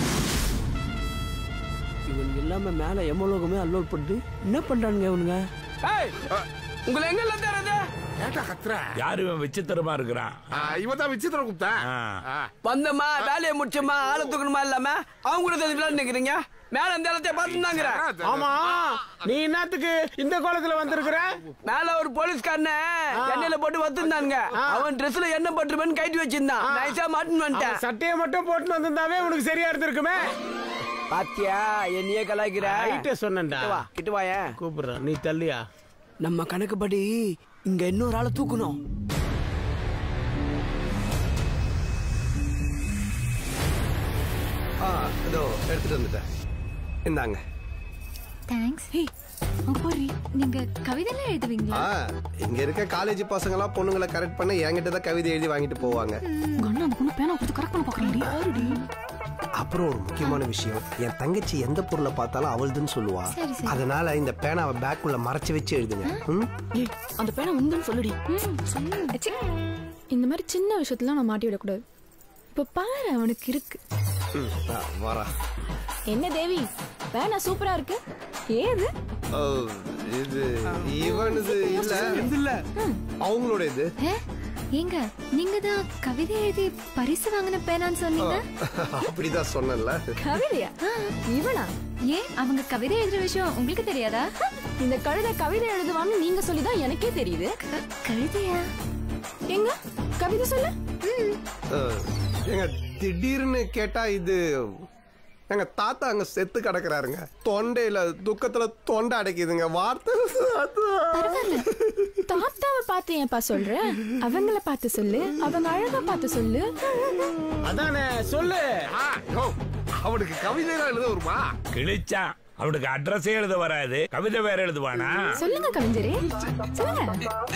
இவனுங்க எல்லாமே மேல எமலோகமே அல்லோல் பண்ணிட்டு என்ன பண்றானுங்க இவனுங்க ஏய் உங்களை எங்க எல்லாம் தேடுறது ஏட்டா கத்துற யாரு இவன் விசித்திரமா இருக்கிறான் இவன் தான் விசித்திரம் குப்தா வந்தம்மா வேலையை முடிச்சோமா ஆளை தூக்கணுமா இல்லாம அவங்க கூட தெரிஞ்சு நிக்கிறீங்க மேல இந்த இடத்தை பார்த்துருந்தாங்கிற ஆமா நீ என்னத்துக்கு இந்த கோலத்துல வந்திருக்கிற மேல ஒரு போலீஸ்காரன எண்ணெயில போட்டு வத்திருந்தானுங்க அவன் ட்ரெஸ்ல என்ன பட்டுருமேன்னு கைட்டு வச்சிருந்தான் நைஸா மாட்டின்னு வந்துட்டேன் சட்டையை மட்டும் போட்டு வந்திருந்தாவே உனக்கு சரியா இருந்திருக்குமே பாத்தியா என்னையே கலாய்க்கிற ரைட்டே சொன்னேன்டா. கிட்ட வா கிட்ட வாயே கூப்பிடுறேன் நீ தள்ளியா நம்ம கணக்குப்படி இங்க இன்னொரு ஆளை தூக்கணும் ஆ இதோ எடுத்துட்டு வந்துட்டேன் இந்தாங்க தேங்க்ஸ் ஹே போறி நீங்க கவிதைலாம் எழுதுவீங்களா ஆ இங்க இருக்க காலேஜ் பசங்களாம் பொண்ணுங்களை கரெக்ட் பண்ண என்கிட்ட தான் கவிதை எழுதி வாங்கிட்டு போவாங்க உங்க அண்ணன் அந்த பொண்ணு பேனா கொடுத்து கரெக்ட் பண்ண பாக்குறாடி யாருடி அப்புறம் ஒரு முக்கியமான விஷயம் என் தங்கச்சி எந்த பொருளை பார்த்தாலும் அவள்துன்னு சொல்லுவா சரி, சரி. அதனால இந்த பேனாவை பேக்குள்ள மறைச்சு வச்சு எழுதுங்க ம்? ஏய் அந்த பேனா உந்துன்னு சொல்லுடி ச்சீ. இந்த மாதிரி சின்ன விஷயத்துல நான் மாட்டி விடக்கூடாது இப்ப பாரு அவனுக்கு இருக்கு ம், ஆ, வரா என்ன தேவி பேனா சூப்பரா இருக்கு ஏது ஓ, இது இவனது இல்ல இல்ல அவங்களோட இது ஏ, ஏங்க நீங்க தான் கவிதை எழுதி பரிசு வாங்கின பேனான்னு சொன்னீங்க அப்படிதான் சொன்னேன்ல கவிதையா இவனா ஏன் அவங்க கவிதை எழுதுற விஷயம் உங்களுக்கு தெரியாதா இந்த கழுதை கவிதை எழுதுவான்னு நீங்க சொல்லிதான் எனக்கே தெரியுது கழுதையா எங்க கவிதை சொல்லு அஹ், ஏங்க திடீர்னு கேட்டா இது எங்க தாத்தா அங்க செத்து கிடக்குறாருங்க தொண்டையில துக்கத்துல தொண்டை அடைக்குதுங்க வார்த்தை தாத்தாவை பார்த்து ஏன்பா சொல்ற அவங்கள பார்த்து சொல்லு அவங்க அழகா பார்த்து சொல்லு அதானே சொல்லு அவனுக்கு கவிதை எழுத வருமா கிழிச்சான் அவனுக்கு அட்ரஸே எழுத வராது கவிதை வேற எழுதுவானா சொல்லுங்க கவிஞரே சொல்லுங்க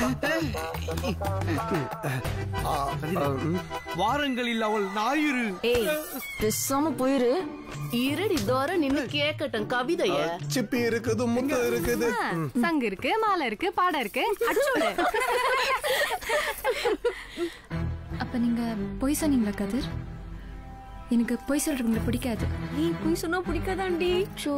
வாரங்களில் அவள் ஞாயிறு ஏய் பேசாம போயிரு இருடி தோர நின்னு கேட்கட்டும் கவிதைய சிப்பி இருக்குது முத்து இருக்குது ஆ, சங்கு இருக்கு மாலை இருக்கு பாடம் இருக்கு அடிச்சுடு அப்ப நீங்க பொய் சொன்னீங்களா கதிர் எனக்கு பொய் சொல்றவங்களை பிடிக்காது நீ பொய் சொன்னா பிடிக்காதாண்டி ஷோ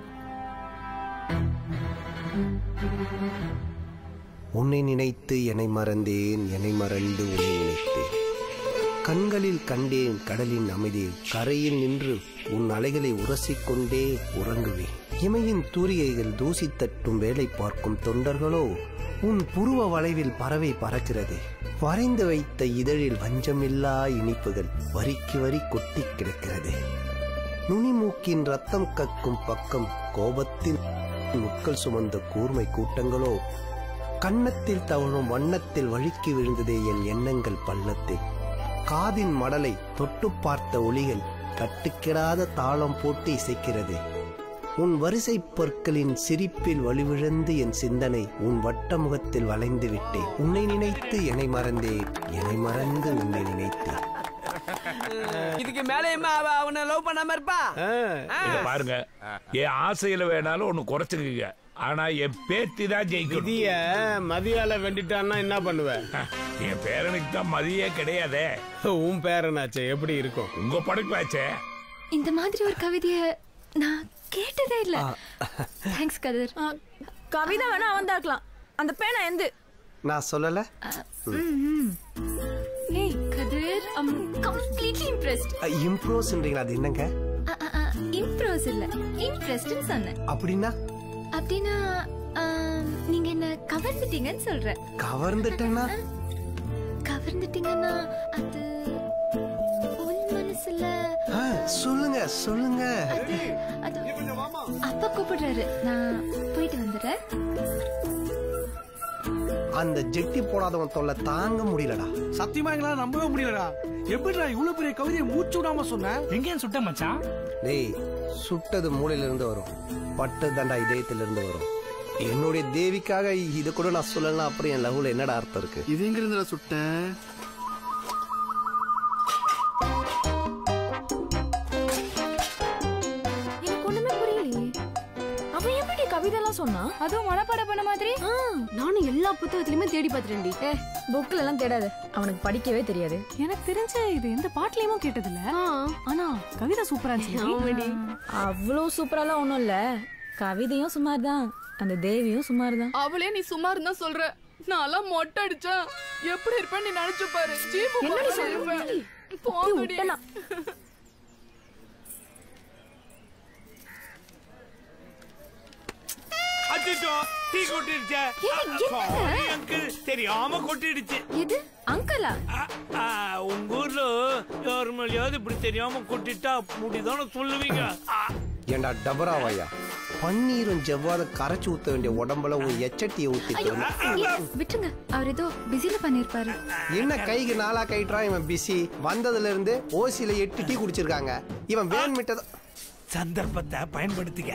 உன்னை நினைத்து என்னை மறந்தேன் என்னை மறந்து உன்னை நினைத்தேன் கண்களில் கண்டேன் கடலின் அமைதி கரையில் நின்று உன் அலைகளை உரசிக்கொண்டே உறங்குவேன் இமையின் தூரிகைகள் தூசி தட்டும் வேலை பார்க்கும் தொண்டர்களோ உன் புருவ வளைவில் பறவை பறக்கிறது வரைந்து வைத்த இதழில் வஞ்சமில்லா இனிப்புகள் வரிக்கு வரி கொட்டி கிடக்கிறது நுனிமூக்கின் ரத்தம் கக்கும் பக்கம் கோபத்தில் முட்கள் சுமந்த கூர்மை கூட்டங்களோ கன்னத்தில் தவழும் வண்ணத்தில் வழுக்கி விழுந்ததே என் எண்ணங்கள் பள்ளத்தில் காதின் மடலை தொட்டு பார்த்த ஒளிகள் கட்டுக்கிடாத தாளம் போட்டு இசைக்கிறது உன் வரிசை பொற்களின் சிரிப்பில் வலுவிழந்து என் சிந்தனை உன் வட்ட முகத்தில் வளைந்து விட்டேன் உன்னை நினைத்து என்னை மறந்தேன் என்னை மறந்து உன்னை நினைத்தேன் இதுக்கு மேலேயுமா அவ அவனை லவ் பண்ணாம இருப்பா இத பாருங்க என் ஆசையில வேணாலும் ஒண்ணு குறைச்சுக்குங்க ஆனா என் பேத்தி தான் ஜெயிக்கணும் விதிய மதியால வெண்டிட்டான்னா என்ன பண்ணுவ என் பேரனுக்கு தான் மதியே கிடையாதே உன் பேரனாச்சே எப்படி இருக்கும் உங்க படைப்பாச்சே இந்த மாதிரி ஒரு கவிதைய நான் கேட்டதே இல்ல தேங்க்ஸ் கதிர் கவிதை வேணா அவன் தாக்கலாம் அந்த பேனா எந்து நான் சொல்லல ஏய் கதிர் ஐம் கம்ப்ளீட்லி இம்ப்ரெஸ்ட் இம்ப்ரோஸ்ன்றீங்களா அது என்னங்க இம்ப்ரோஸ் இல்ல இம்ப்ரெஸ்ட்னு சொன்னேன் அப்படின்னா அப்படின்னா ஆம், நீங்க என்ன கவர்ந்துட்டீங்கன்னு சொல்ற கவர்ந்துட்டேன்னா கவர்ந்துட்டீங்கன்னா அது உள் மனசுல ஆ, சொல்லுங்க சொல்லுங்க அது அப்பா கூப்பிடுறாரு நான் போயிட்டு வந்துடுறேன் அந்த ஜெட்டி போடாதவன் தொல்லை தாங்க முடியலடா சத்தியமா எங்களால நம்பவே முடியலடா எப்படிடா இவ்வளவு பெரிய கவிதையை மூச்சு விடாம சொன்ன எங்கேயும் சுட்ட மச்சான் டேய் சுட்டது மூளையில இருந்து வரும் பட்டு தண்டா இதயத்துல இருந்து வரும் என்னுடைய தேவிக்காக இதை கூட நான் சொல்லலாம் அப்புறம் என் லவ்ல என்னடா அர்த்தம் இருக்கு இது எங்க இருந்து சுட்டேன் எனக்கு ஒண்ணுமே புரியலையே அவன் எப்படி கவிதை எல்லாம் சொன்னா அதுவும் மனப்பாட பண்ண மாதிரி நானும் எல்லா புத்தகத்திலயுமே தேடி பார்த்துட்டேன்டி ஏ புக்ல எல்லாம் தேடாது அவனுக்கு படிக்கவே தெரியாது எனக்கு தெரிஞ்ச இது எந்த பாட்டுலயுமே கேட்டதில்ல ஆனா கவிதை சூப்பரா இருந்துச்சு ஆமாடி. அவ்வளோ சூப்பராலாம் ஒண்ணும் இல்ல கவிதையும் சுமார் தான் அந்த தேவியும் சுமார் தான் அவளே நீ சுமார் தான் சொல்ற நான்லாம் மொட்டை அடிச்சேன் எப்படி இருப்பேன் நீ நினைச்சு பாரு ஜீப்பு என்னடி மாதிரி சொல்ற? இருப்பேன். அப்படி போங்கடி. விட்டனா? அச்சோ டீ கொட்டிடுச்சே சாரி அங்கிள் தெரியாம கொட்டிடுச்சு எது அங்கலா ஆ, உங்க ஊர்ல யார் மேலேயாவது இப்படி தெரியாம கொட்டிட்டா முடிதானே சொல்லுவீங்க ஆ, ஏண்டா டபராவையா பன்னீரும் ஜவ்வாத கரைச்சு ஊத்த வேண்டிய உடம்புல உன் எச்சட்டியை ஊத்திட்டு வந்த. விட்டுருங்க அவர் ஏதோ பிஸில பண்ணிருப்பாரு என்ன கைக்கு நாளா கைட்டுறான் இவன் பிஸி வந்ததுல இருந்து ஓசியில எட்டு டீ குடிச்சிருக்காங்க இவன் வேன் மிட்டத சந்தர்ப்பத்தை பயன்படுத்திக்க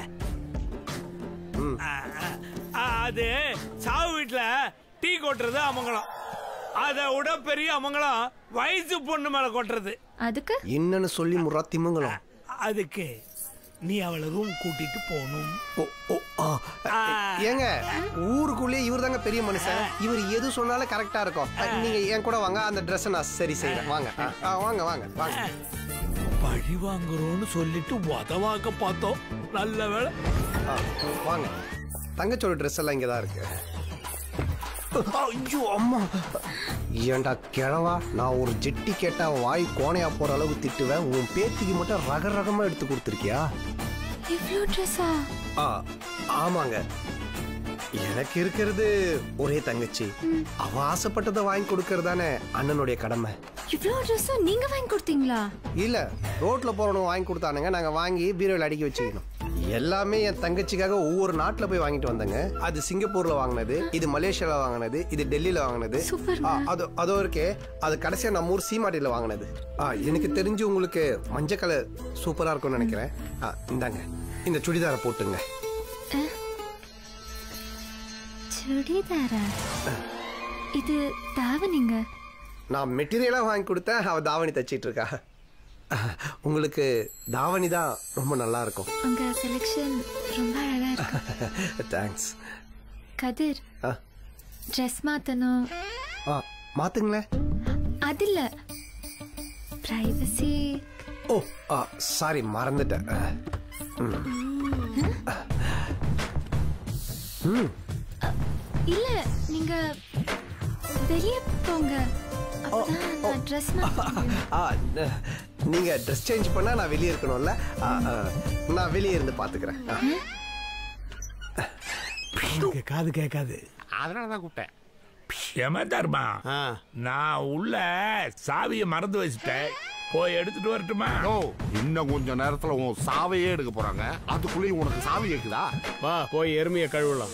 ஆ, ஆ, அது சாவு வீட்டுல டீ கொட்டுறது அமங்கலம் அதை விட பெரிய அமங்கலம் வயசு பொண்ணு மேல கொட்டுறது அதுக்கு என்னன்னு சொல்லி முறா திமுங்கலாம் அதுக்கு நீ அவளை ரூம் கூட்டிட்டு போகணும் ஓ ஓ ஆ. ஏங்க ஊருக்குள்ளே இவர் தாங்க பெரிய மனுஷன் இவர் எது சொன்னாலும் கரெக்டா இருக்கும் அ, நீங்க என் கூட வாங்க அந்த Dress நான் சரி செய்யறேன் வாங்க ஆ, ஆ, வாங்க வாங்க வாங்க பழி வாங்குறோம்னு சொல்லிட்டு உதவாக்க பார்த்தோம் நல்ல வேலை ஆ, வாங்க தங்கச்சோட Dress எல்லாம் இங்க தான் இருக்கு ஐயோ அம்மா ஏன்டா கிழவா நான் ஒரு ஜெட்டி கேட்டா வாய் கோணையா போற அளவுக்கு திட்டுவேன் உன் பேத்திக்கு மட்டும் ரக ரகமா எடுத்து கொடுத்துருக்கியா இவ்ளோ ட்ரெஸ்ஸா ஆ ஆமாங்க எனக்கு இருக்கிறது ஒரே தங்கச்சி அவ ஆசைப்பட்டதை வாங்கி கொடுக்கறது தானே அண்ணனுடைய கடமை இவ்ளோ ட்ரெஸ்ஸும் நீங்க வாங்கி கொடுத்தீங்களா இல்ல ரோட்ல போறவங்க வாங்கி கொடுத்தானுங்க நாங்க வாங்கி பீரோவில் அடுக்கி வச்சுக்கணும் எல்லாமே என் தங்கச்சிக்காக ஒவ்வொரு நாட்டுல போய் வாங்கிட்டு வந்தேங்க அது சிங்கப்பூர்ல வாங்கினது இது மலேசியால வாங்கினது இது டெல்லியில வாங்கினது ஆ, அது அதோ இருக்கே அது கடைசியா நம்ம ஊர் சீமாட்டில வாங்கினது ஆ, எனக்கு தெரிஞ்சு உங்களுக்கு மஞ்சள் கலர் சூப்பரா இருக்கும்னு நினைக்கிறேன் ஆ, இந்தாங்க இந்த சுடிதாரை போட்டுங்க சுடிதாரா இது தாவணிங்க நான் மெட்டீரியலா வாங்கி கொடுத்தேன் அவ தாவணி தச்சிட்டு இருக்கா உங்களுக்கு தாவணி தான் ரொம்ப நல்லா இருக்கும் உங்க செலெக்ஷன் ரொம்ப அழகா இருக்கு தேங்க்ஸ் கதிர் ஆ. ட்ரெஸ் மாத்தணும் ஆ மாத்துங்களேன் அது இல்ல பிரைவசி ஓ ஆ சாரி மறந்துட்டேன் ஆ, ம். ம் இல்ல நீங்க வெளிய போங்க அப்பதான் நான் ட்ரெஸ் ஆ ந- நீங்க ட்ரெஸ் சேஞ்ச் பண்ணா நான் வெளியே இருக்கணும்ல ஆ, ஆ, நான் வெளியே இருந்து பாத்துக்கிறேன் ஆ. எனக்கு காது கேட்காது அதனாலதான் கூப்பிட்டேன் ஏமா தர்மா நான் உள்ள சாவியை மறந்து வச்சுட்டேன் போய் எடுத்துட்டு வரட்டுமா ஓ இன்னும் கொஞ்ச நேரத்துல உன் சாவையே எடுக்க போறாங்க அதுக்குள்ளேயும் உனக்கு சாவி கேக்குதா வா போய் எருமையை கழுவலாம்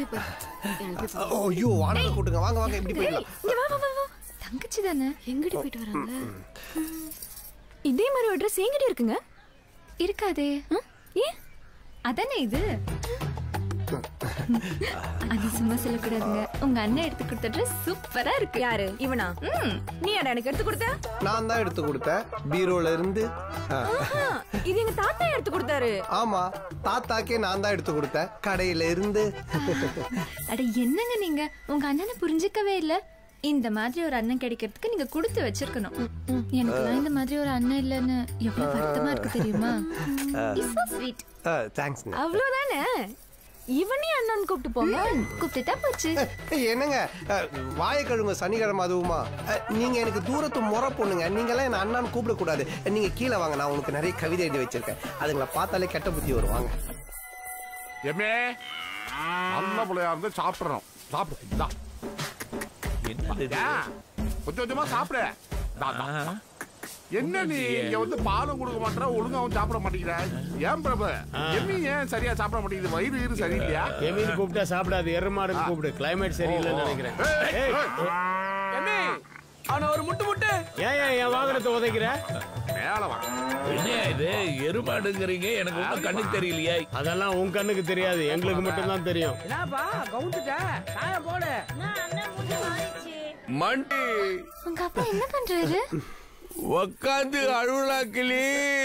ஓ, ஐயோ வாடகை கூட்டுங்க வாங்க வாங்க இப்படி போயிடலாம் இங்க வா வா வா வா தங்கச்சி தானே எங்கடி போயிட்டு வராங்க இதே மாதிரி ஒரு ட்ரெஸ் எங்கிட்ட இருக்குங்க இருக்காதே ஏன் அதானே இது அது சும்மா சொல்லக்கூடாதுங்க உங்க அண்ணன் எடுத்து கொடுத்த ட்ரெஸ் சூப்பரா இருக்கு யாரு இவனா நீ அட எனக்கு எடுத்து கொடுத்த நான் தான் எடுத்து கொடுத்தேன் பீரோல இருந்து ஆ. ஆஹா, இது எங்க தாத்தா எடுத்து கொடுத்தாரு ஆமா தாத்தாக்கே நான் தான் எடுத்து கொடுத்தேன் கடையில இருந்து அட என்னங்க நீங்க உங்க அண்ணனை புரிஞ்சுக்கவே இல்ல இந்த மாதிரி ஒரு அண்ணன் கிடைக்கிறதுக்கு நீங்க கொடுத்து வச்சிருக்கணும் எனக்கு இந்த மாதிரி ஒரு அண்ணன் இல்லைன்னு எவ்வளவு வருத்தமா இருக்கு தெரியுமா He's so sweet. தேங்க்ஸ்ங்க அவ்வளவுதானே இவனே அண்ணன் கூப்பிட்டு போங்க கூப்பிட்டுட்டா போச்சு என்னங்க அஹ், வாயை கழுவுங்க சனிக்கிழமை அதுவுமா அஹ், நீங்க எனக்கு தூரத்து முறை பொண்ணுங்க நீங்களாம் என்ன அண்ணான்னு கூப்பிடக்கூடாது நீங்க கீழே வாங்க நான் உங்களுக்கு நிறைய கவிதை எழுதி வச்சிருக்கேன் அதுங்களை பார்த்தாலே கெட்ட புத்தி வரும் வாங்க எம்மே நல்ல பிள்ளையா இருந்து சாப்பிடுறோம் சாப்பிடு இந்தா. ஏன்? கொஞ்சம் கொஞ்சமா சாப்பிடு இந்தா, இந்தா. என்ன நீ இங்க வந்து பாலும் கொடுக்க மாட்டேற ஒழுங்காவும் சாப்பிட மாட்டேங்கிற ஏன் பிரபு எம்மி ஏன் சரியா சாப்பிட மாட்டேங்குது வயிறு ஈறு சரியில்லையா எமீன் கூப்பிட்டா சாப்பிடாது எருமாடுன்னு கூப்பிடு கிளைமேட் சரியில்லைன்னு நினைக்கிறேன் ஏய், எம்மி அவன ஒரு முட்டு முட்டு ஏன் ஏன் என் வாகனத்தை உதைக்கிற மேல வா என்ன இது எருமாடுங்கிறீங்க எனக்கு ஒன்றும் கண்ணுக்கு தெரியலையே அதெல்லாம் உன் கண்ணுக்கு தெரியாது எங்களுக்கு மட்டும் தான் தெரியும் என்னப்பா கவுந்துட்ட காய போடு மண்டி உங்க அப்பா என்ன பண்றாரு உக்காந்து அழுவலாக்கிளி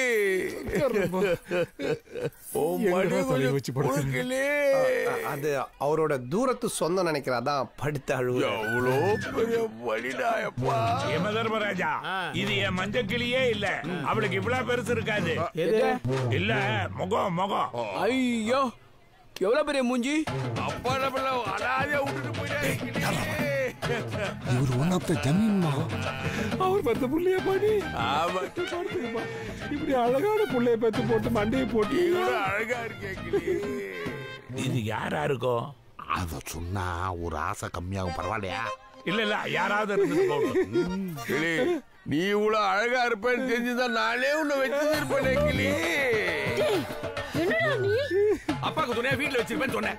ஓ மடி கொஞ்சம் கொடுக்கலே அது அவரோட தூரத்து சொந்தம் நினைக்கிறேன் அதான் படுத்து அழுவு எவ்வளோ பெரிய வழிடாயப்பா யம தர்மராஜா இது என் மஞ்ச கிளியே இல்ல அவளுக்கு இவ்வளவு பெருசு இருக்காது எது? இல்ல முகம் முகம் ஐயோ எவ்வளவு பெரிய மூஞ்சி அப்பா நம்மள அடாதே விட்டுட்டு போயிட்டாரு இவர் ஒன் ஆஃப் த ஜமீன்மா அவர் பத்து புள்ளைய பாடி ஆமா இப்படி அழகான புள்ளைய பத்து போட்டு மண்டையை போட்டு இவ்வளவு அழகா இருக்கே கிளி இது யாரா இருக்கும் அத சொன்னா ஒரு ஆசை கம்மியாகும் பரவாயில்லையா இல்ல இல்ல யாராவது இருந்துட்டு போகட்டும் கிளி நீ இவ்வளவு அழகா இருப்பேன்னு தெரிஞ்சுதான் நானே உன்னை வச்சிருப்பேனே கிளி என்னடா நீ அப்பாக்கு துணையா வீட்டுல வச்சிருப்பேன்னு சொன்னேன்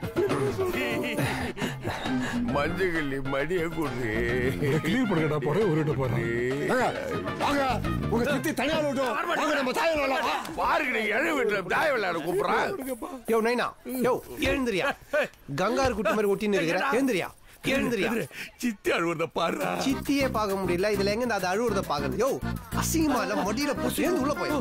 மஞ்சள் கிளி மடிய கொடுத்து கிளியர் பண்ணுங்கடா போறேன் உருட்ட போறேன் வாங்க உங்க சித்தி தனியா விட்டோம் வாங்க நம்ம தாய் விளையாடலாம் பாருங்க நீ எழு வீட்டுல தாய விளையாட கூப்பிடுறான் யோ நைனா யோ எழுந்திரியா கங்காரு குட்டி மாதிரி ஒட்டின்னு இருக்கிற எழுந்திரியா எழுந்திரியா சித்தி அழுவத பாரு சித்தியே பார்க்க முடியல இதுல எங்க இந்த அது அழுவுறத பாக்குறது யோ அசிங்கமா இல்ல மடியில போச்சு எழுந்து உள்ள போய்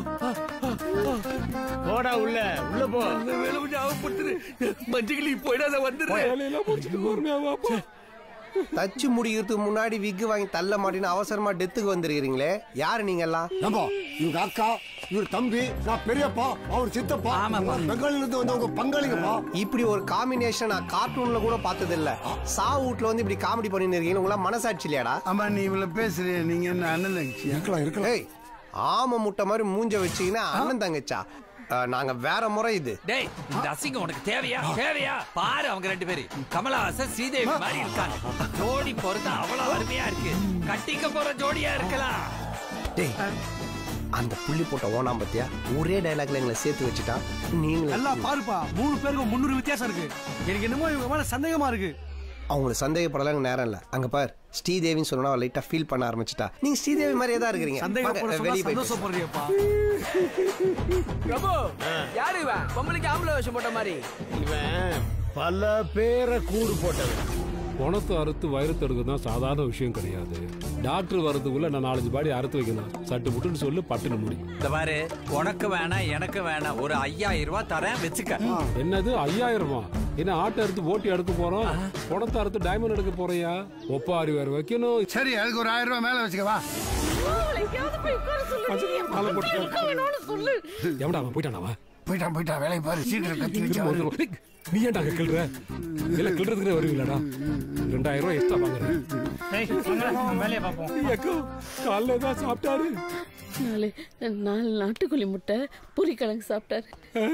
போடா உள்ள உள்ள போ வேலை கொஞ்சம் அவப்படுத்துரு மஞ்சள் கிளி போயிடாத வந்துடுறேன் தச்சு முடிக்கிறதுக்கு முன்னாடி விக்கு வாங்கி தள்ள மாட்டேன்னு அவசரமா டெத்துக்கு வந்திருக்கிறீங்களே யாரு நீங்க எல்லாம் ஏம்பா இவங்க அக்கா இவர் தம்பி நான் பெரியப்பா அவர் சித்தப்பா பெங்காலில இருந்து வந்தவங்க பங்காளிங்கப்பா இப்படி ஒரு காம்பினேஷன் நான் கார்ட்டூன்ல கூட பார்த்தது இல்ல சா வீட்ல வந்து இப்படி காமெடி பண்ணிட்டு இருக்கீங்க உங்களா மனசாட்சி இல்லையாடா ஆமா நீ இவ்வளவு பேசுறிய நீங்க என்ன அண்ணன் தங்கச்சி இருக்கலாம் இருக்கலாம் ஏய் ஆம முட்டை மாதிரி மூஞ்ச வச்சீங்கன்னா அண்ணன் தங்கச்சா அஹ், நாங்க வேற முறை இது டேய் இந்த அசிங்கம் உனக்கு தேவையா தேவையா பாரு அவங்க ரெண்டு பேரு கமலஹாசன் ஸ்ரீதேவி மாதிரி இருக்காங்க ஜோடி பொறுத்து அவ்வளவு அருமையா இருக்கு கட்டிக்க போற ஜோடியா இருக்கலாம் டேய் அந்த புள்ளி போட்ட ஓனாம் பத்தியா ஒரே டைலாக்ல எங்களை சேர்த்து வச்சுட்டா நீங்க நல்லா பாருப்பா மூணு பேருக்கு முந்நூறு வித்தியாசம் இருக்கு எனக்கு என்னமோ இவங்க மேல சந்தேகமா இருக்கு அவங்களுக்கு சந்தேகப்படலாம் நேரம் இல்ல அங்க பார் ஸ்ரீதேவின்னு சொன்னா லைட்டா ஃபீல் பண்ண ஆரம்பிச்சிட்டா நீங்க ஸ்ரீதேவி மாதிரியே தான் இருக்கிறீங்க சந்தேகப்பட வாங்க, சொன்னா வெளிய போய் பேசு. சந்தோஷப்படுறியப்பா பிரபு யாரு இவன் பொம்பளைக்கு ஆம்பளை வேஷம் போட்ட மாதிரி இவன் பல பேரை கூறு போட்டவன் பணத்தை அறுத்து வயிறு தடுக்கிறது தான் சாதாரண விஷயம் கிடையாது டாக்டர் வர்றதுக்குள்ள நான் நாலஞ்சு பாடி அறுத்து வைக்கணும் சட்டு புட்டுன்னு சொல்லு பட்டுன்னு முடி இந்த பாரு உனக்கு வேணாம் எனக்கு வேணாம் ஒரு ஐயாயிரம் ரூபாய் தரேன் வச்சுக்க என்னது ஐயாயிரமா என்ன ஆட்டை அறுத்து ஓட்டி எடுக்க போறோம் பணத்தை அறுத்து டைமண்ட் எடுக்க போறியா ஒப்பாரி வேற வைக்கணும் சரி அதுக்கு ஒரு ஆயிரம் ரூபாய் மேல வச்சுக்கவா எங்கேயாவது போய் உட்கார சொல்லு மாலை போட்டு இருக்க வேணும்னு சொல்லு எவடா அவன் போயிட்டானாவா போயிட்டான் போயிட்டான் வேலையை பாரு சீக்கிரம் கத்தி திரும்ப வச்சு வந்துருவான். டேய், நீ ஏன்டா அங்க கிள்ற இல்ல கிள்றதுக்கு வருவீங்களாடா ரெண்டாயிரம் ரூபாய் எக்ஸ்ட்ரா வாங்குறேன் வேலையை பார்ப்போம் அக்கா காலைல தான் சாப்பிட்டாரு நாலு நாலு நாட்டுக்கோழி முட்டை பூரிக்கிழங்கு சாப்பிட்டாரு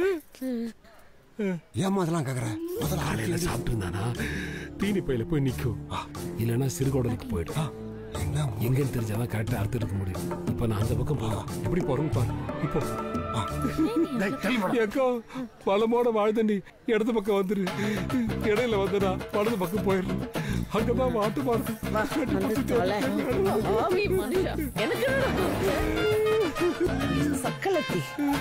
ஏமா அதெல்லாம் கேக்குற முதல்ல காலையில சாப்பிட்டு இருந்தானா தீனி பையில போய் நிக்கும் இல்லைன்னா சிறுகோடலுக்கு போயிடும் எங்கன்னு தெரிஞ்சாதான் கரெக்டா அறுத்து எடுக்க முடியும் இப்ப நான் அந்த பக்கம் போகலாம் எப்படி போறேன்னு பாரு இப்போ ஏக்கா பழமோட வாழ்தண்டி இடது பக்கம் வந்துரு இடையில வந்துடா வலது பக்கம் போயிரு அங்கதான் மாட்டு ஆவி மனுஷா எனக்கு சக்கலத்தி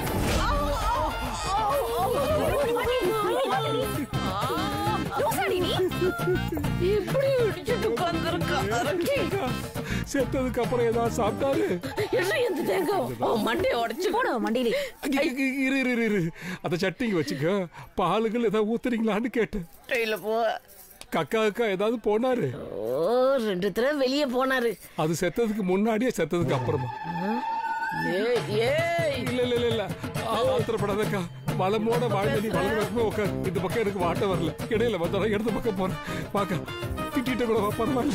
எப்படி இடிச்சிட்டு உட்கார்ந்துருக்கா செத்ததுக்கு அப்புறம் ஏதாவது சாப்பிட்டாரு என்ன எந்த தேங்காய் அவன் மண்டையை உடைச்சு போட மண்டையில இரு இரு இரு, இரு அந்த சட்டிங்க வச்சுக்க பாலுகள் ஏதாவது ஊத்துறீங்களான்னு கேட்டேன் ட்ரெயில போ கக்கா அக்கா ஏதாவது போனாரு ஓ ரெண்டு தடவை வெளியே போனாரு அது செத்ததுக்கு முன்னாடியே செத்ததுக்கு அப்புறமா ஏய் ஏய் இல்ல இல்ல இல்ல இல்ல ஆ- ஆத்திரப்படாதக்கா வளமோட வாழ்ந்தடி வளம் பக்கமே உட்காரு இந்த பக்கம் எனக்கு வாட்ட வரல இடையில வந்தா இடது பக்கம் போறேன் பாக்க திட்டிட்ட கூட வா, பரவாயில்ல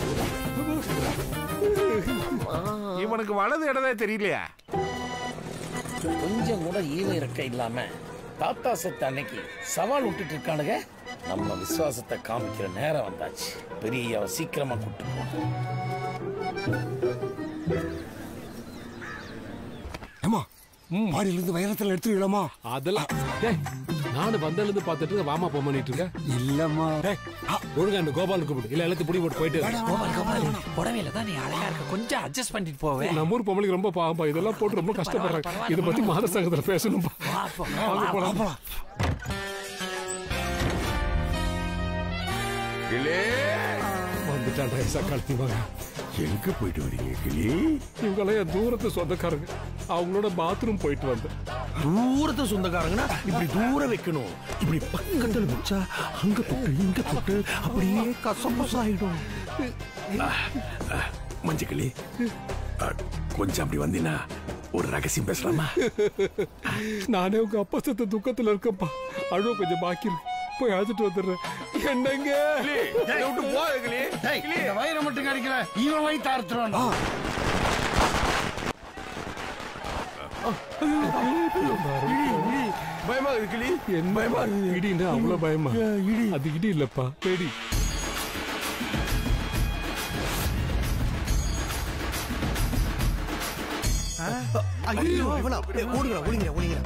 இவனுக்கு வலது இடதே தெரியலையா கொஞ்சம் கூட ஈவ இறக்க இல்லாம தாத்தா செத்த அன்னைக்கு சவால் விட்டுட்டு இருக்கானுங்க நம்ம விசுவாசத்தை காமிக்கிற நேரம் வந்தாச்சு பெரிய சீக்கிரமா கூட்டு போகணும் ஏமா மாடியில இருந்து வைரத்தில் எடுத்துக்கலாமா அதெல்லாம் டேய், நானும் வந்ததுல இருந்து பார்த்துட்டு வாமா போ பண்ணிட்டு இருக்கேன் இல்லம்மா ஒழுங்கா அந்த கோபால் கூப்பிடு இல்ல எல்லாத்தையும் புடி போட்டு போயிட்டு இரு. கோபால் கோபால் புடவையில தான் நீ அழகா இருக்க கொஞ்சம் அட்ஜஸ்ட் பண்ணிட்டு போவேன் நம்ம ஊர் பொம்பளைக்கு ரொம்ப பாவம்பா இதெல்லாம் போட்டு ரொம்ப கஷ்டப்படுறாங்க இதை பத்தி மாத சங்கத்துல பேசணும்பா வாங்க போலாம் வந்துட்டான் ரைசா கழட்டி வாங்க எங்க போயிட்டு வரீங்க கிளி இவங்கெல்லாம் என் தூரத்து சொந்தக்காரங்க அவங்களோட பாத்ரூம் போயிட்டு வந்தேன் தூரத்து சொந்தக்காரங்கன்னா இப்படி தூரம் வைக்கணும் இப்படி பக்கத்துல வச்சா அங்க தொட்டு இங்க தொட்டு அப்படியே கசப்பசாயிடும் மஞ்சக்கிளி கொஞ்சம் அப்படி வந்தீங்கன்னா ஒரு ரகசியம் பேசலாமா நானே உங்க அப்பா சத்த துக்கத்துல இருக்கப்பா அழுவ கொஞ்சம் பாக்கி இருக்கு போய் அழைச்சிட்டு வந்துடுறேன் என்னங்க இந்த வயிறை மட்டும் கிடைக்கல இவன் வயிற்று அறுத்துருவான் பயமா இருக்கு கிளி என்ன பயமா இடின்னா அவ்வளவு பயமா அது இடி இல்லப்பா பேடி ஐயோ இவனா ஓடுங்கடா ஓடுங்கடா ஓடுங்கடா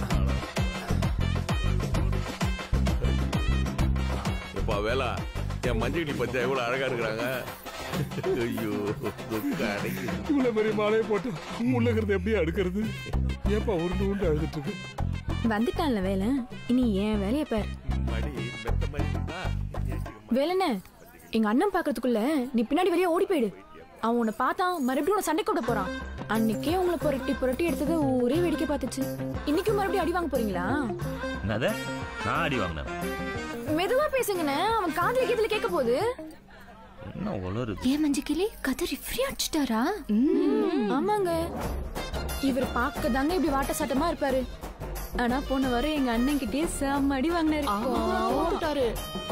எப்பா வேலா என் மஞ்சக்கிளி பத்தி எவ்வளவு அழகா இருக்கிறாங்க ஐயோ துக்க அடைக்குது இவ்வளவு பெரிய மாலையை போட்டு உள்ளங்கிறது எப்படி அடுக்கிறது ஏப்பா உருண்டு உருண்டு அழுதுட்டு இருக்கு வந்துட்டான்ல வேலை இனி என் வேலையை பார் மடி மெத்த மாதிரி இருக்கா? வேலைண்ணே எங்க அண்ணன் பாக்குறதுக்குள்ள நீ பின்னாடி வெளியே ஓடி போயிடு அவன் உன்னை பார்த்தான் மறுபடியும் உன்னை சண்டை கூப்பிட போறான் அன்னைக்கே உங்களை புரட்டி புரட்டி எடுத்தது ஊரே வேடிக்கை பார்த்துச்சு இன்னைக்கும் மறுபடியும் அடி வாங்க போறீங்களா என்னது நான் அடி வாங்கினேன் மெதுவா பேசுங்கண்ணே அவன் காதுல கீதுல கேட்க போகுது என்ன உளருது ஏன் மஞ்சக்கிளி கதறி ஃப்ரீ அடிச்சிட்டாரா ஆமாங்க இவர் பார்க்க தாங்க இப்படி வாட்ட சாட்டமா இருப்பாரு ஆனா போன வாரம் எங்க அண்ணன் கிட்டே செம்ம அடி வாங்கினாரு போட்டாரு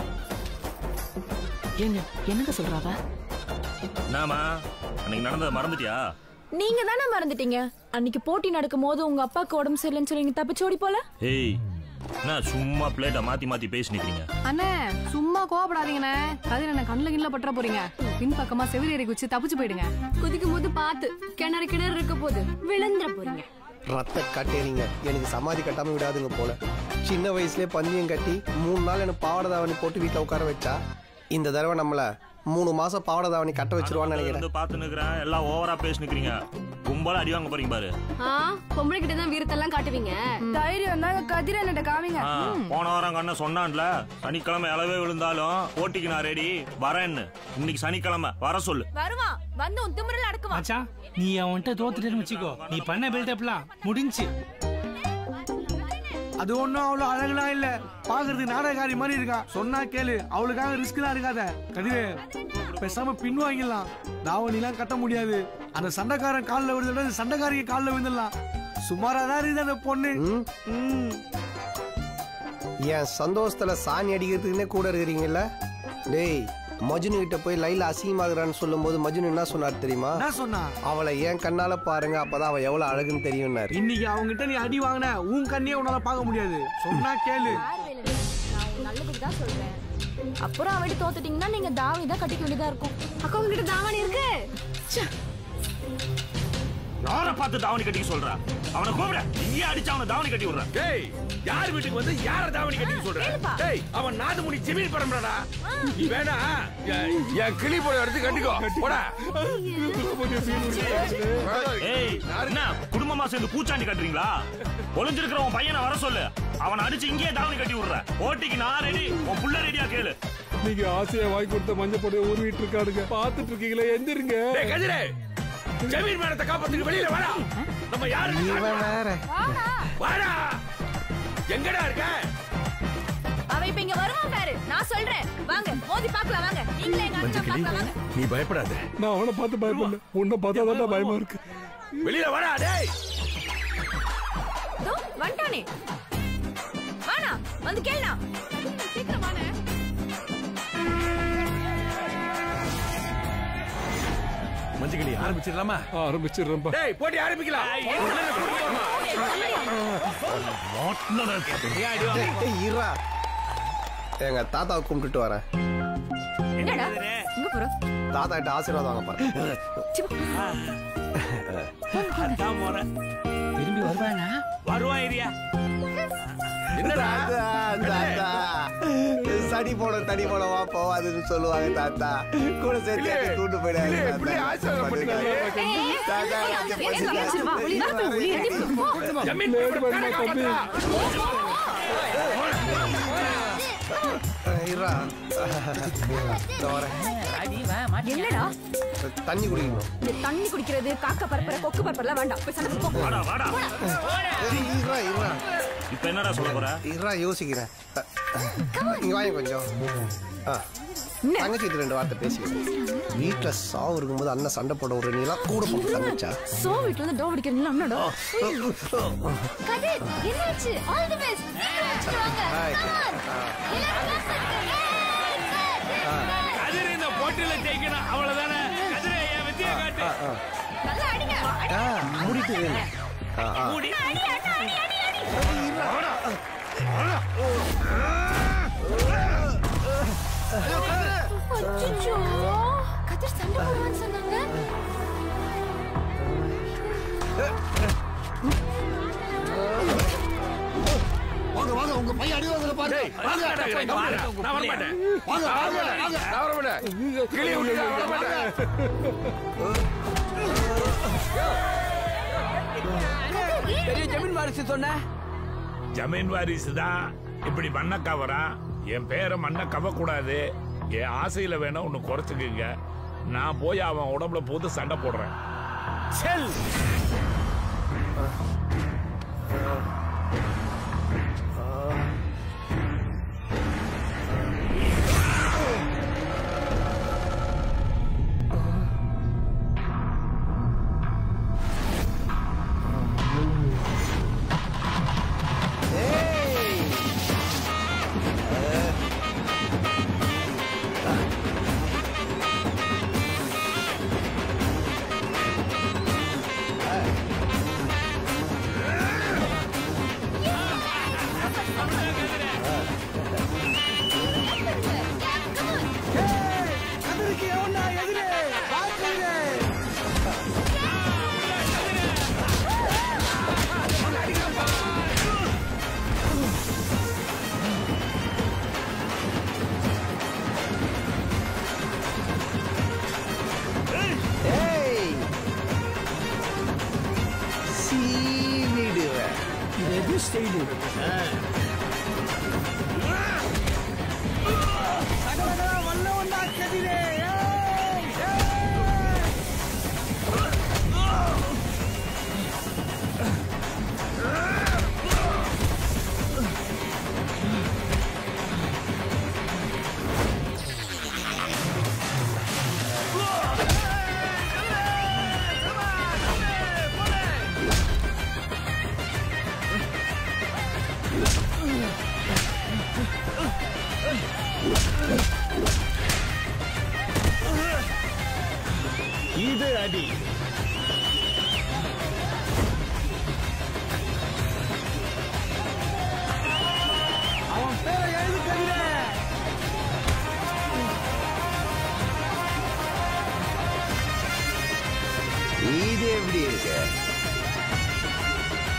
ஏங்க என்னங்க சொல்றாவ என்னம்மா அன்னைக்கு நடந்ததை மறந்துட்டியா நீங்க தானே மறந்துட்டீங்க அன்னைக்கு போட்டி நடக்கும் போது உங்க அப்பாவுக்கு உடம்பு சரியில்லைன்னு சொல்லி நீங்க தப்பிச்சு ஓடி போல ஏய் என்ன சும்மா பிளேட்டை மாத்தி மாத்தி பேசி நிக்கிறீங்க அண்ணே சும்மா கோவப்படாதீங்கண்ணே கதிர் என்ன கண்ணுல கிண்ணுல பற்ற போறீங்க பின் பக்கமா செவிரேறி குச்சி தப்பிச்சு போயிடுங்க குதிக்கும் போது பார்த்து கிணறு கிணறு இருக்க போது விழுந்துற போறீங்க ரத்த கட்டேரிங்க எனக்கு சமாதி கட்டாம விடாதுங்க போல சின்ன வயசுலயே பந்தயம் கட்டி மூணு நாள் எனக்கு பாவாடை தாவணி போட்டு வீட்டில் உட்கார வச்சா இந்த தடவை நம்மள மூணு மாசம் பாவாடை தாவணி கட்ட வச்சிருவான்னு நினைக்கிறேன் வந்து பாத்து நிக்கிறேன் எல்லாம் ஓவரா பேசி நிக்கிறீங்க கும்பலா அடி வாங்க போறீங்க பாரு பொம்பளை கிட்ட தான் வீரத்தெல்லாம் காட்டுவீங்க தைரியம் தாங்க கதிர என்னட்ட காமிங்க ஆ, போன வாரம் கண்ண சொன்னான்ல சனிக்கிழமை அளவே விழுந்தாலும் போட்டிக்கு நான் ரெடி வரேன்னு இன்னைக்கு சனிக்கிழமை வர சொல்லு வருவான் வந்து உன் திமிரல அடக்குவான் மச்சான் நீ அவன்கிட்ட தோத்துட்டேன்னு வச்சுக்கோ நீ பண்ண பில்டப்லாம் முடிஞ்சு அது ஒண்ணும் அவ்வளவு அழகுலாம் இல்ல பாக்குறதுக்கு நாடகக்காரி மாதிரி இருக்கா சொன்னா கேளு அவளுக்காக ரிஸ்க்லாம் இருக்காத கதிரே பேசாம பின் வாங்கிடலாம் தாவணிலாம் கட்ட முடியாது அந்த சண்டைக்காரன் காலில் விழுந்த விட சண்டைக்காரிக்கு காலில் விழுந்துடலாம் சுமாரா தான் இருக்குது அந்த பொண்ணு ம். என் சந்தோஷத்துல சாணி அடிக்கிறதுக்குன்னே கூட இருக்கிறீங்கல்ல டேய் மஜுனு கிட்ட போய் லைல அசிங்கமாகறான்னு சொல்லும்போது மஜுனு என்ன சொன்னார் தெரியுமா என்ன சொன்னா அவளை என் கண்ணால பாருங்க அப்பதான் அவ எவ்வளவு அழகுன்னு தெரியும்னாரு இன்னைக்கு அவங்கிட்ட நீ அடி வாங்கின உன் கண்ணியே உன்னால பார்க்க முடியாது சொன்னா கேளு நல்லதுக்கு தான் சொல்றேன் அப்புறம் அவட்டு தோத்துட்டீங்கன்னா நீங்க தாவணி தான் கட்டிக்க வேண்டியதா இருக்கும் அக்கா உங்ககிட்ட தாவணி இருக்கு யாரை பார்த்து தாவணி கட்டிக்க சொல்ற அவனை கூப்பிட இங்கேயே அடிச்சு அவனை தாவணி கட்டி விடுறேன் டேய் யார் வீட்டுக்கு வந்து யார தாவணி கட்டி சொல்ற டேய் அவன் நாதமுனி ஜெமீன் பரம்பரடா நீ வேணா என் என் கிளி போட எடுத்து கட்டிக்கோ போடா ஏய் என்ன குடும்பமா சேர்ந்து பூச்சாண்டி கட்டுறீங்களா ஒளிஞ்சிருக்கிற உன் பையனை வர சொல்லு அவனை அடிச்சு இங்கேயே தாவணி கட்டி விடுற போட்டிக்கு நான் ரெடி உன் புள்ள ரெடியா கேளு நீங்க ஆசையா வாங்கி கொடுத்த மஞ்சள் பொடியை உருவிட்டு இருக்காருங்க பாத்துட்டு இருக்கீங்களே எந்திருங்க டேய் கதிரே ஜமீன் மேடத்தை காப்பாத்துக்கு வெளியில வாடா நம்ம யாரு இவன் வேற வாடா எங்கடா இருக்க அவன் இப்ப இங்க வருவான் பாரு நான் சொல்றேன் வாங்க மோதி பார்க்கலாம் வாங்க நீங்களே எங்க அண்ணனை பார்க்கலாம் வாங்க நீ பயப்படாத நான் அவனை பார்த்து பயப்படல உன்னை பார்த்தா தான் பயமா இருக்கு வெளியில வாடா டேய் தோ வந்துட்டானே வாணா வந்து கேளுனா சீக்கிரம் வாணே மஞ்சக்கிளி ஆரம்பிச்சிடலாமா ஆரம்பிச்சிடுறேன்பா டேய் போட்டி ஆரம்பிக்கலாம் டேய், டேய், இருடா. எங்க தாத்தாவை கும்பிட்டுட்டு வரேன் என்னடா இங்க போற தாத்தா கிட்ட ஆசீர்வாதம் வாங்க பாரு அதான் போறேன் திரும்பி வருவானா வருவான் ஏரியா என்னடா தாத்தா சடி போட தடி போடவா போவாதுன்னு சொல்லுவாங்க தாத்தா கூட சேர்த்து என்னை கூட்டு போயிடாது இப்படி ஆசீர்வாதம் பண்ணிக்கலாமே. தாத்தா கொஞ்சம் பசிக்குது. ஜமீன் பரம்பரை கணக்கு காட்டுறா. இருடா. இதோ வரேன். என்னடா தண்ணி குடிக்கணும் இந்த தண்ணி குடிக்கிறது காக்கா பரப்பர கொக்கு பரப்பரலாம் வேண்டாம் போய் சண்டை போ வாடா வாடா ஏய், இருடா, இருடா. இப்ப என்னடா சொல்ல போற இருடா யோசிக்கிறேன் இங்க வாங்க கொஞ்சம் ஆ. தங்கச்சி இது ரெண்டு வார்த்தை பேசிக்கிறேன் வீட்டுல சாவு இருக்கும்போது அண்ணன் சண்டை போட ஒரு நீலாம் கூட போட்டு தங்கச்சா சோ வீட்ல இருந்து டோ அடிக்கிறீங்களா அண்ணாடா கதிர் என்னாச்சு ஆல் தி பெஸ்ட் ஹாய். ஆ. கதிர் இந்த போட்டியில ஜெயிக்கணும் அவ்வளவுதானே கதிரை என் வித்தியை காட்டு நல்லா அடிங்க ஆ, மூடிட்டு வேணும் ஆ, ஆ. மூடி அச்சச்சோ கதிர் சண்டை போடுவான்னு சொன்னாங்க வாங்க வாங்க உங்க பையன் அடி வாங்கல பாரு வாங்க நான் வர மாட்டேன் வாங்க நான் வர வாங்க மாட்டேன். வாங்க நான் வர மாட்டேன் கிளி விட்டு நான் வர மாட்டேன் பெரிய ஜமீன் வாரிசு சொன்ன ஜமீன் வாரிசு தான் இப்படி மண்ணை கவறான் என் பேரை மண்ணை கவக்கூடாது என் ஆசையில வேணா ஒன்னு குறைச்சுக்குங்க நான் போய் அவன் உடம்புல போது சண்டை போடுறேன் செல் கதிருக்கு எவன்டா எதிரே பாக்குறே ஏய் சீவிடுவேன் இது எது ஸ்டைலு சகலகலா வல்லவன்டா கதிரே ஏய், ஏய். இது அடி அவன் பேரை எழுது கதிரே இது எப்படி இருக்கு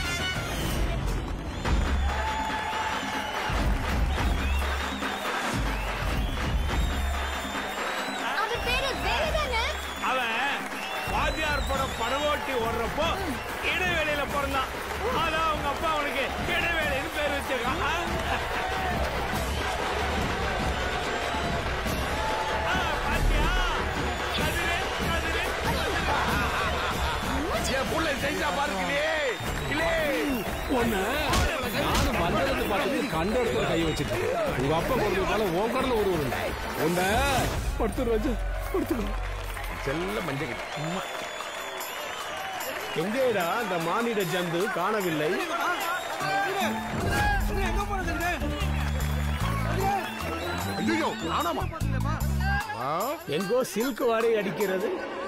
மரவோட்டி ஓடுறப்போ இடைவேளையில பிறந்தான் அதான் அவங்க அப்பா அவனுக்கு இடைவேளைன்னு பேர் வச்சிருக்கான் ஆ, பாத்தியா? கதிரு, கதிரு, என் புள்ள செஞ்சா பாருங்களே இல்லே ஒண்ணு நானும் மண்டலத்தை பார்த்துட்டு கண்ட இடத்துல கை வச்சுட்டு உங்க அப்பா கொடுத்ததால உன் கடல ஒரு ஒரு உன்ன படுத்து ராஜா படுத்துக்கோ செல்ல மஞ்சள் எங்கேடா அந்த மானிட ஜந்து காணவில்லை ஐயோ நானாமா எங்கோ சில்க் வாடை அடிக்கிறது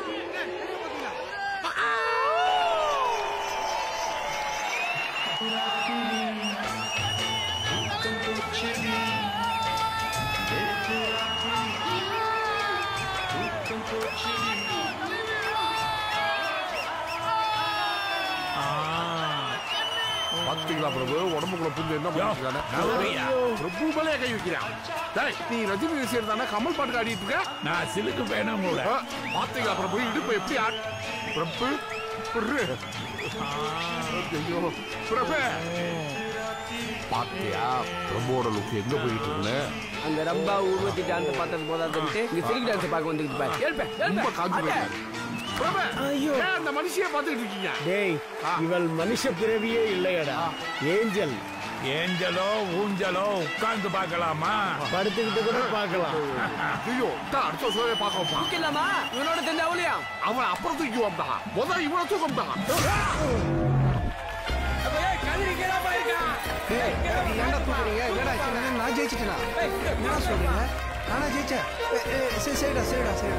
பாத்தீங்களா பிரபு உடம்புக்குள்ள புந்து என்ன பண்ணிருக்கானே நவரியா? பிரபு மேலே கை வைக்கிறான் டேய் நீ ரஜினி ரசிகர் தானே கமல் பாட்டுக்கு ஆடிட்டு இருக்க நான் சிலுக்கு வேணும் போல ஆ, பாத்தீங்களா பிரபு இடுப்பு எப்படி ஆட் பிரபு பிரபு ஐயோ பிரபு பாத்தியா பிரபுவோட லுக் எங்க போயிட்டு இருக்குன்னு அந்த ரம்பா ஊர்வத்தி டான்ஸ் பார்த்தது போதாதுன்ட்டு இங்க சில்க் டான்ஸ் பார்க்க வந்துக்கிட்டு பாரு எழுப்ப ரொம்ப காஞ்சு எழுப்ப போயிட்டாரு. பிரபு ஏன் அந்த மனுஷியை பார்த்துட்டு இருக்கீங்க டேய் இவள் மனுஷ பிறவியே இல்லையடா ஏஞ்சல் ஏஞ்சலோ ஊஞ்சலோ உட்கார்ந்து பார்க்கலாமா படுத்துக்கிட்டு கூட பார்க்கலாம் ஐயோ தான் அடுத்த சோழ பார்க்க வைப்பான் தூக்கிடலாமா இவனோட தெரிஞ்ச அவளையா அவன் அப்புறம் தூக்கி வந்தான் முதல் இவனை தூக்க வந்தான் கதிரி கேடாப்பா இருக்கா ஏன்டா தூக்குறீங்க இல்லடா இது நான் ஜெயிச்சிட்டேனா என்ன சொல்றீங்க நானா ஜெயிச்சேன் ஏ, ஏ, சரி சரிடா சரிடா சரிடா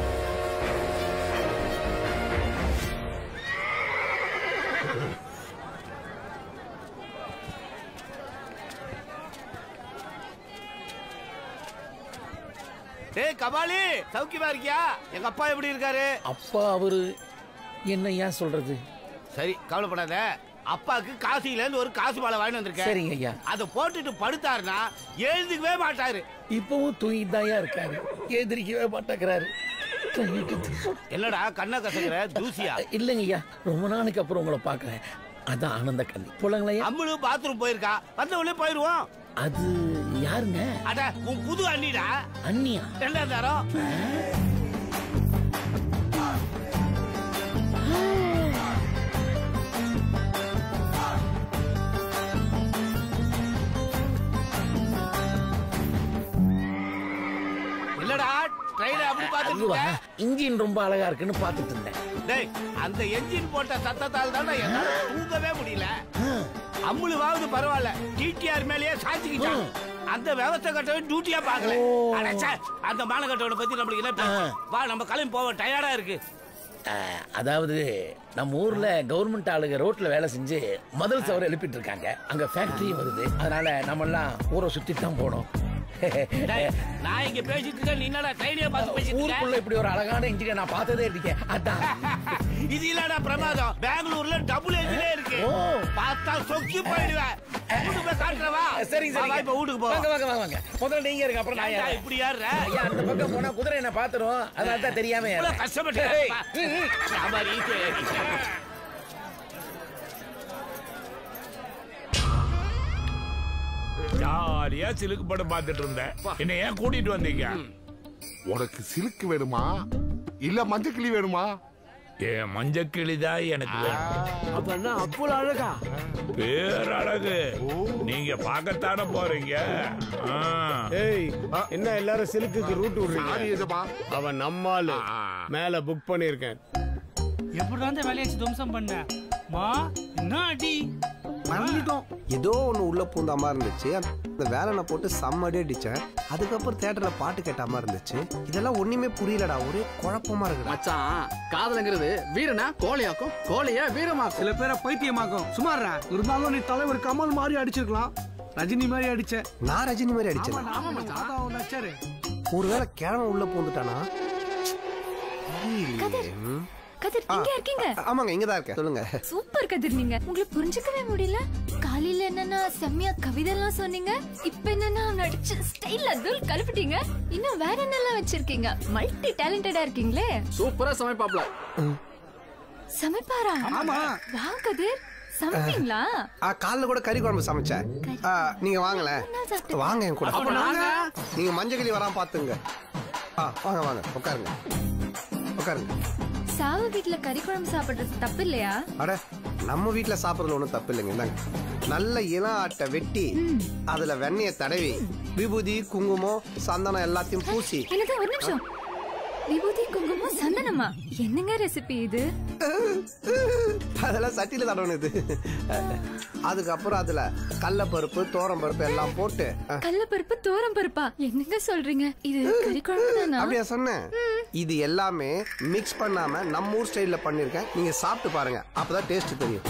டேய் கபாலி சௌக்கியமா இருக்கியா எங்க அப்பா எப்படி இருக்காரு அப்பா அவரு என்ன ஏன் சொல்றது சரி கவலைப்படாத அப்பாக்கு காசில இருந்து ஒரு காசு மாலை வாங்கிட்டு வந்திருக்கேன் சரிங்க ஐயா. அதை போட்டுட்டு படுத்தாருன்னா எழுந்துக்கவே மாட்டாரு இப்பவும் தூங்கிட்டு இருக்காரு எதிரிக்கவே மாட்டேங்கிறாரு என்னடா கண்ணை கசக்குற தூசியா இல்லைங்க ஐயா ரொம்ப நாளைக்கு அப்புறம் உங்களை பார்க்கறேன் அதான் ஆனந்த கண்ணி போலங்களையா அம்மளு பாத்ரூம் போயிருக்கா வந்தவளே போயிருவோம் அது யாருங்க அட உன் புது அண்ணிடா அண்ணியா ரெண்டாம் தரம் இல்லடா ட்ரெயினை அப்படி பார்த்துட்டு அதுவா இருக்க? இன்ஜின் ரொம்ப அழகா இருக்குன்னு பார்த்துட்டு இருந்தேன் டேய் அந்த என்ஜின் போட்ட சத்தத்தால் தான் என்னால தூங்கவே முடியல அம்முழுவாவது பரவாயில்ல டிடிஆர் மேலேயே சாத்திக்கிட்டான் அந்த விவசாய கட்டவை டியூட்டியா பார்க்கல அடச்சே, அந்த மானகட்டவனை பத்தி நம்மளுக்கு என்ன பேச்சு? வா நம்ம கிளம்பி போவோம் டயர்டா இருக்கு அஹ், அதாவது நம்ம ஊர்ல கவர்மெண்ட் ஆளுங்க ரோட்ல வேலை செஞ்சு முதல் சவரை எழுப்பிட்டு இருக்காங்க அங்க ஃபேக்டரியும் வருது அதனால நம்ம எல்லாம் ஊரை சுத்தி தான் போனோம் டேய், நான் இங்க பேசிட்டு இருக்கேன் நீ என்னடா ட்ரெயினே பார்த்து பேசிட்டு ஊருக்குள்ள இருக்க இப்படி ஒரு அழகான இன்ஜினியர் நான் பார்த்ததே இருக்கேன் அதான் இது இல்லடா பிரமாதம் பெங்களூர்ல டபுள் என்ஜினே இருக்கு பார்த்தா சொக்கி போயிடுவேன் வீட்டுக்கு போய் காட்டுறவா சரி வா, சரி வா, இப்ப வீட்டுக்கு போ வாங்க வாங்க வாங்க வாங்க முதல்ல நீங்க இருங்க அப்புறம் நான் ஏன்டா ஏறுறேன். இப்படி ஏறுற? ஐயா அந்த பக்கம் போனா குதிரை என்ன பாத்துரும் அதனால தான் தெரியாம இவ்வளவு ஏறுறேன். கஷ்டப்பட்டு ஏய், வா. ம், ம். சாம்பார் ஈஸியா ஏறிச்சு. ஜாலியா சிலுக்கு படம் பார்த்துட்டு இருந்தேன் என்ன ஏன் கூட்டிட்டு வந்தீங்க உனக்கு சிலுக்கு வேணுமா இல்ல மஞ்சள் கிளி வேணுமா ஏ மஞ்ச கிளிதான் எனக்கு வேணும் அப்ப அவ்வளவு அழகா பேரழகு நீங்க பார்க்கத்தானே போறீங்க ஆ. ஏய் என்ன எல்லாரும் சிலுக்குக்கு ரூட் சாரி விடுறீங்க எஜமா அவன் நம்மாளு மேல புக் பண்ணிருக்கேன் எப்படி தான் வேலையாச்சு துவம்சம் பண்ண மா என்ன அடி மறந்துட்டோம் ஏதோ ஒண்ணு உள்ள பூந்த மாதிரி இருந்துச்சு அந்த வேலனை போட்டு செம்மடி அடிச்சேன் அதுக்கப்புறம் தியேட்டர்ல பாட்டு கேட்ட மாதிரி இருந்துச்சு இதெல்லாம் ஒண்ணுமே புரியலடா ஒரே குழப்பமா இருக்குடா மச்சான் காதலுங்கிறது வீரனா கோழையாக்கும் கோழைய வீரமாக்கும் சில பேரை பைத்தியமாக்கும் சுமாரா இருந்தாலும் நீ தலைவர் கமல் மாதிரி அடிச்சிருக்கலாம் ரஜினி மாதிரி அடிச்ச நான் ரஜினி மாதிரி அடிச்சேன் ஆமா மச்சான் அதான் அவன் நடிச்சாரு ஒருவேளை கிழமை உள்ள பூந்துட்டானா கதிர் ம். கதிர் ஆ, இங்க இருக்கீங்க ஆமாங்க இங்கதான் இருக்கேன் சொல்லுங்க சூப்பர் கதிர் நீங்க உங்களை புரிஞ்சுக்கவே முடியல காலையில என்னன்னா செம்மையா கவிதை எல்லாம் சொன்னீங்க இப்ப என்னன்னா நடிச்சு ஸ்டைல் அதுல் கலப்பிட்டீங்க இன்னும் வேற என்னெல்லாம் வச்சிருக்கீங்க மல்டி டேலண்டடா இருக்கீங்களே சூப்பரா சமைப்பாப்ல சமைப்பாரா ஆமா. வா கதிர் சமைப்பீங்களா ஆ காலைல கூட கறி குழம்பு சமைச்சேன் ஆ, நீங்க வாங்களேன் வாங்க என் கூட அப்ப நாங்க? நீங்க மஞ்சக்கிளி வராம பாத்துங்க ஆ வாங்க வாங்க உட்காருங்க உட்காருங்க சாவு வீட்ல கறி குழம்பு சாப்பிடுறது தப்பு இல்லையா அட நம்ம வீட்ல சாப்பிடுறதுல ஒண்ணும் தப்பு இல்லைங்க இந்தாங்க நல்ல இளம் ஆட்டை வெட்டி அதுல வெண்ணெய தடவி விபூதி குங்குமம் சந்தனம் எல்லாத்தையும் பூசி என்னது ஒரு நிமிஷம் விபூதி குங்குமம் சந்தனமா என்னங்க ரெசிபி இது அதெல்லாம் சட்டியில தடவணுது அதுக்கப்புறம் அதுல கடலப்பருப்பு தோரம் பருப்பு எல்லாம் போட்டு அஹ், கடல பருப்பு தோரம் பருப்பா என்னங்க சொல்றீங்க இது கறி குழம்பு தானா அப்படியா சொன்னேன் இது எல்லாமே மிக்ஸ் பண்ணாம நம்ம ஊர் ஸ்டைல்ல பண்ணிருக்கேன் நீங்க சாப்பிட்டு பாருங்க அப்பதான் டேஸ்ட் தெரியும்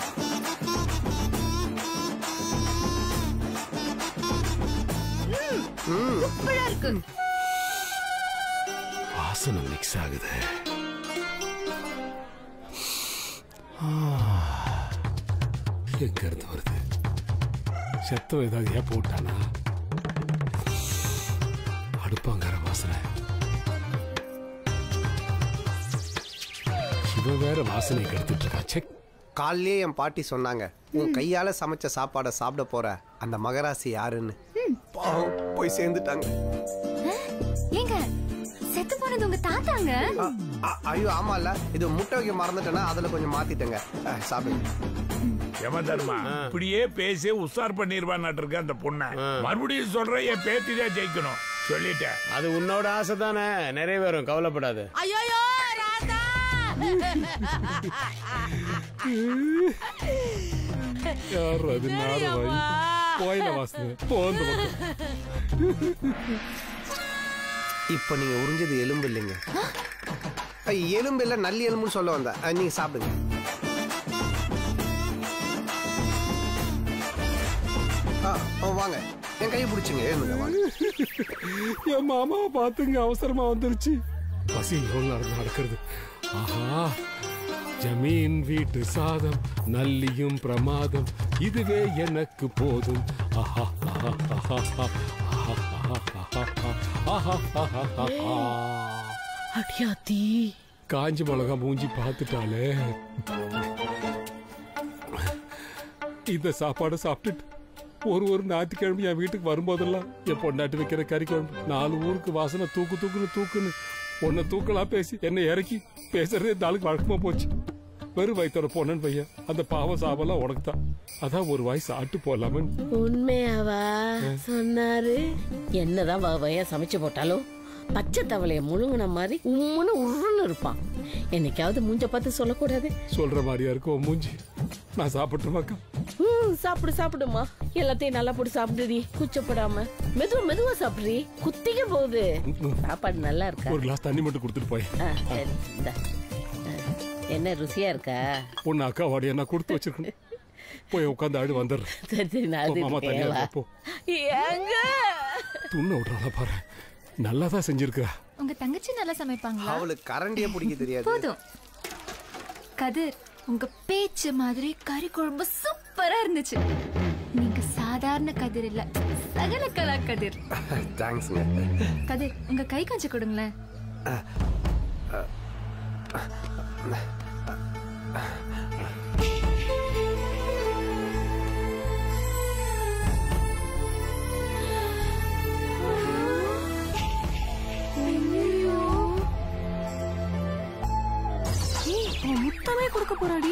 ம். சூப்பரா இருக்கு வாசனை மிக்ஸ் ஆகுது எங்க இருந்து வருது செத்தம் ஏதாவது ஏப்ப விட்டானா அடுப்பாங்கிற வாசனை இவன் வேற வாசனை கெடுத்துட்டு இருக்கா செக் காலையிலே என் பாட்டி சொன்னாங்க உன் கையால சமைச்ச சாப்பாடை சாப்பிட போற அந்த மகராசி யாருன்னு பாவம், போய் சேர்ந்துட்டாங்க ஏங்க செத்து போனது உங்க தாத்தாங்க அ- ஐயோ ஆமால இது முட்டை வைக்க மறந்துட்டேன்னா அதுல கொஞ்சம் மாத்திட்டேங்க அஹ், சாப்பிடுங்க யம தர்மா இப்படியே பேசி உஷார் பண்ணிருவான்னு இருக்க அந்த பொண்ணை மறுபடியும் சொல்றேன் என் பேத்தி தான் ஜெயிக்கணும் சொல்லிட்டேன் அது உன்னோட ஆசை தானே நிறைவேறும் கவலைப்படாத ஐயோ ராதா யார் அது நாரவாய் போயில வாசனை போந்த பக்கம் இப்ப நீங்க உறிஞ்சது எலும்பு இல்லைங்க ஐ, எலும்பு இல்ல நல்லி எலும்புன்னு சொல்ல வந்தேன் அஹ், நீங்க சாப்பிடுங்க ஆ, ஓ, வாங்க என் கையை பிடிச்சிங்க எழுந்துங்க வாங்க என் மாமாவை பார்த்துங்க அவசரமா வந்துருச்சு பசி எவ்வளவு நடந்து நடக்கிறது ஆஹா ஜமீன் வீட்டு சாதம் நல்லியும் பிரமாதம் இதுவே எனக்கு போதும் ஆஹா ஆஹா ஆஹா ஆஹா ஆஹா ஆஹா ஆஹா ஆஹா அடியாத்தி காஞ்சி மிளகா மூஞ்சி பார்த்துட்டாலே இந்த சாப்பாடை சாப்பிட்டுட்டு ஒரு ஒரு ஞாயிற்றுக்கிழமை என் வீட்டுக்கு வரும்போதெல்லாம் என் பொண்டாட்டி வைக்கிற கறி குழம்பு நாலு ஊருக்கு வாசனை தூக்கு தூக்குன்னு தூக்குன்னு உன்னை தூக்கலாம் பேசி என்னை இறக்கி பேசுறதே இந்த ஆளுக்கு வழக்கமா போச்சு வெறும் வயிற்றோட பொண்ணன் பையன் அந்த பாவம் சாபெல்லாம் உனக்கு தான் அதான் ஒரு வாய் சாப்பிட்டு போலாமன்னு உண்மையாவா சொன்னாரு என்னதான் வகையா சமைச்சு போட்டாலும் பச்சை தவளைய முழுங்கின மாதிரி உம்முன்னு உருன்னு இருப்பான் என்னைக்காவது மூஞ்ச பார்த்து சொல்லக்கூடாது சொல்ற மாதிரியா இருக்கும் உன் மூஞ்சி நான் சாப்பிட்டுருமாக்கா ம், சாப்பிடு சாப்பிடுமா எல்லாத்தையும் நல்லா போட்டு சாப்பிடுடி கூச்சப்படாம மெதுவா மெதுவா சாப்பிடுறி குத்திக்க போகுது சாப்பாடு நல்லா இருக்கா ஒரு கிளாஸ் தண்ணி மட்டும் கொடுத்துட்டு போய் ஆ, சரி, இந்தா. ஆ, என்ன ருசியா இருக்கா உன்னை அக்கா வாடியா நான் கொடுத்து வச்சிருக்கேன் போய் உட்காந்து ஆடு வந்துடுறேன் சரி சரி நான் போ, மாமா அது தனியா தேவா இருப்பா, போ ஏங்க துண்ண விட்றாளா பாரு நல்லா தான் செஞ்சிருக்கா உங்க தங்கச்சி நல்லா சமைப்பாங்களா அவளுக்கு கரண்டியே பிடிக்க தெரியாது போதும் கதிர் உங்க பேச்சு மாதிரி கறி குழம்பு சூப்பரா இருந்துச்சு நீங்க சாதாரண கதிர் இல்ல சகல கலா கதிர் தேங்க்ஸ்ங்க கதிர் உங்க கை காய்ச்சி கொடுங்களேன் ஏய், அவன் முத்தமே கொடுக்க போறாடி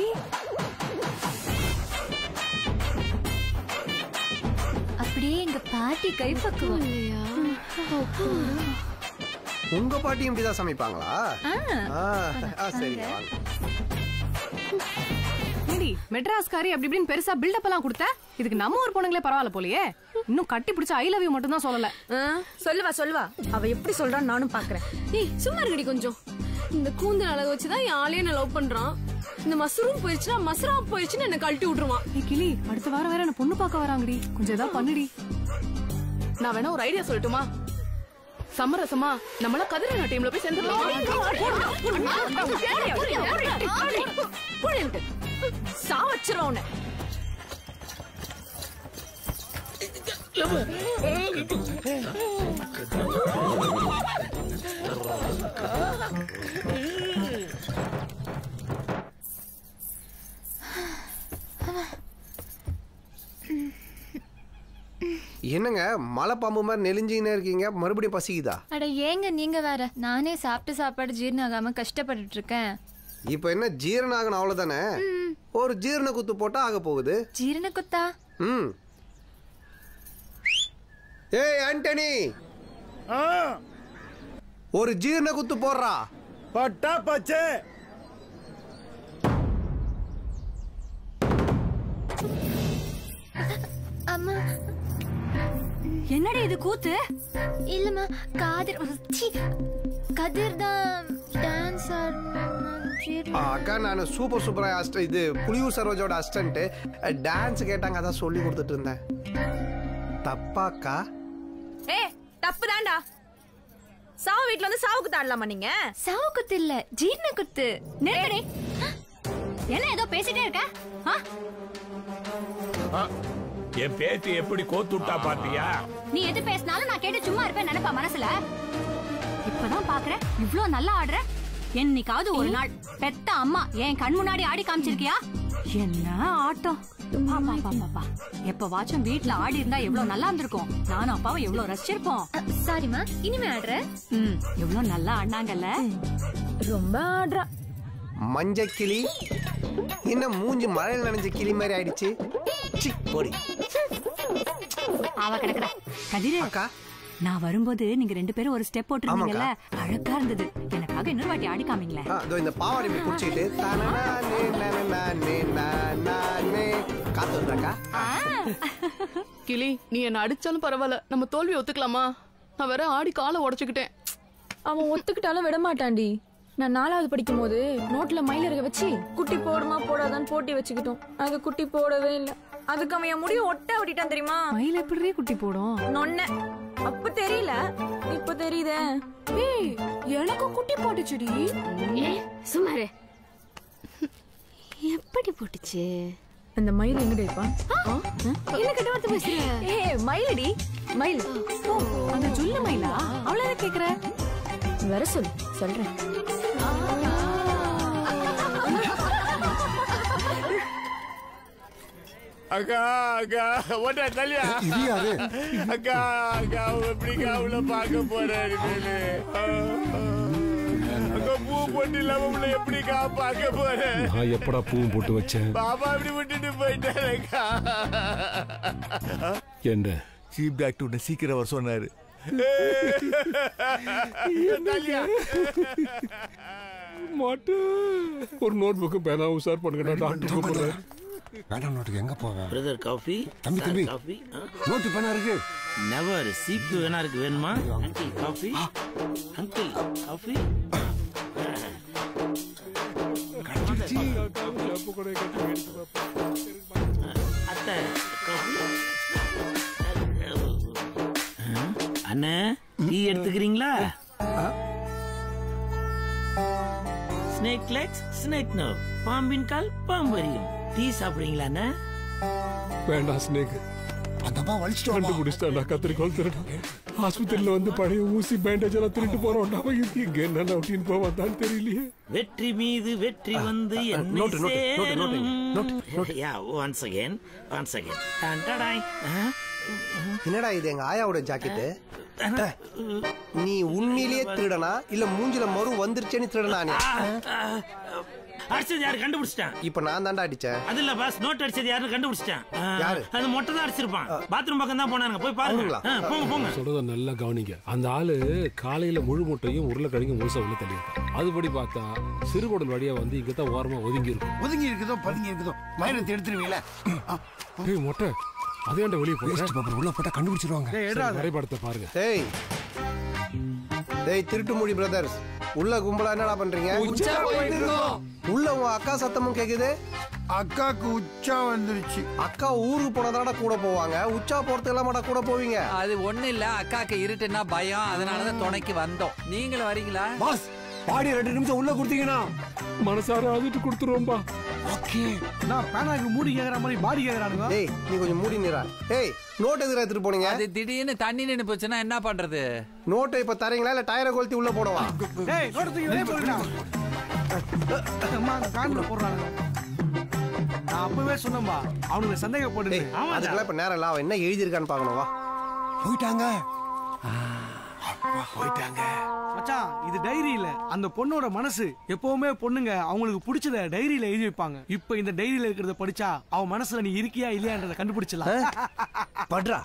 அப்படியே எங்க பாட்டி கைப்பக்குவம் உங்க பாட்டியும் இப்படிதான் சமைப்பாங்களா ஆ. ஆ, ஆ, சரிங்க வாங்க ஏடி மெட்ராஸ்காரி அப்படி இப்படின்னு பெருசா பில்டப் எல்லாம் கொடுத்த இதுக்கு நம்ம ஊர் பொண்ணுங்களே பரவாயில்ல போலயே இன்னும் கட்டி பிடிச்ச ஐ லவ் யூ மட்டும் தான் சொல்லல சொல்லுவா சொல்லுவா அவ எப்படி சொல்றான்னு நானும் பாக்குறேன் ஏய் சும்மா இருக்கடி கொஞ்சம் இந்த கூந்தல் அழகு வச்சுதான் என் ஆளையே நான் லவ் பண்றான் இந்த மசரும் போயிடுச்சுன்னா மசரா போயிடுச்சுன்னு என்ன கழட்டி விட்டுருவான் நீ கிளி அடுத்த வாரம் வேற என்ன பொண்ணு பார்க்க வராங்கடி கொஞ்சம் ஏதாவது பண்ணுடி நான் வேணா ஒரு ஐடியா சொல்லட்டுமா சமரசமா நம்மள கதிர நாட்டியம்ல போய் சேர்ந்துடலாம் சா வச்சிருவான் உன்னை என்னங்க மலை பாம்பு மாதிரி நெலிஞ்சினே இருக்கீங்க மறுபடியும் பசிக்குதா அட ஏங்க நீங்க வேற நானே சாப்பிட்டு சாப்பாடு ஜீரணம் ஆகாம கஷ்டப்பட்டுட்டு இருக்கேன் இப்போ என்ன ஜீரணம் ஆகணும் அவ்வளவுதானே ஒரு ஜீரண குத்து போட்டா ஆக போகுது ஜீரண குத்தா ம் ஏய் ஆண்டனி ஒரு ஜீரண குத்து போடுறா பட்டா பச்சை அம்மா என்னடி இது கூத்து இல்லம்மா காதர் சீ, கதிர் தான் டான்ஸ் ஆ, அக்கா நான் சூப்பர் சூப்பரா அஸ்ட இது புலியூர் சரோஜோட அசிஸ்டன்ட் டான்ஸ் கேட்டாங்க அதான் சொல்லி கொடுத்துட்டு இருந்தேன் தப்பாக்கா ஏ தப்பு தான்டா சாவு வீட்ல வந்து சாவுக்கு தாடலாமா நீங்க சாவு குத்து இல்ல ஜீரண குத்து நிறுத்தடி என்ன ஏதோ பேசிட்டே இருக்க ஆ? ஆ, என் பேத்தி எப்படி கோத்துட்டா பாத்தியா நீ எது பேசினாலும் நான் கேட்டு சும்மா இருப்பேன் நினைப்பா மனசுல இப்பதான் பாக்குறேன் இவ்ளோ நல்லா ஆடுற என்னைக்காவது ஒரு நாள் பெத்த அம்மா என் கண் முன்னாடி ஆடி காமிச்சிருக்கியா என்ன ஆட்டம் பாப்பா பாப்பா எப்ப வாச்சும் வீட்ல ஆடி இருந்தா எவ்வளவு நல்லா இருந்திருக்கும் நானும் அப்பாவும் எவ்வளவு ரசிச்சிருப்போம் சாரிமா இனிமே ஆடுற ம் எவ்வளவு நல்லா ஆடினாங்கல்ல ரொம்ப ஆடுறா மஞ்ச கிளி என்ன மூஞ்சி மழையில் நனைஞ்ச கிளி மாதிரி ஆயிடுச்சு சி, போடி அவ கிடக்குற கதிரு நான் வரும்போது நீங்க ரெண்டு பேரும் ஒரு ஸ்டெப் போட்டுருந்தீங்கல்ல அழகா இருந்தது எனக்காக இன்னொரு வாட்டி ஆடி காமிங்களே ஆ, இதோ இந்த பாவாடை இப்படி பிடிச்சிக்கிட்டு தனனானே, நனனானே, நானானே. காத்து வந்துருக்கா கிளி நீ என்ன அடிச்சாலும் பரவாயில்ல நம்ம தோல்வி ஒத்துக்கலாமா நான் வேற ஆடி காலை உடைச்சுக்கிட்டேன் அவன் ஒத்துக்கிட்டாலும் விட மாட்டான்டி நான் நாலாவது படிக்கும் போது நோட்ல மயிலிறக வச்சு குட்டி போடுமா போடாதான்னு போட்டி வச்சுக்கிட்டோம் அது குட்டி போடவே இல்ல அதுக்கு அவன் என் முடிய ஒட்ட விட்டுட்டான் தெரியுமா மயில் எப்படி குட்டி போடும் நொன்ன அப்ப தெரியல இப்ப தெரியுதே ஏய் எனக்கும் குட்டி போட்டுச்சுடி சுமாரு எப்படி போட்டுச்சு அந்த மயில் எங்கடி இருப்பான் என்ன கட்ட வார்த்தை பேசுற ஏ மயிலடி மயில் ஓ, அந்த ஜுல்ல மயிலா அவள என்ன கேக்குற வர சொல்லு சொல்றேன் அக்கா அக்கா ஓட்டா தலியா இது யாரு? அக்கா அக்கா அவன் எப்படிக்கா உள்ள பார்க்க போறேன் இனிமேலு அக்கா பூ போட்டு இல்லாம உள்ள எப்படிக்கா பார்க்க போறேன் நான் எப்படா பூவும் போட்டு வச்சேன் பாபா இப்படி விட்டுட்டு போயிட்டாருக்கா என்ன சீப் டாக்டர் உன்னை சீக்கிரம் வர சொன்னாரு தலியா மாட்டு ஒரு நோட் புக்கும் பேனா உஷார் பண்ணுங்க டாக்டர் கூப்பிடுறேன் வேண்டாம் நோட்டுக்கு எங்க போவேன் பிரதர் காஃபி தம்பி, தம்பி. காஃபி நோட்டு பேனா இருக்கு நெவர் சீப்பு வேணா இருக்கு வேணுமா அங்கிள் காஃபி அங்கிள் காஃபி அத்தை காஃபி அண்ணே டீ எடுத்துக்கிறீங்களா ஸ்னேக் லெக்ஸ் ஸ்னேக் நோ பாம்பின் கால் பாம்பரியும் டீ சாப்பிடுறீங்களா அண்ணே வேண்டாம் ஸ்னேக் அதப்பா வலிச்சிட்டு கண்டுபிடிச்சிட்டாண்டா கத்திரிக்கோள் திருடு ஆஸ்பத்திரியில வந்து பழைய ஊசி பேண்டேஜ் எல்லாம் திருட்டு போறோம்டா அவன் இது எங்க என்ன அப்படின்னு போவான்னு தெரியலையே வெற்றி மீது வெற்றி வந்து என்னை note, note, note, note, note, சேரும் yeah once again once again டண்டடாய் என்னடா இது எங்க ஆயாவோட ஜாக்கெட்டு நீ உண்மையிலேயே திருடனா இல்ல மூஞ்சில மறு வந்துருச்சேன்னு திருடனா நீ அடிச்சது யாரு கண்டுபிடிச்சிட்டான் இப்ப நான் தாண்டா அடிச்சேன் அது இல்ல பாஸ் நோட் அடிச்சது யாருன்னு கண்டுபிடிச்சிட்டான் ஆ, யாரு? அது மொட்டை தான் அடிச்சிருப்பான் பாத்ரூம் பக்கம் தான் போனாங்க போய் பாருங்க அவனுங்களா? ஆ, போங்க போங்க சொல்றத நல்லா கவனிங்க அந்த ஆளு காலையில முழு முட்டையும் உருளைக்கிழங்கும் முழுசா உள்ள தள்ளியிருக்கான் அதுபடி பார்த்தா சிறுகுடல் வழியா வந்து இங்க தான் ஓரமா ஒதுங்கி இருக்கும் ஒதுங்கி இருக்குதோ பதுங்கி இருக்குதோ வைரத்தை எடுத்துருவீங்களா ஏய் மொட்டை அதேண்ட வெளியே வேஸ்ட் பேப்பர் உள்ள போட்டா கண்டுபிடிச்சிருவாங்க போய் வரைபடத்தை பாருங்க டேய் டேய் திருட்டு மொழி பிரதர்ஸ் உள்ள கும்பலா என்னடா பண்றீங்க உச்சா போயிட்டு இருக்கோம். உள்ள உங்க அக்கா சத்தமும் கேக்குது அக்காக்கு உச்சா வந்துருச்சு அக்கா ஊருக்கு போனதாடா கூட போவாங்க உச்சா போறதுக்கு எல்லாமாடா கூட போவீங்க அது ஒண்ணு இல்ல அக்காக்கு இருட்டுன்னா பயம் அதனாலதான் துணைக்கு வந்தோம் நீங்களும் வரீங்களா பாஸ் பாடி ரெண்டு நிமிஷம் உள்ள கொடுத்தீங்கன்னா மனசார ஆதிட்டு கொடுத்துருவோம்பா ஓகே நான் பேனாக்கு மூடி கேக்குற மாதிரி பாடி கேக்குறானுங்க டேய் நீ கொஞ்சம் மூடி நிறா டேய் நோட் எதுக்கு எடுத்துட்டு போனீங்க அது திடீர்னு தண்ணி நின்னு போச்சுன்னா என்ன பண்றது நோட்டை இப்ப தரீங்களா இல்ல டயரை கொளுத்தி உள்ள போடவா டேய் நோட்டு தூக்கி வெளியே போடுடா அம்மா கான்ல போடுறானுங்க நான் அப்பவே சொன்னேன்பா அவனுக்கு சந்தேகப்பட்டு அதுக்கெல்லாம் இப்ப நேரம் இல்ல அவன் என்ன எழுதியிருக்கான்னு பார்க்கணும் வா போயிட்டாங்க போயிட்டாங்க மச்சான் இது டைரி இல்ல அந்த பொண்ணோட மனசு எப்பவுமே பொண்ணுங்க அவங்களுக்கு பிடிச்சத டைரியில எழுதி வைப்பாங்க இப்ப இந்த டைரியில இருக்கிறத படிச்சா அவன் மனசுல நீ இருக்கியா இல்லையான்றத கண்டுபிடிச்சலாம் பட்றா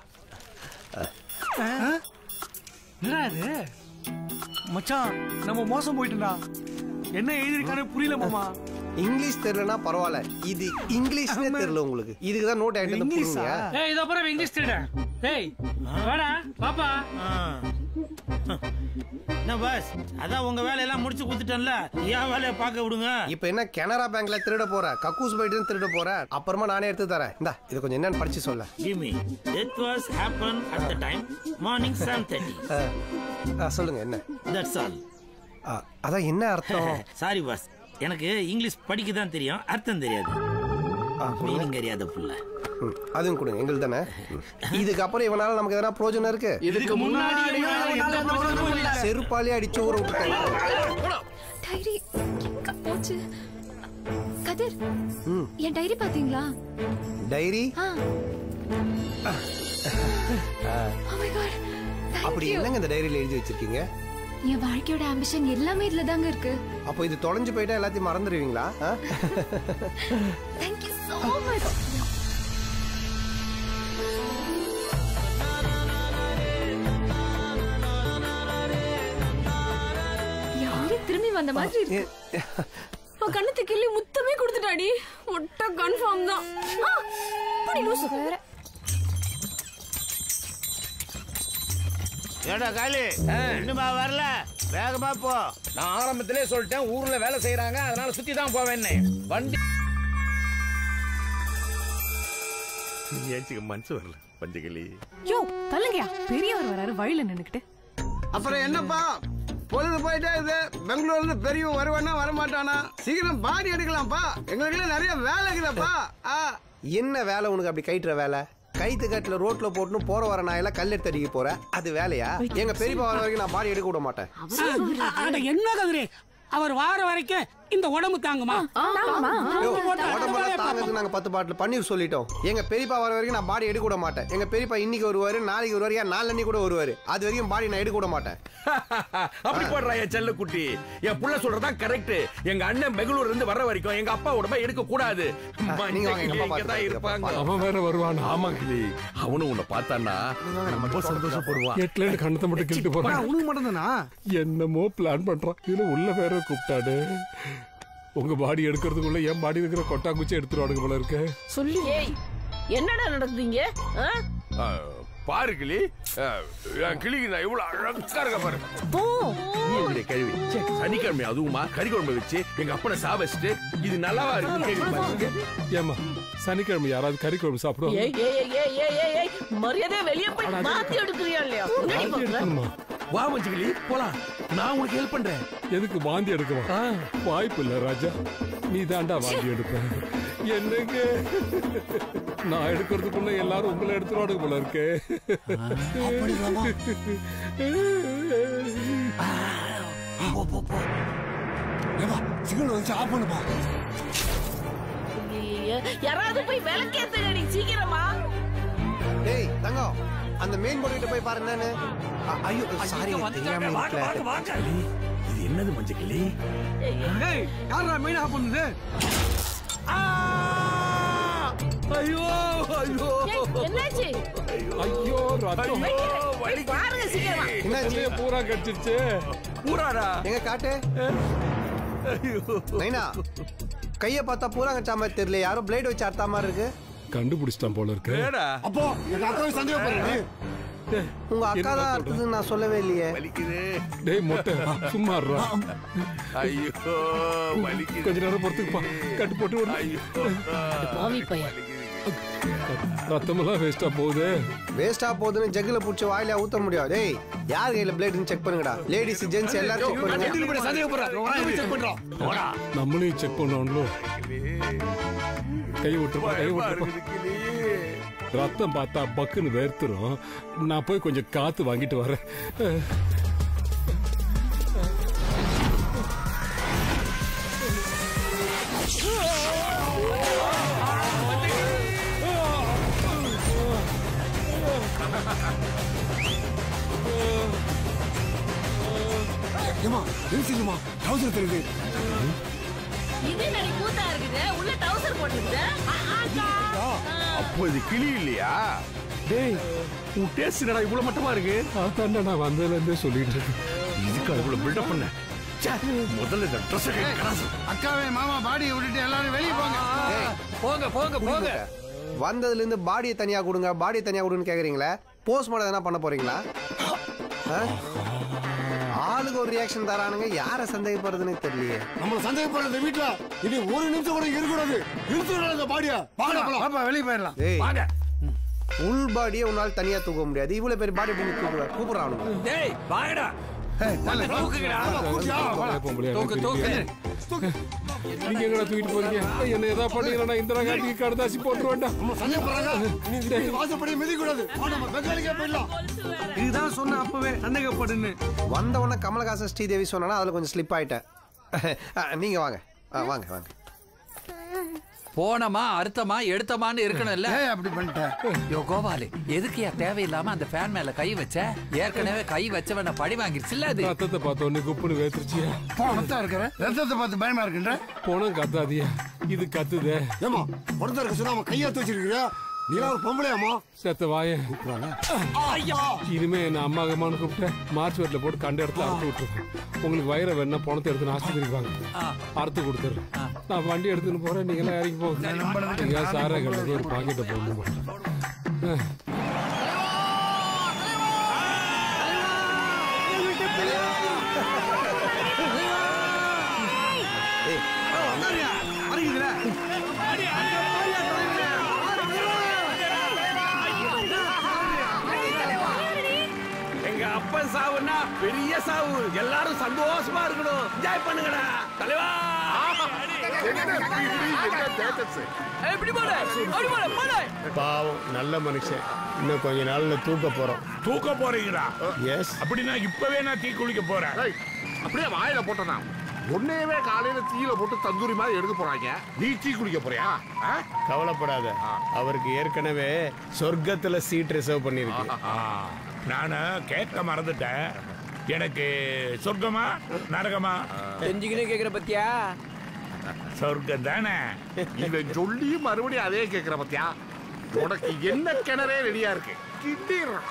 என்னடா இது மச்சான் நம்ம மோசம் போயிட்டோம்டா என்ன எழுதிருக்கானு புரியல மாமா இங்கிலீஷ் தெரியலனா பரவாயில்ல இது இங்கிலீஷ்னே தெரியல உங்களுக்கு இதுக்கு தான் நோட் ஆயிட்டு இங்கிலீஷா? புரியுங்க ஏய் இதோ அப்புறம் இங்கிலீஷ் திருடன் ஏய் வாடா பாப்பா என்ன பாஸ் அதான் உங்க வேலையெல்லாம் முடிச்சு கொடுத்துட்டேன்ல என் வேலையை பார்க்க விடுங்க இப்போ என்ன கனரா பேங்க்ல திருட போற கக்கூஸ் போயிட்டு திருட போற அப்புறமா நானே எடுத்து தரேன் இந்தா இது கொஞ்சம் என்னன்னு படிச்சு சொல்ல Give me. Death was happened at the time morning 7:30. சொல்லுங்க என்ன That's all. அதான் என்ன அர்த்தம் சாரி பாஸ் எனக்கு இங்கிலீஷ் படிக்க தான் தெரியும் அர்த்தம் தெரியாது மீனிங் அறியாத புள்ள ம், அதுவும் கொடுங்க எங்களுக்கு தானே ம். இதுக்கப்புறம் இவனால நமக்கு எதனா பிரயோஜனம் இருக்கு இதுக்கு முன்னாடி செருப்பாலே அடிச்சு ஊற விட்டுட்டாங்க டைரி எங்க போச்சு கதிர் ம். என் டைரி பாத்தீங்களா டைரி ஆ Oh my God. Thank அப்படி you. என்னங்க இந்த டைரியில எழுதி வச்சிருக்கீங்க என் வாழ்க்கையோட ஆம்பிஷன் எல்லாமே இதுல தாங்க இருக்கு அப்போ இது தொலைஞ்சு போயிட்டா எல்லாத்தையும் மறந்துடுவீங்களா ஆ? Thank you so much. யாரு திரும்பி வந்த மாதிரி இருக்கு அவன் கண்ணத்து கிள்ளி முத்தமே கொடுத்துட்டாடி முட்டை கன்ஃபார்ம் தான் ஆ, புடி லூசு வேற ஏடா காலி இன்னுமா வரல வேகமா போ நான் ஆரம்பத்திலே சொல்லிட்டேன் ஊர்ல வேலை செய்யறாங்க அதனால சுத்தி தான் போவேன்னு வண்டி ஏச்சுக்க மனசு வரல பஞ்சகிளி யோ தள்ளுங்கயா பெரியவர் வராரு வழியில நின்னுக்கிட்டு அப்புறம் என்னப்பா பொழுது போயிட்டே இது பெங்களூர்ல இருந்து பெரியவன் வருவானா வரமாட்டானா சீக்கிரம் பாடி எடுக்கலாம்ப்பா எங்களுக்கு நிறைய வேலை இருக்குதாப்பா ஆ என்ன வேலை உனக்கு அப்படி கைட்டுற வேலை கைத்து கட்டுல ரோட்ல போட்டுன்னு போற வர நாயெல்லாம் கல் எடுத்து அடிக்க போற அது வேலையா எங்க பெரியப்பா வர வரைக்கும் நான் பாடி எடுக்க விட மாட்டேன் அட என்ன கதிரி அவர் வார வரைக்கும் இந்த உடம்பு தாங்குமா யோ, உடம்பெல்லாம் தாங்கிறதுக்கு நாங்க பத்து பாட்டில் பன்னீர் சொல்லிட்டோம் எங்க பெரியப்பா வர வரைக்கும் நான் பாடி எடுக்க விட மாட்டேன் எங்க பெரியப்பா இன்னைக்கு வருவாரு நாளைக்கு வருவாரு ஏன் நாலு கூட வருவாரு அது வரைக்கும் பாடி நான் எடுக்க விட மாட்டேன் அப்படி போடுறா என் செல்ல குட்டி என் புள்ள சொல்றதா கரெக்ட் எங்க அண்ணன் பெங்களூர்ல இருந்து வர்ற வரைக்கும் எங்க அப்பா உடம்ப எடுக்க கூடாது நீங்க வாங்க, எங்க அப்பா இங்கதான் பார்த்து இருப்பாங்க அவன் வேற வருவானா ஆமா கிளி அவனும் உன்னை பார்த்தான்னா ரொம்ப சந்தோஷப்படுவான் எட்ல இருந்து கண்ணத்தை மட்டும் கிழிட்டு போறான் உனக்கு மட்டும் தானா என்னமோ பிளான் பண்றான் இதுல உள்ள வேற கூப்பிட்டாடு உங்க பாடி எடுக்கிறதுக்குள்ள என் பாடி இருக்கிற கொட்டாங்குச்சி எடுத்துருவானுங்க போல இருக்க சொல்லி ஏய் என்னடா நடக்குதுங்க ஆ, பாரு கிளி ஆ, என் கிளிக்கு நான் இவ்வளவு அழகா இருக்க பாரு போ நீ என்னுடைய கேள்வி ச்சே, சனிக்கிழமை அதுவுமா கறி குழம்பு வச்சு எங்க அப்பனை சாவச்சிட்டு இது நல்லாவா இருக்கு கேள்வி பாருங்க ஏமா சனிக்கிழமை யாராவது கறி குழம்பு சாப்பிடுவாங்க ஏய் ஏய் ஏய் ஏய் ஏய் ஏய் மரியாதையா வெளியே போய் மாத்தி எடுக்கிறியா இல்லையா முன்னாடி போங்க. வா மஞ்சுகிளி போலாம் நான் உனக்கு ஹெல்ப் பண்றேன் எதுக்கு வாந்தி எடுக்கவா வாய்ப்பு இல்ல ராஜா நீ தாண்டா வாந்தி எடுப்ப என்னங்க நான் எடுக்கிறதுக்குள்ள எல்லாரும் உங்களை எடுத்துருவானுங்க போல இருக்கு சிக்னல் வந்து ஆஃப் பண்ணுப்பா ஐயையே, யாராவது போய் விளக்கேத்துங்கடி சீக்கிரமா டேய் தங்கம் அந்த மெயின் போர்டு கிட்ட போய் பாரு என்னன்னு அ- ஐயோ சாரி தெரியாம இருக்கல. இது என்னது மஞ்சக்கிளி ஏய் யாரா மெயின் ஆஃப் பண்ணுது ஐயோ ஐயோ என்னாச்சு ஐயோ ரத்தம் பாருங்க சீக்கிரமா என்னாச்சு பூரா கடிச்சிருச்சு பூராடா எங்க காட்டு நைனா கைய பார்த்தா பூரா கச்சா மாதிரி தெரியல யாரோ பிளேட் வச்சு அறுத்தா மாதிரி இருக்கு கண்டுபிடிச்சிட்டான் போல இருக்கு அப்போ எங்க அக்காவை சந்தேகப்படுறேன் உங்க அக்கா தான் அறுத்ததுன்னு நான் சொல்லவே இல்லையே டேய் மொட்டை சும்மா இருடா. ஐயோ வலிக்குது கொஞ்ச நேரம் பொறுத்துக்குப்பா கட்டு போட்டு விடு. பாவி பையன் ரத்தமெல்லாம் வேஸ்டா போகுது வேஸ்டா போகுதுன்னு ஜக்குல புடிச்சு வாயில ஊத்த முடியாது டேய் யார் கையில பிளேட்னு செக் பண்ணுங்கடா லேடிஸ் ஜென்ஸ் எல்லாரும் செக் பண்ணுங்க நம்மளையும் செக் பண்ணோம்ல கை விட்டுருப்பா கை விட்டுருப்பா ரத்தம் பார்த்தா பக்குன்னு வேர்த்துரும் நான் போய் கொஞ்சம் காத்து வாங்கிட்டு வரேன் ஏமா நிறுத்திடுமா டவுசர் தெரியுது இது நடி கூத்தா இருக்குது உள்ள டவுசர் போட்டுருக்குது அப்போ இது கிளி இல்லையா டேய் உன் டேஸ்ட் என்னடா இவ்வளவு மட்டமா இருக்கு அதான்டா நான் வந்ததுல இருந்தே சொல்லிட்டு இருக்கேன் இதுக்கு இவ்வளவு பில்டப் பண்ண ச்சே, முதல்ல இந்த ட்ரெஸ் கராசு அக்காவே மாமா பாடியை விட்டுட்டு எல்லாரும் வெளியே போங்க போங்க போங்க போங்க வந்ததுல இருந்து பாடியை தனியா கொடுங்க பாடியை தனியா கொடுன்னு கேக்குறீங்களே போஸ்ட்மார்டம் எதனா பண்ண போறீங்களா ஆ? ஆளுக்கு ஒரு ரியாக்ஷன் தரானுங்க யார சந்தேகப்படுறதுன்னு தெரியலையே நம்மள சந்தேகப்படுற வீட்டுல இனி ஒரு நிமிஷம் கூட இங்க இருக்கக்கூடாது இழுத்துடா இந்த பாடியா பாப்பா வெளியே போயிடலாம் ஏய் உள் பாடியை உன்னால தனியா தூக்க முடியாது இவ்வளவு பேர் பாடி பண்ணி தூக்குற கூப்பிடுறானுங்க டேய் வாங்கடா தூக்கு தூக்கு நீங்க எங்கடா தூக்கிட்டு போறீங்க என்ன ஏதாவது பண்ணீங்கன்னா இந்திரா காந்திக்கு கடுதாசி போட்டுருவேன்டா வாசப்படி மிதிக்கூடாது நம்ம பெங்காலிக்கே போயிடலாம் இதுதான் சொன்ன அப்பவே சந்தேகப்படுன்னு வந்த உடனே கமலஹாசன் ஸ்ரீதேவி சொன்னா அதுல கொஞ்சம் ஸ்லிப் ஆயிட்டேன் ஆ, நீங்க வாங்க ஆ, வாங்க வாங்க போனமா அறுத்தமா எடுத்தமான்னு இருக்கணும்ல ஏய் அப்படி பண்ணிட்ட யோ கோபாலு எதுக்குயா தேவையில்லாம அந்த ஃபேன் மேல கை வச்ச ஏற்கனவே கை வச்சவன பழி வாங்கிருச்சுல்ல அது ரத்தத்தை பார்த்த உடனே குப்புன்னு வேத்துருச்சியா பணத்தா இருக்கிற ரத்தத்தை பார்த்து பயமா இருக்குன்ற போனம் கத்தாதியா இது கத்துதே ஏமா ஒருத்தர் இருக்க சொன்னா அவன் கையாத்து வச்சிருக்கிறியா நீலா ஒரு பொம்பளையாமா செத்த வாய இனிமே என்ன அம்மா அம்மான்னு கூப்பிட்டேன் மார்ச் வீட்டில் போட்டு கண்ட இடத்துல அறுத்து விட்டுருக்கேன் உங்களுக்கு வயிறை வேணா பணத்தை எடுத்து ஆஸ்பத்திரிக்கு வாங்க அறுத்து கொடுத்துறேன் நான் வண்டி எடுத்துன்னு போறேன் நீங்க எல்லாம் இறங்கி போங்க நீங்க சாரா கடைக்கு ஒரு பாக்கெட்டை போடணும் எங்க அப்பன் சாவுன்னா பெரிய சாவு எல்லாரும் சந்தோஷமா இருக்கணும் என்ஜாய் பண்ணுங்கடா தலைவா பாவம் நல்ல மனுஷன் இன்னும் கொஞ்ச நாள்ல தூக்க போறோம் தூக்க போறீங்களா எஸ் அப்படின்னா இப்பவே நான் தீ குளிக்க போறேன் ஏய், அப்படியே வாயில போட்டனா உன்னையவே காலையில தீயில போட்டு தந்தூரி மாதிரி எடுக்க போறாங்க நீ டீ குடிக்க போறியா ஆ? கவலைப்படாத அவருக்கு ஏற்கனவே சொர்க்கத்துல சீட் ரிசர்வ் பண்ணிருக்கு நான் கேட்க மறந்துட்டேன் எனக்கு சொர்க்கமா நரகமா தெரிஞ்சுக்கினே கேக்குற பத்தியா சொர்க்கம் தானே இவன் சொல்லி மறுபடியும் அதே கேக்குற பத்தியா உனக்கு என்ன கிணறே ரெடியா இருக்கு கிண்டிடுறான்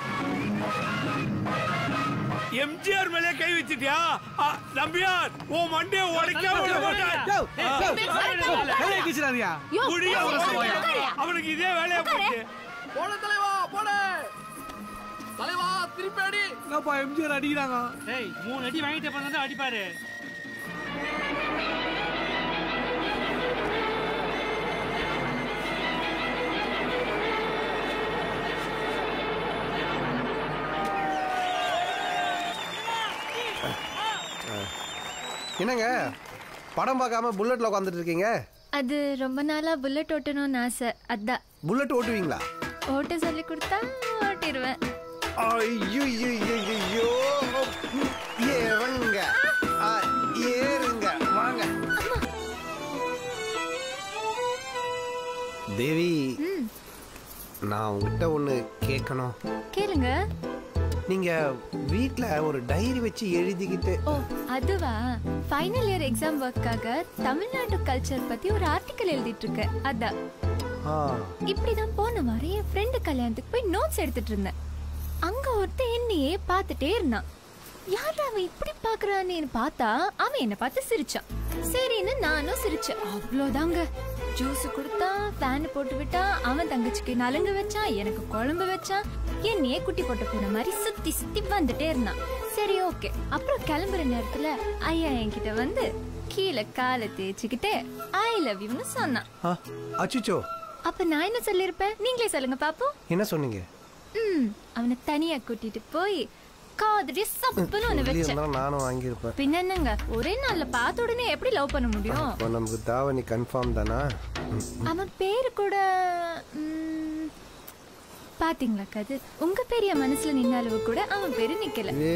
எம்ஜிஆர் மேலே கை வச்சிட்டியா ஆ, நம்பியார் உன் மண்டைய உடைக்காம விட வேலையை கிச்சிடாதியா மாட்டேன். முடியாது. அவனுக்கு இதே வேலையா போச்சு போன தலைவா போன தலைவா திருப்பி அடி என்னப்பா எம்ஜிஆர் அடிக்கிறாங்க டேய் மூணு அடி வாங்கிட்டு பண்ணா அடிப்பாரு என்னங்க படம் பார்க்காம புல்லட்ல உட்காந்துட்டு இருக்கீங்க அது ரொம்ப நாளா புல்லட் ஓட்டணும்னு ஆசை அதான் புல்லட் ஓட்டுவீங்களா ஓட்ட சொல்லி கொடுத்தா ஓட்டிடுவேன் ஐயோ ஐயோ ஏறுங்க ஆ, ஏறுங்க வாங்க தேவி நான் உங்ககிட்ட ஒண்ணு கேட்கணும் கேளுங்க நீங்க வீட்ல ஒரு டைரி வச்சு எழுதிக்கிட்டு ஓ அதுவா ஃபைனல் இயர் எக்ஸாம் ஒர்க்காக தமிழ்நாட்டு கல்ச்சர் பத்தி ஒரு ஆர்டிக்கல் எழுதிட்டு இருக்கேன் அதான் ஆ, இப்படிதான் போன வாரம் என் ஃப்ரெண்டு கல்யாணத்துக்கு போய் நோட்ஸ் எடுத்துட்டு இருந்தேன் அங்க ஒருத்தன் என்னையே பார்த்துட்டே இருந்தான் யார் அவன் இப்படி பாக்குறான்னு பார்த்தா அவன் என்ன பார்த்து சிரிச்சான் சரின்னு நானும் சிரிச்சேன் அவ்வளோதாங்க ஜூஸ் கொடுத்தா ஃபேன் போட்டு விட்டா அவன் தங்கச்சிக்கு நலுங்கு வச்சான் எனக்கு குழம்பு வச்சான் என்னையே குட்டி போட்ட போன மாதிரி சுத்தி சுத்தி வந்துட்டே இருந்தான் சரி ஓகே அப்புறம் கிளம்புற நேரத்துல ஐயா என்கிட்ட வந்து கீழே காலை தேய்ச்சிக்கிட்டே ஐ லவ் யூன்னு சொன்னான் ஆ, அச்சுச்சோ அப்ப நான் என்ன சொல்லிருப்பேன் நீங்களே சொல்லுங்க பாப்போம் என்ன சொன்னீங்க ம் அவனை தனியா கூட்டிட்டு போய் காதடி சப்புன்னு ஒண்ணு வெளிய வச்சேன் இருந்தாலும் நானும் வாங்கியிருப்பேன் பின்ன என்னங்க ஒரே நாள்ல பார்த்த உடனே எப்படி லவ் பண்ண முடியும் இப்போ நமக்கு தாவணி கன்ஃபார்ம் தானா ம். அவன் பேரு கூட ம், பாத்தீங்களா கது உங்க பெரிய மனசுல நின்ன அளவு கூட அவன் பேரு நிக்கல ஏ,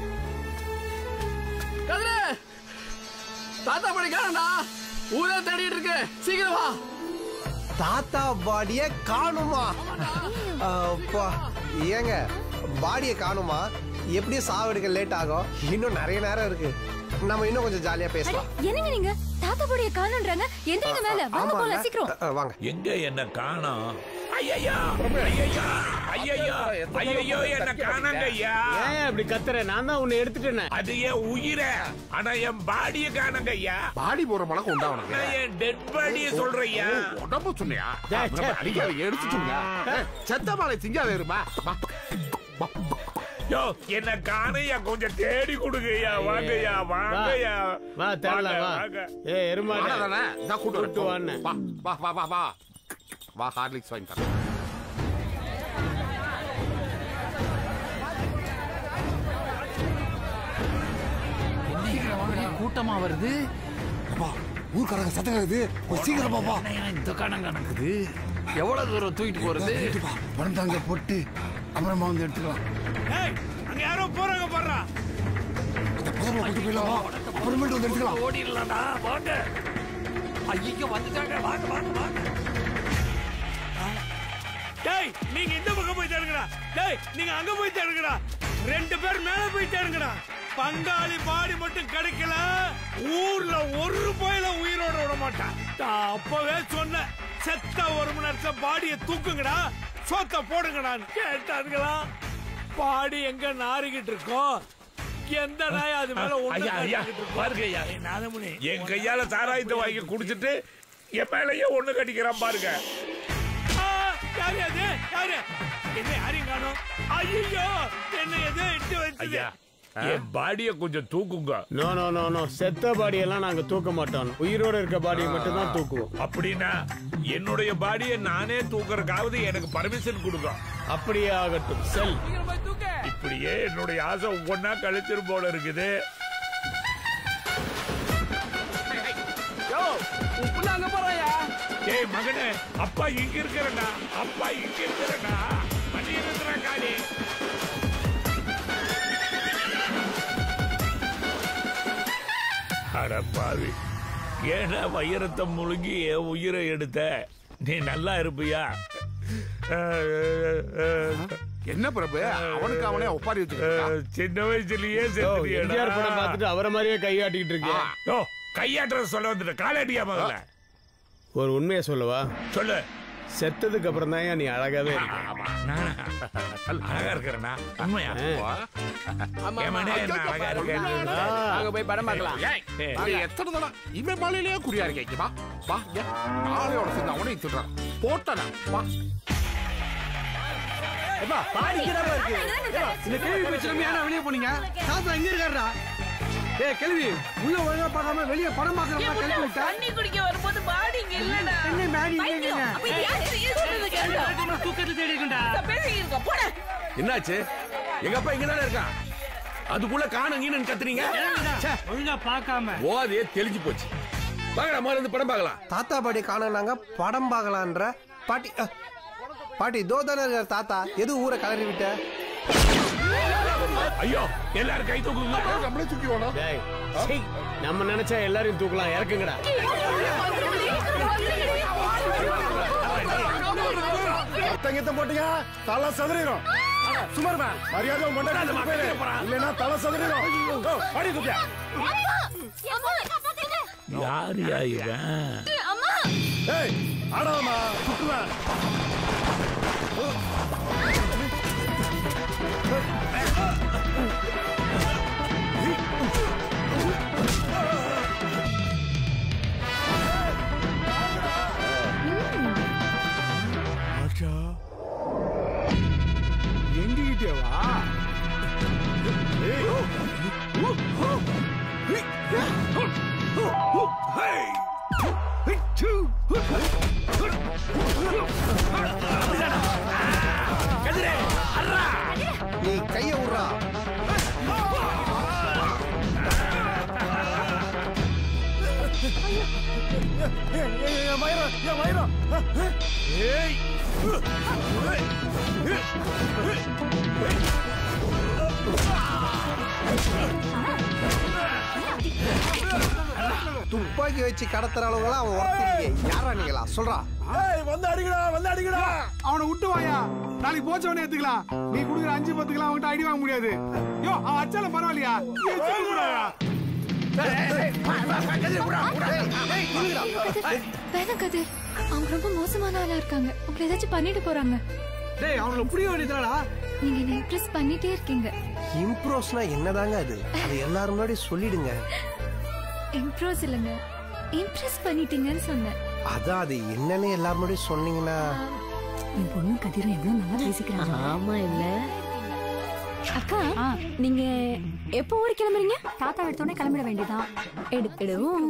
கதிரே தாத்தா படி காணடா ஊரே தேடிட்டு இருக்கு சீக்கிரம் வா தாத்தா பாடிய காணுமா அப்பா ஏங்க பாடிய காணுமா எப்படியும் சாவெடுக்க லேட் ஆகும் இன்னும் நிறைய நேரம் இருக்கு நம்ம இன்னும் கொஞ்சம் ஜாலியா பேசலாம் என்னங்க நீங்க தாத்தா பொடிய காணுன்றாங்க எந்திரிங்க மேல வாங்க ஆமாங்க. போலாம் சீக்கிரம் அ, வாங்க எங்க என்ன காணோம் ஐயா ஐயா ஐயா ஐயோ என்ன காணங்க ஐயா ஏன் அப்படி கத்துற நான் தான் உன்னை எடுத்துட்டேனே அது என் உயிரை ஆனா என் பாடிய காணங்க ஐயா பாடி போற பழக்கம் உண்டா உனக்கு நான் என் டெட் பாடிய சொல்றையா ஓ, உடம்பு சொன்னியா டேய், டேய். அடிக்காத எடுத்து சொன்ன செத்த மாலை திங்காத இருமா யோ என்ன காணையா கொஞ்சம் தேடி கொடுங்கய்யா வாங்கய்யா வாங்கய்யா வா தேடலாம் வா வாங்க. ஏ எருமாடே தானே நான் கூட்டு கூட்டு வரேன். வான்னு. வா வா வா வா வா வா ஹார்லிக்ஸ் வாங்கி தரேன் என்ன கூட்டமா வருது ஊர்க்காரங்க சத்தம் கேக்குது கொஞ்சம் சீக்கிரம் பாப்பா இந்த கணம் கணக்குது எவ்வளவு தூரம் தூக்கிட்டு போறது பணம் தாங்க போட்டு அப்புறமா வந்து எடுத்துக்கலாம் ஏய் அங்க யாரோ போறாங்க பாடுறா பதமா கூட்டு போயிடலாம் வா. அப்புறமேட்டு வந்து எடுத்துக்கலாம் ஓடிடலாம்டா வாங்க ஐயோ வந்துட்டாங்க வாங்க வாங்க வாங்க டேய் நீங்க இந்த பக்கம் போய் தேடுங்கடா டேய் நீங்க அங்க போய் தேடுங்கடா ரெண்டு பேர் மேல போய் தேடுங்கடா பங்காளி பாடி மட்டும் கிடைக்கல ஊர்ல ஒரு போயில உயிரோட விட மாட்டான் நான் அப்பவே சொன்னேன் செத்த ஒரு மணி நேரத்துல பாடிய தூக்குங்கடா சோத்த போடுங்கடான்னு கேட்டாருங்களா பாடி எங்க நாரிக்கிட்டு இருக்கோம் எந்த நாய் அது மேல ஐயா, ஐயா, பாருங்க ஐயா. நாதமுனி என் கையால சாராயத்தை வாங்கி குடிச்சிட்டு என் மேலயே ஒண்ணு கட்டிக்கிறான் பாருங்க ஆ, யாரு அது யாரு என்ன யாரையும் காணோம் ஐயோ என்ன எது இட்டு வச்சது ஐயா என் பாடிய கொஞ்சம் தூக்குங்க நோ நோ நோ நோ செத்த பாடியெல்லாம் நாங்க தூக்க மாட்டோம் உயிரோட இருக்க பாடியை மட்டும் தான் தூக்குவோம் அப்படின்னா என்னுடைய பாடியை நானே தூக்கறதுக்காவது எனக்கு பர்மிஷன் கொடுங்க அப்படியே ஆகட்டும் செல் இப்படியே என்னுடைய ஆசை ஒவ்வொன்னா கழிச்சிரும் போல இருக்குது யோ உன் புள்ள அங்க போறாயா டேய் மகனே அப்பா இங்க இருக்கிறடா அப்பா இங்க இருக்கிறடா மணி இருக்கிற காலி அட பாவி ஏன்னா வைரத்தை முழுங்கி என் உயிரை எடுத்த நீ நல்லா இருப்பியா என்ன பிரபு அவனுக்கு அவனே ஒப்பாரி வச்சுக்கிட்டான் சின்ன வயசுலயே எம்ஜிஆர் படம் செத்துட்டியேடா. பார்த்துட்டு அவரை மாதிரியே கையாட்டிக்கிட்டு இருக்கேன் யோ, கையாட்டுறது சொல்ல வந்துட்டு காலாட்டியா முதல்ல ஒரு உண்மையை சொல்லவா சொல்லு செத்ததுக்கு அப்புறம் தான் நீ அழகாவே இருக்க. நானா? அழகா இருக்கிறேனா உண்மையா ஆமா, என் மனே ஆமா. நான் அழகா இருக்கேன் அங்க போய் படம் பார்க்கலாம் ஏய், நீ எத்தனை தடவை இவன் மலையிலேயே குறியா இருக்கீங்க வா வா இங்க. ஆளையோட சேர்ந்து அவனே திட்டுறான் போட்டனா வா இந்த கேள்வி பிரச்சனை ஏன்னா வெளியே போனீங்க தாத்தா எங்க இருக்காருடா ஏய் கேள்வி உள்ள ஒழுங்கா பார்க்காம வெளியே படம் பார்க்கறப்ப கிளப்பி விட்டா தண்ணி குடிக்க வரும்போது பாடி இங்க இல்லடா என்ன மேடி இங்க பைத்தியம். இங்க? அப்ப இது யாரு? இது சொல்றது கேளுடா. தூக்கத்தை தேடி இருக்கா நான் பேசிக்கிட்டு இருக்கேன். போடா. என்னாச்சு எங்க அப்பா இங்க தானே இருக்கான் அதுக்குள்ள காணுங்கன்னு கத்துறீங்க ஒழுங்கா பார்க்காம ஓதே தெளிஞ்சு போச்சு வாங்கடா முதல்ல இருந்து படம் பார்க்கலாம் தாத்தா பாட்டி காணனாங்க படம் பார்க்கலான்ற பாட்டி அ, பாட்டி தோ தானே இருக்கார் தாத்தா எது ஊரை கலறி விட்ட ஐயோ எல்லாரும் கை தூக்குங்க நம்மளே தூக்கி வேணும் டேய், சீ, நம்ம நினைச்சா எல்லாரையும் தூக்கலாம் இறக்குங்கடா தங்கத்தை போட்டீங்க தலை சதுரிடும் சுமர்மா மரியாதை உன் கொண்டாடி போயிரு இல்லைன்னா தலை சதுரிடும் ஓ, அடி தூக்கியா யார் யா இவன் ஏய் ஆடாதம்மா சுற்றுவேன் எங்கிட்டே வா நீ கைய விடுறா என் வயிறம் என் வயிறம் ஏய் ஏய் துப்பாக்கி வச்சு கடத்துற அளவுலாம் அவன் ஒருத்தர் யாரா நீங்களா சொல்றா ஏய் வந்து அடிக்கடா வந்து அடிக்கடா அவனை விட்டு வாயா நாளைக்கு போச்சவனே எடுத்துக்கலாம் நீ குடுக்குற அஞ்சு பத்துக்கலாம் அவன்கிட்ட அடி வாங்க முடியாது யோ அவன் அச்சாலும் பரவாயில்லையா நீ வச்சுக்க கூடாதா? வேணாம் கதிர் அவங்க ரொம்ப மோசமான ஆளா இருக்காங்க உங்களை ஏதாச்சும் பண்ணிட்டு போறாங்க டேய் அவங்கள புரிய வேண்டியதுடா நீங்க என்ன இம்ப்ரெஸ் பண்ணிட்டே இருக்கீங்க இம்ப்ரோஸ்னா என்னதாங்க அது அது எல்லாரும் முன்னாடி சொல்லிடுங்க இம்ப்ரோஸ் இல்லைங்க இம்ப்ரெஸ் பண்ணிட்டீங்கன்னு சொன்னேன் அதான் அது என்னன்னு எல்லாரும் முன்னாடி சொன்னீங்கன்னா என் பொண்ணு கதிரும் எவ்வளவு நல்லா பேசிக்கிறாங்க ஆமா இல்ல அக்கா நீங்க எப்போ ஓடி கிளம்புறீங்க தாத்தா எடுத்தோடனே கிளம்பிட வேண்டியதான் எடுத்துடுவோம்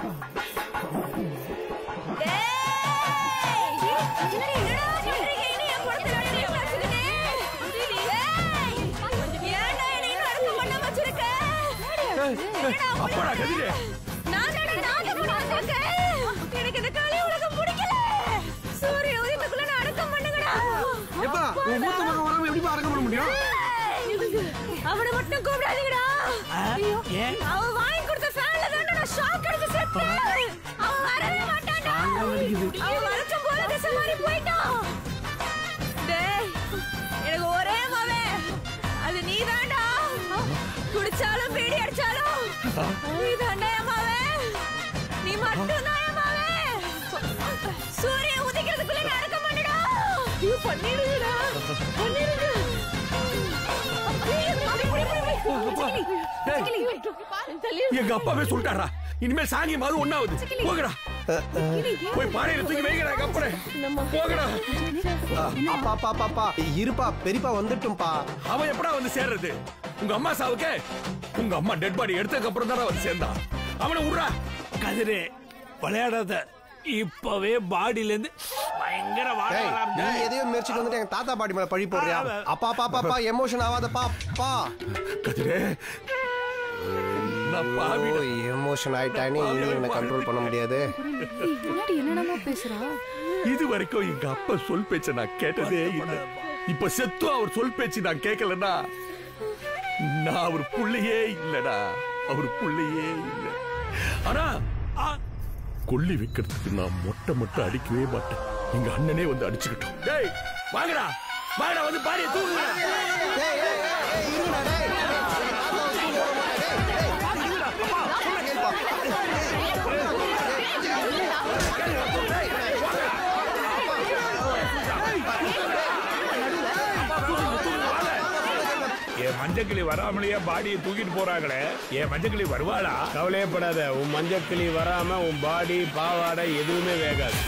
அப்படா கதிரே எனக்கு இந்த கலி உலகம் பிடிக்கல சூரிய உதயத்துக்குள்ள நான் அடக்கம் பண்ணுங்கடா எப்பா உன் மூத்த மகன் வராம எப்படிப்பா அடக்கம் பண்ண முடியும் அவனை மட்டும் கூப்பிடாதீங்கடா ஐயோ அவன் வாங்கி கொடுத்த ஃபேன்ல தான் நான் ஷாக் அடிச்சு செத்தேன் அவன் வரவே மாட்டான்டா அவன் வரச்சும் போல திசை மாறி போயிட்டான் டேய் எனக்கு ஒரே மவன் அது நீதான்டா குடிச்சாலும் பீடி அடிச்சாலும் நீதான்டா என் மவன் நீ மட்டும் தான் என் மவன் சூரியன் உதிக்கிறதுக்குள்ள நான் அடக்கம் பண்ணுடா இது பண்ணிடுங்கடா பண்ணிடுங்க எங்க அப்பாவே சொல்லிட்டாரா இனிமேல் சாங்கி மாதிரி ஒண்ணாவது போகடா போய் பாறையில தூக்கி வைங்கடா கப்பரை போகடா அப்பா அப்பா அப்பா அப்பா இருப்பா பெரியப்பா வந்துட்டும்பா அவன் எப்படா வந்து சேர்றது உங்க அம்மா சாவுக்கே உங்க அம்மா டெட் பாடி எடுத்ததுக்கு அப்புறம் தானே வந்து சேர்ந்தான் அவனை விடுறா கதிரே விளையாடாத இப்பவே பாடியில இருந்து பயங்கர வாட ஏய், வர நீ ஆரம்பிச்சு- எதையோ முயற்சிட்டு வந்துட்டு எங்க தாத்தா பாட்டி மேல பழி போடுறியா அப்பா அப்பா அப்பா எமோஷன் ஆகாதப்பா பா கதிரே நான் பாவி எமோஷன் ஆயிட்டானே இனி என்ன கண்ட்ரோல் பண்ண முடியாது முன்னாடி என்னென்னமோ பேசுறா இது வரைக்கும் எங்க அப்பா சொல் பேச்ச நான் கேட்டதே இல்லை இப்ப செத்தும் அவர் சொல் பேச்சு நான் கேட்கலன்னா நான் அவர் புள்ளையே இல்லடா அவர் புள்ளையே இல்ல ஆனா ஆ, கொல்லி வைக்கிறதுக்கு நான் மொட்டை மொட்டை அடிக்கவே மாட்டேன் எங்க அண்ணனே வந்து அடிச்சுக்கிட்டோம் டேய் வாங்கடா வாங்கடா வந்து பாடிய தூங்குடா என் மஞ்சக்கிளி வராமலேயே பாடியை தூக்கிட்டு போறாங்களே என் மஞ்சக்கிளி வருவாளா கவலையப்படாத உன் மஞ்சக்கிளி வராம உன் பாடி பாவாடை எதுவுமே வேகாது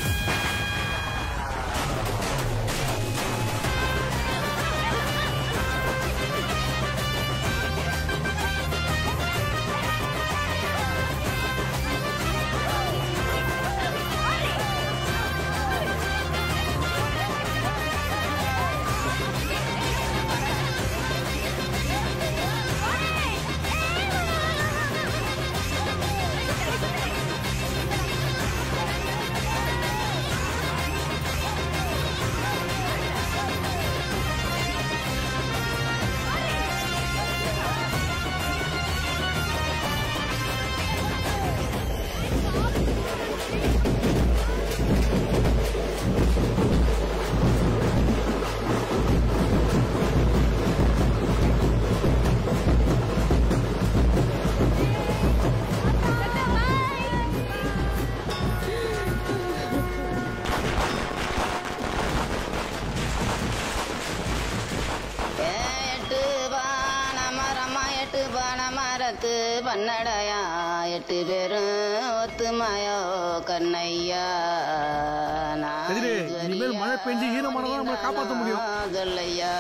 எட்டு பான மரமா எட்டு பான மரத்து பன்னடையா எட்டு பேரும் ஒத்துமையோ கண்ணையா கதிரே இனிமேல் மழை பெஞ்சு ஈரமானதான் நம்மளை காப்பாற்ற முடியும் சொல்லையா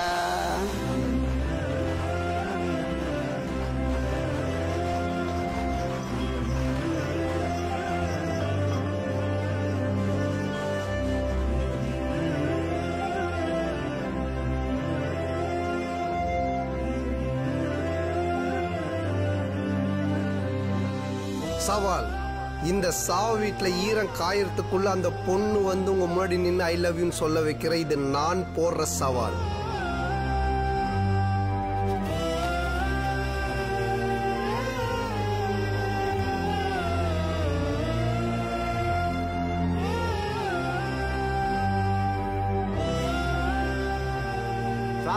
சவால் இந்த சாவு வீட்டுல ஈரம் காயறதுக்குள்ள அந்த பொண்ணு வந்து உங்க முன்னாடி நின்று ஐ லவ் யூன்னு சொல்ல வைக்கிற இது நான் போடுற சவால்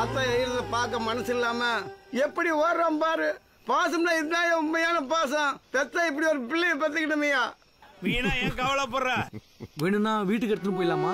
ரத்தம் எரியறத பார்க்க மனசு இல்லாம எப்படி ஓடுறான் பாரு பாசம்னா இதுதான் என் உண்மையான பாசம் பெத்த இப்படி ஒரு பிள்ளைய பெத்துக்கிட்டமையா வீணா ஏன் கவலைப்படுற வேணும்னா வீட்டுக்கு எடுத்துட்டு போயிடலாமா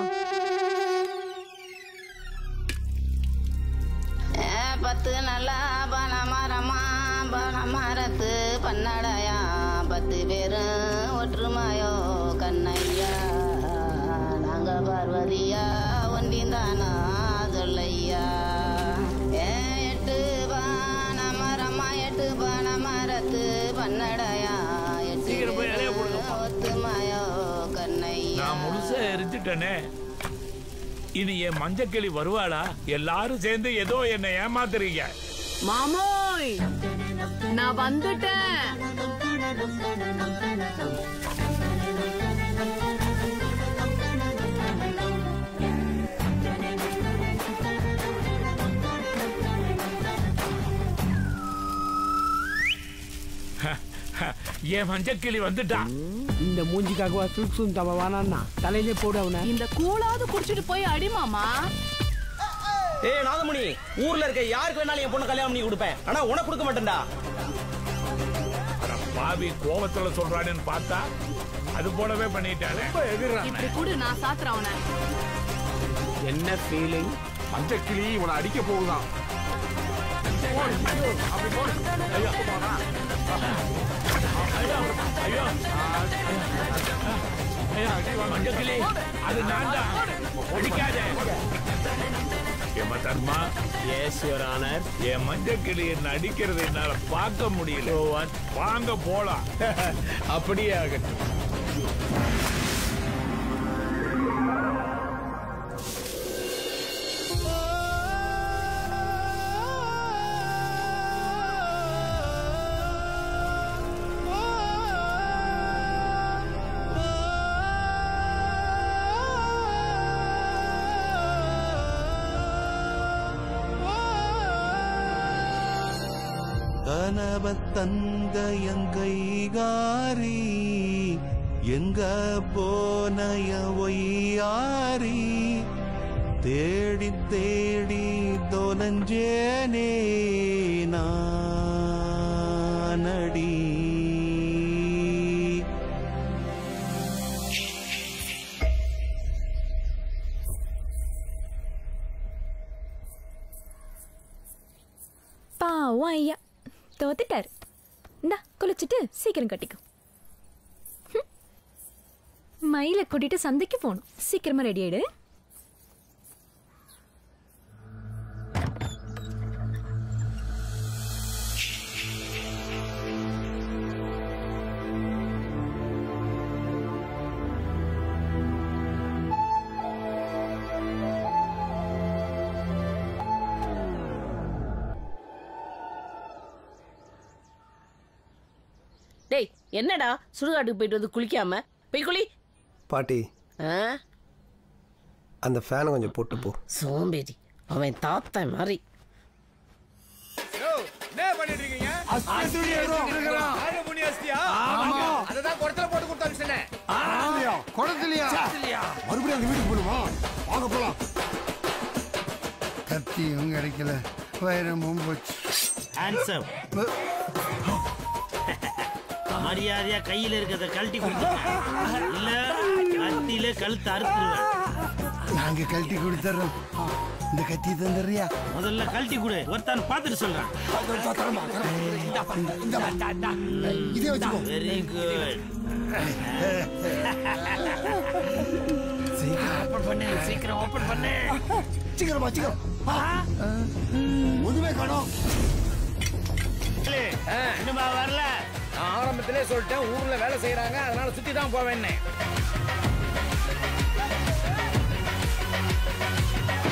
ஏ, பத்து நல்லா பன மரமா பன மரத்து பன்னடையா பத்து பேரும் ஒற்றுமையோ கண்ணையா நாங்க பார்வதியா ஒண்டிந்தானா சொல்லையா ஏ, எட்டு பான மரமா எட்டு பான மரத்து பன்னடையா எட்டு சீக்கிரம் போய் இலைய போடுங்கப்பா. ஒத்துமையோ கண்ணையா நான் முழுசா எரிஞ்சிட்டனே இனி என் மஞ்சக்கிளி வருவாளா எல்லாரும் சேர்ந்து ஏதோ என்னை ஏமாத்துறீங்க மாமோய் நான் வந்துட்டேன் என் மஞ்சக்கிளி வந்துட்டா இந்த மூஞ்சிக்காகவா சுல்சும் தவ வானா தலையிலே போடு அவனை இந்த கூழாவது குடிச்சிட்டு போய் அடிமாமா ஏய் நாதமுனி ஊர்ல இருக்க யாருக்கு வேணாலும் என் பொண்ணு கல்யாணம் பண்ணி கொடுப்பேன் ஆனா உனக்கு கொடுக்க மாட்டேன்டா அட பாவி கோவத்துல சொல்றானேன்னு பார்த்தா அது போலவே பண்ணிட்டானே இப்படி குடு நான் சாத்துறேன் அவனை என்ன ஃபீலிங் மஞ்சக்கிளி இவனை அடிக்க போகுதான் அப்படி போடு. ஐயோ, போடா. ஐயோ மஞ்சக்கிளி அது நான் தான் அடிக்காத ஏமா தர்மா எஸ் யுவர் ஆனர் என் மஞ்சக்கிளி என்ன அடிக்கிறது என்னால பார்க்க முடியல வாங்க போலாம் அப்படியே ஆகட்டும் கனவத்தந்த எங்கைகாரி எங்க போனய ஒய்யாரி தேடி தேடி தொலைஞ்சேனே நானடி பாவம் ஐயா தோத்துட்டாரு இந்தா குளிச்சுட்டு சீக்கிரம் கட்டிக்கோ ஹம். மயிலை கூட்டிட்டு சந்தைக்கு போகணும் சீக்கிரமா ரெடி ஆயிடு டேய் என்னடா சுடுகாட்டுக்கு போயிட்டு வந்து குளிக்காம போய் குளி பாட்டி ஆ? அந்த ஃபேனை கொஞ்சம் போட்டு போ சோம்பேறி அவன் தாத்தா மாதிரி என்ன பண்ணிட்டு இருக்கீங்க அஸ்தி எடுக்கிறோம். ஆறுமுனி அஸ்தியா ஆமா. அதுதான் குடத்துல போட்டு கொடுத்து அனுப்பிச்சேன் குடத்துலயா? குடத்துலயா? மறுபடியும் அந்த வீட்டுக்கு போகணுமா வாங்க போலாம் கத்தியும் கிடைக்கல வைரமும் போச்சு ஹேண்ட்ஸம் மரியாதையா கையில இருக்கிறத கழட்டி கொடுத்துருங்க இல்ல கத்தியில கழுத்து அறுத்துருவேன் நாங்க கழட்டி கொடுத்துறோம் இந்த கத்தி தந்துடுறியா முதல்ல கழட்டி கொடு ஒருத்தான பார்த்துட்டு சொல்றேன் இதே வச்சுக்கோ வெரி குட் ஓபன் பண்ணு சீக்கிரம் ஓபன் பண்ணு சீக்கிரமா சீக்கிரம் ஒண்ணுமே காணோம் இன்னுமா வரல நான் ஆரம்பத்திலே சொல்லிட்டேன் ஊர்ல வேலை செய்யறாங்க அதனால சுத்தி தான் போவேன்னு